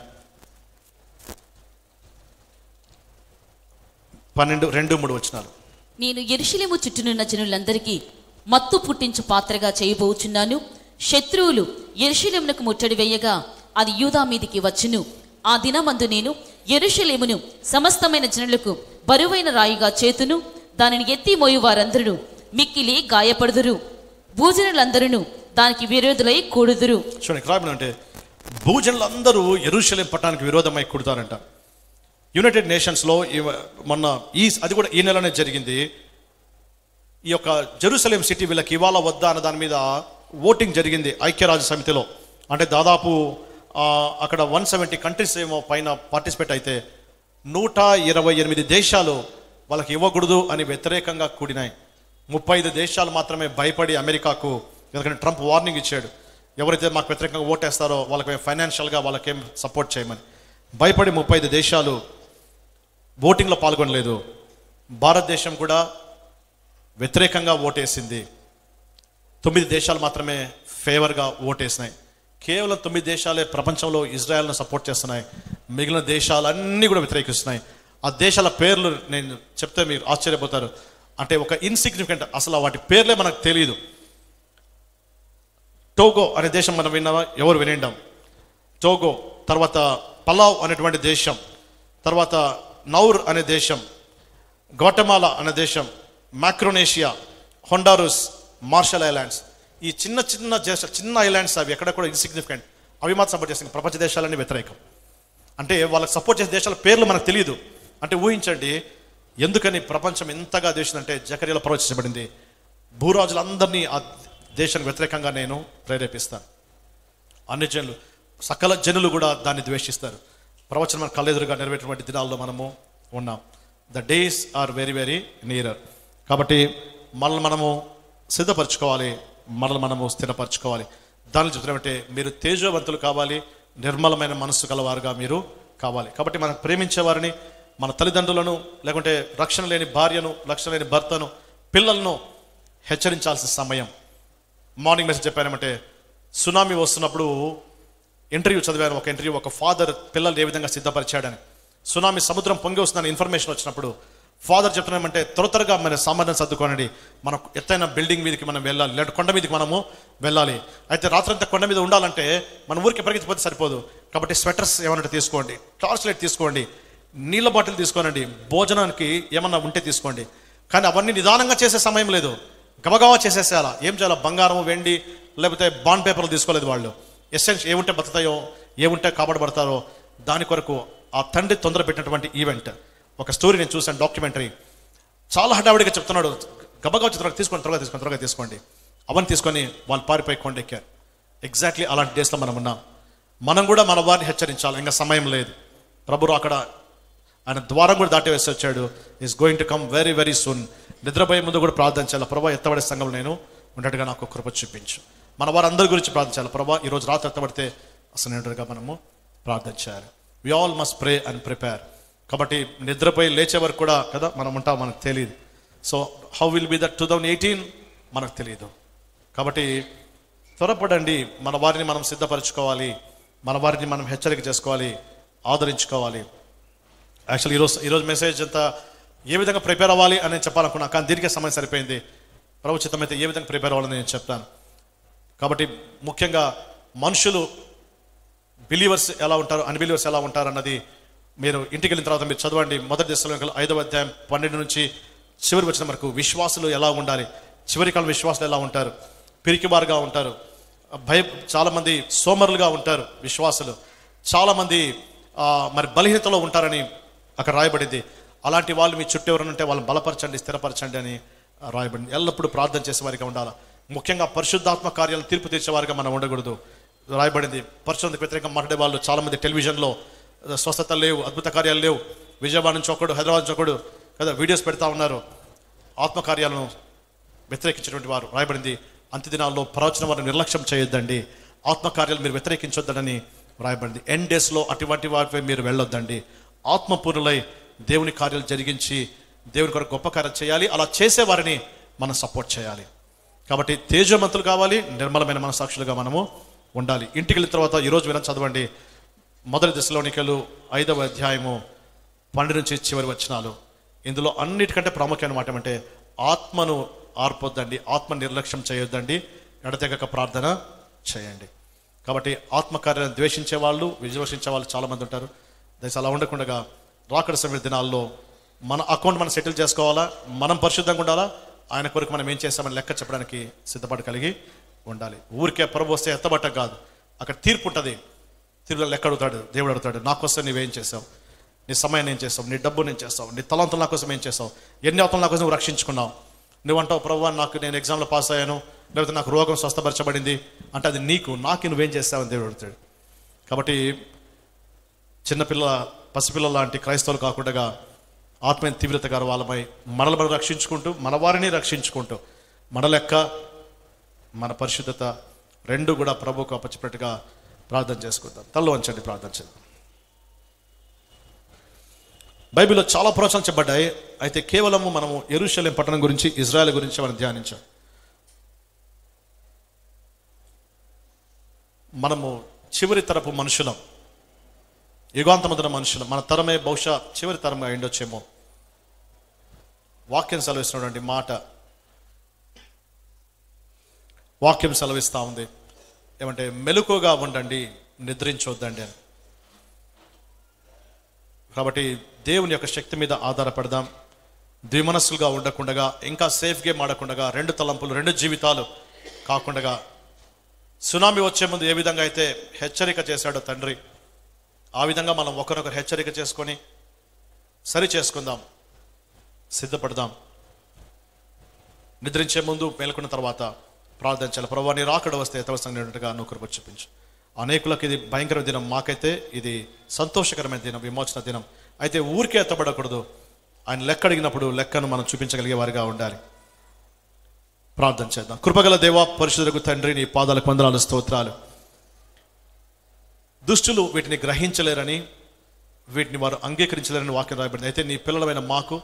పన్నెండు రెండు మూడు వచ్చినారు నేను ఎరుషలేము చుట్టూనున్న జనులందరికీ మత్తు పుట్టించు పాత్రగా చేయబోచున్నాను శత్రువులు ఎరుషలేమునకు ముట్టడి వేయగా అది యూదా మీదికి వచ్చును ఆ దినమందు నేను ఎరుషలేమును సమస్తమైన జనులకు బరువైన రాయిగా చేతును దానిని ఎత్తి మోయు వారందరూ మిక్కిలి గాయపడుదురు భూజనులందరూ దానికి విరోధులై కూడుదురు చూడండి ఇక్కడ రాయబడి అంటే భూజనులందరూ ఎరుషలేం పట్టణానికి విరోధమై కుడతారంట యునైటెడ్ నేషన్స్లో ఈ- మొన్న ఈ అది కూడా ఈ నెలనే జరిగింది ఈ యొక్క జెరూసలేం సిటీ వీళ్ళకి ఇవాళ వద్దా అన్న దాని మీద ఓటింగ్ జరిగింది ఐక్యరాజ్య సమితిలో అంటే దాదాపు ఆ, అక్కడ వన్ సెవెంటీ కంట్రీస్ ఏమో పైన పార్టిసిపేట్ అయితే నూట ఇరవై ఎనిమిది దేశాలు వాళ్ళకి ఇవ్వకూడదు అని వ్యతిరేకంగా కూడినాయి ముప్పై ఐదు దేశాలు మాత్రమే భయపడి అమెరికాకు ఎందుకంటే ట్రంప్ వార్నింగ్ ఇచ్చాడు ఎవరైతే మాకు వ్యతిరేకంగా ఓటేస్తారో వాళ్ళకి ఫైనాన్షియల్గా వాళ్ళకేం సపోర్ట్ చేయమని భయపడి ముప్పై ఐదు దేశాలు ఓటింగ్లో పాల్గొనలేదు భారతదేశం కూడా వ్యతిరేకంగా ఓటేసింది తొమ్మిది దేశాలు మాత్రమే ఫేవర్గా ఓటేసినాయి కేవలం తొమ్మిది దేశాలే ప్రపంచంలో ఇజ్రాయెల్ను సపోర్ట్ చేస్తున్నాయి మిగిలిన దేశాలన్నీ కూడా వ్యతిరేకిస్తున్నాయి ఆ దేశాల పేర్లు నేను చెప్తే మీరు ఆశ్చర్యపోతారు అంటే ఒక ఇన్సిగ్నిఫికెంట్ అసలు వాటి పేర్లే మనకు తెలియదు టోగో అనే దేశం మనం విన్నామా ఎవరు వినిండాం టోగో తర్వాత పలావ్ అనేటువంటి దేశం తర్వాత నౌర్ అనే దేశం గోటమాలా అనే దేశం మ్యాక్రోనేషియా హొండారుస్ మార్షల్ ఐలాండ్స్ ఈ చిన్న చిన్న దేశ చిన్న ఐలాండ్స్ అవి ఎక్కడ కూడా ఇన్సిగ్నిఫికెంట్ అవి మాత్రం సపోర్ట్ చేస్తాయి ప్రపంచ దేశాలన్నీ వ్యతిరేకం అంటే వాళ్ళకి సపోర్ట్ చేసే దేశాల పేర్లు మనకు తెలియదు అంటే ఊహించండి ఎందుకని ప్రపంచం ఎంతగా దేశంటే జకర్యాలో ప్రవచించబడింది భూరాజులందరినీ ఆ దేశానికి వ్యతిరేకంగా నేను ప్రేరేపిస్తాను అన్ని జనులు సకల జనులు కూడా దాన్ని ద్వేషిస్తారు ప్రవచనం మన కళ్ళెదురుగా నెరవేరినటువంటి దినాల్లో మనము ఉన్నాం the days are very very nearer కాబట్టి మనల్ని మనము సిద్ధపరచుకోవాలి మనల్ని మనము స్థిరపరచుకోవాలి దానిలో చెప్తున్నామంటే మీరు తేజవంతులు కావాలి నిర్మలమైన మనస్సు కలవారుగా మీరు కావాలి కాబట్టి మనం ప్రేమించే వారిని మన తల్లిదండ్రులను లేకుంటే రక్షణ లేని భార్యను రక్షణ లేని భర్తను పిల్లలను హెచ్చరించాల్సిన సమయం మార్నింగ్ మెసేజ్ చెప్పానంటే సునామీ వస్తున్నప్పుడు ఇంటర్వ్యూ చదివాను ఒక ఇంటర్వ్యూ ఒక ఫాదర్ పిల్లలు ఏ విధంగా సిద్ధపరిచాడని సునామీ సముద్రం పొంగి వస్తుందని ఇన్ఫర్మేషన్ వచ్చినప్పుడు ఫాదర్ చెప్తున్నామంటే త్వర త్వరగా మన సామాన్యం సర్దుకోనండి మనం ఎత్తైన బిల్డింగ్ మీదకి మనం వెళ్ళాలి లేదా కొండ మీదకి మనము వెళ్ళాలి అయితే రాత్రంతా కొండ మీద ఉండాలంటే మన ఊరికి పరిగెత్తిపోతే సరిపోదు కాబట్టి స్వెటర్స్ ఏమన్నా తీసుకోండి టార్చ్ లైట్ తీసుకోండి నీళ్ళ బాటిల్ తీసుకోనండి భోజనానికి ఏమన్నా ఉంటే తీసుకోండి కానీ అవన్నీ నిదానంగా చేసే సమయం లేదు గబగబా చేసేసేయాలా ఏం చేయాలి బంగారం వెండి లేకపోతే బాండ్ పేపర్లు తీసుకోలేదు వాళ్ళు ఎసెన్స్ ఏముంటే బతుకుతాయో ఏముంటే కాపాడబడతారో దాని కొరకు ఆ తండ్రి తొందర పెట్టినటువంటి ఈవెంట్ ఒక స్టోరీ నేను చూశాను డాక్యుమెంటరీ చాలా హడావిడిగా చెప్తున్నాడు గబగబా చిత్రాలు తీసుకోండి త్వరగా తీసుకోండి త్వరగా తీసుకోండి అవన్నీ తీసుకొని వాళ్ళు పారిపోయి కొండెక్కారు ఎగ్జాక్ట్లీ అలాంటి డేస్లో మనం ఉన్నాం మనం కూడా మన వారిని హెచ్చరించాలి ఇంకా సమయం లేదు ప్రభురు అక్కడ ఆయన ద్వారం కూడా దాటి వేసి వచ్చాడు is going to come very very soon నిద్రపోయే ముందు కూడా ప్రార్థన చేయాలి ప్రభా ఎత్తబడే సంఘం నేను ఉన్నట్టుగా నాకు కృప చూపించు మన వారందరి గురించి ప్రార్థించాలి ప్రభా ఈరోజు రాత్రి ఎత్తబడితే అసలు ఉన్నట్టుగా మనము ప్రార్థన చేయాలి we all must pray and prepare కాబట్టి నిద్రపోయి లేచే వరకు కూడా కదా మనం ఉంటాం మనకు తెలియదు so how will be that two thousand eighteen మనకు తెలియదు కాబట్టి త్వరపడండి మన వారిని మనం సిద్ధపరచుకోవాలి మన వారిని మనం హెచ్చరిక చేసుకోవాలి ఆదరించుకోవాలి యాక్చువల్లీ ఈరోజు ఈరోజు మెసేజ్ అంతా ఏ విధంగా ప్రిపేర్ అవ్వాలి అని నేను చెప్పాలనుకున్నా కానీ దీనికే సమయం సరిపోయింది ప్రభు చిత్తమైతే ఏ విధంగా ప్రిపేర్ అవ్వాలని నేను చెప్తాను కాబట్టి ముఖ్యంగా మనుషులు బిలీవర్స్ ఎలా ఉంటారు అన్బిలీవర్స్ ఎలా ఉంటారు అన్నది మీరు ఇంటికి వెళ్ళిన తర్వాత మీరు చదవండి మొదటి దశలో ఐదవ అధ్యాయం పన్నెండు నుంచి చివరి వచ్చిన వరకు విశ్వాసులు ఎలా ఉండాలి చివరి కాలం విశ్వాసులు ఎలా ఉంటారు పిరికివారుగా ఉంటారు భయ చాలామంది సోమరులుగా ఉంటారు విశ్వాసులు చాలామంది ఆ, మరి బలహీనతలో ఉంటారని అక్కడ రాయబడింది అలాంటి వాళ్ళు మీ చుట్టూ ఎవరైనా ఉంటే వాళ్ళని బలపరచండి స్థిరపరచండి అని రాయబడింది ఎల్లప్పుడూ ప్రార్థన చేసేవారిగా ఉండాలి ముఖ్యంగా పరిశుద్ధాత్మ కార్యాలు తీర్పు తీర్చేవారిగా మనం ఉండకూడదు రాయబడింది పరిశుద్ధ వ్యతిరేకంగా మాట్లాడే వాళ్ళు చాలామంది టెలివిజన్లో స్వస్థత లేవు అద్భుత కార్యాలు లేవు విజయవాడ నుంచి ఒకడు హైదరాబాద్ నుంచి ఒకడు కదా వీడియోస్ పెడతా ఉన్నారు ఆత్మకార్యాలను వ్యతిరేకించినటువంటి వారు రాయబడింది అంత్య దినాల్లో ప్రవచన వారిని నిర్లక్ష్యం చేయొద్దండి ఆత్మకార్యాలు మీరు వ్యతిరేకించొద్దనని వ్రాయబడింది ఎండ్ డేస్లో అటువంటి వాటిపై మీరు వెళ్ళొద్దండి ఆత్మపూర్ణులై దేవుని కార్యాలు జరిగించి దేవుని కొరకు గొప్ప కార్యం చేయాలి అలా చేసే వారిని మనం సపోర్ట్ చేయాలి కాబట్టి తేజవంతులు కావాలి నిర్మలమైన మనసాక్షులుగా మనము ఉండాలి ఇంటికి వెళ్ళిన తర్వాత ఈరోజు విన చదవండి మొదటి దశలోనికలు ఐదవ అధ్యాయము పన్నెండు నుంచి చివరి వచనాలు ఇందులో అన్నిటికంటే ప్రాముఖ్యమైన మాట ఏమంటే ఆత్మను ఆర్పొద్దండి ఆత్మ నిర్లక్ష్యం చేయొద్దండి ఎడతెగక ప్రార్థన చేయండి కాబట్టి ఆత్మకార్యాలను ద్వేషించే వాళ్ళు విశ్వసించే వాళ్ళు చాలామంది ఉంటారు దయచేసి అలా ఉండకుండా రాకడ సమయ దినాల్లో మన అకౌంట్ మనం సెటిల్ చేసుకోవాలా మనం పరిశుద్ధంగా ఉండాలా ఆయన కొరకు మనం ఏం చేస్తామని లెక్క చెప్పడానికి సిద్ధపడి కలిగి ఉండాలి ఊరికే ప్రభు వస్తే ఎత్తబట్ట కాదు అక్కడ తీర్పు ఉంటుంది తీర్పులో లెక్క అడుగుతాడు దేవుడు అడుగుతాడు నా కోసం నువ్వేం చేసావు నీ సమయం నేను చేస్తావు నీ డబ్బు నేను చేస్తావు నీ తలంతులు నా కోసం ఏం చేస్తావు ఎన్ని అవతలు నా కోసం నువ్వు రక్షించుకున్నావు నువ్వు అంటావు ప్రభు నాకు నేను ఎగ్జామ్లో పాస్ అయ్యాను లేకపోతే నాకు రోగం స్వస్థపరచబడింది అంటే అది నీకు నాకు నువ్వేం చేస్తావని దేవుడు అడుగుతాడు కాబట్టి చిన్నపిల్ల పసిపిల్లల లాంటి క్రైస్తవులు కాకుండా ఆత్మీయ తీవ్రత గారు వాళ్ళపై మనల్ని మనం రక్షించుకుంటూ మన వారిని రక్షించుకుంటూ మన లెక్క మన పరిశుద్ధత రెండు కూడా ప్రభుకు అప్పచ్చిపెట్టుగా ప్రార్థన చేసుకుందాం తల్లు వంచండి ప్రార్థన చేద్దాం బైబిల్లో చాలా ప్రోత్సహించబడ్డాయి అయితే కేవలము మనము ఎరుషలేం పట్టణం గురించి ఇజ్రాయెల్ గురించి మనం ధ్యానించాం మనము చివరి తరపు మనుషులం యుగాంతముద్ర మనుషులం మన తరమే బహుశా చివరి తరంగా అయిండొచ్చేమో వాక్యం సెలవిస్తున్నటువంటి మాట వాక్యం సెలవిస్తూ ఉంది ఏమంటే మెలకుగా ఉండండి నిద్రించొద్దండి అని కాబట్టి దేవుని యొక్క శక్తి మీద ఆధారపడదాం ద్విమనస్సులుగా ఉండకుండగా ఇంకా సేఫ్ గేమ్ ఆడకుండగా రెండు తలంపులు రెండు జీవితాలు కాకుండా సునామీ వచ్చే ముందు ఏ విధంగా అయితే హెచ్చరిక చేశాడో తండ్రి ఆ విధంగా మనం ఒకరొకరు హెచ్చరిక చేసుకొని సరి చేసుకుందాం సిద్ధపడదాం నిద్రించే ముందు మేల్కొన్న తర్వాత ప్రార్థించాలి ప్రభు నీ రాకడ వస్తే యథవసంగా నువ్వు కృప చూపించు అనేకులకు ఇది భయంకర దినం మాకైతే ఇది సంతోషకరమైన దినం విమోచన దినం అయితే ఊరికే ఎత్తబడకూడదు ఆయన లెక్క అడిగినప్పుడు లెక్కను మనం చూపించగలిగే వారిగా ఉండాలి ప్రార్థన చేద్దాం కృపగల దేవా పరిశుద్ధులకు తండ్రి నీ పాదాలకు వందనాలు స్తోత్రాలు దుష్టులు వీటిని గ్రహించలేరని వీటిని వారు అంగీకరించలేరని వాక్యం రాయబడింది అయితే నీ పిల్లలమైన మాకు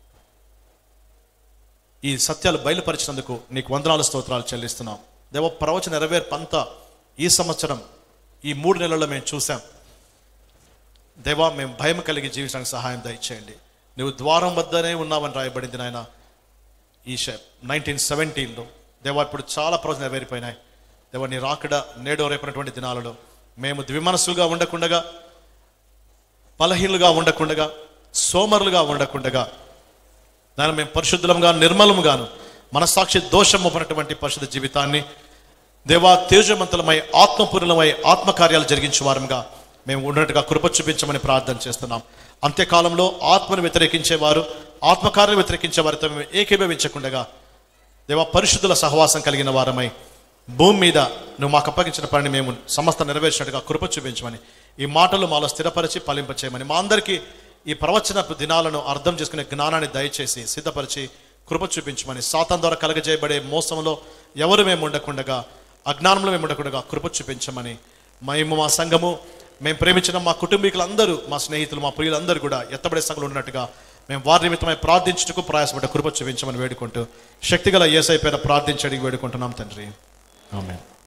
ఈ సత్యాలు బయలుపరిచినందుకు నీకు వందనాలు స్తోత్రాలు చెల్లిస్తున్నాం దేవ ప్రవచన నెరవేర్పంత ఈ సంవత్సరం ఈ మూడు నెలల్లో మేము చూసాం దేవా మేము భయం కలిగి జీవించడానికి సహాయం దయచేయండి నువ్వు ద్వారం వద్దనే ఉన్నావని రాయబడింది నాయన ఈ నైన్టీన్ సెవెంటీన్లో దేవా ఇప్పుడు చాలా ప్రవచన నెరవేరిపోయినాయి దేవా నీ రాకడ నేడో రేపినటువంటి దినాలలో మేము ద్విమనస్సులుగా ఉండకుండగా బలహీనులుగా ఉండకుండగా సోమరులుగా ఉండకుండగా దాన్ని మేము పరిశుద్ధులంగా నిర్మలముగాను మనస్సాక్షి దోషం మోపినటువంటి పరిశుద్ధ జీవితాన్ని దేవా తేజవంతులమై ఆత్మపూర్ణమై ఆత్మకార్యాలు జరిగించే వారంగా మేము ఉన్నట్టుగా కృప చూపించమని ప్రార్థన చేస్తున్నాం అంత్యకాలంలో ఆత్మను వ్యతిరేకించేవారు ఆత్మకార్యం వ్యతిరేకించే వారితో మేము ఏకీభవించకుండగా దేవా పరిశుద్ధుల సహవాసం కలిగిన వారమై భూమి మీద నువ్వు మాకు అప్పగించిన పనిని మేము సమస్త నెరవేర్చినట్టుగా కృప చూపించమని ఈ మాటలు మాలో స్థిరపరిచి ఫలింపచేయమని మా అందరికీ ఈ ప్రవచనపు దినాలను అర్థం చేసుకునే జ్ఞానాన్ని దయచేసి సిద్ధపరిచి కృప చూపించమని సాతం ద్వారా కలగజేయబడే మోసంలో ఎవరు మేము ఉండకుండగా అజ్ఞానంలో మేము ఉండకుండగా కృప చూపించమని మేము మా సంఘము మేము ప్రేమించిన మా కుటుంబీకులందరూ మా స్నేహితులు మా ప్రియులందరూ కూడా ఎత్తబడే సంఘంలో ఉన్నట్టుగా మేము వారి నిమిత్తమై ప్రార్థించుటకు ప్రయాసపడ్డ కృప చూపించమని వేడుకుంటూ శక్తిగల ఏసై పేర ప్రార్థించడానికి వేడుకుంటున్నాం తండ్రి ఆమె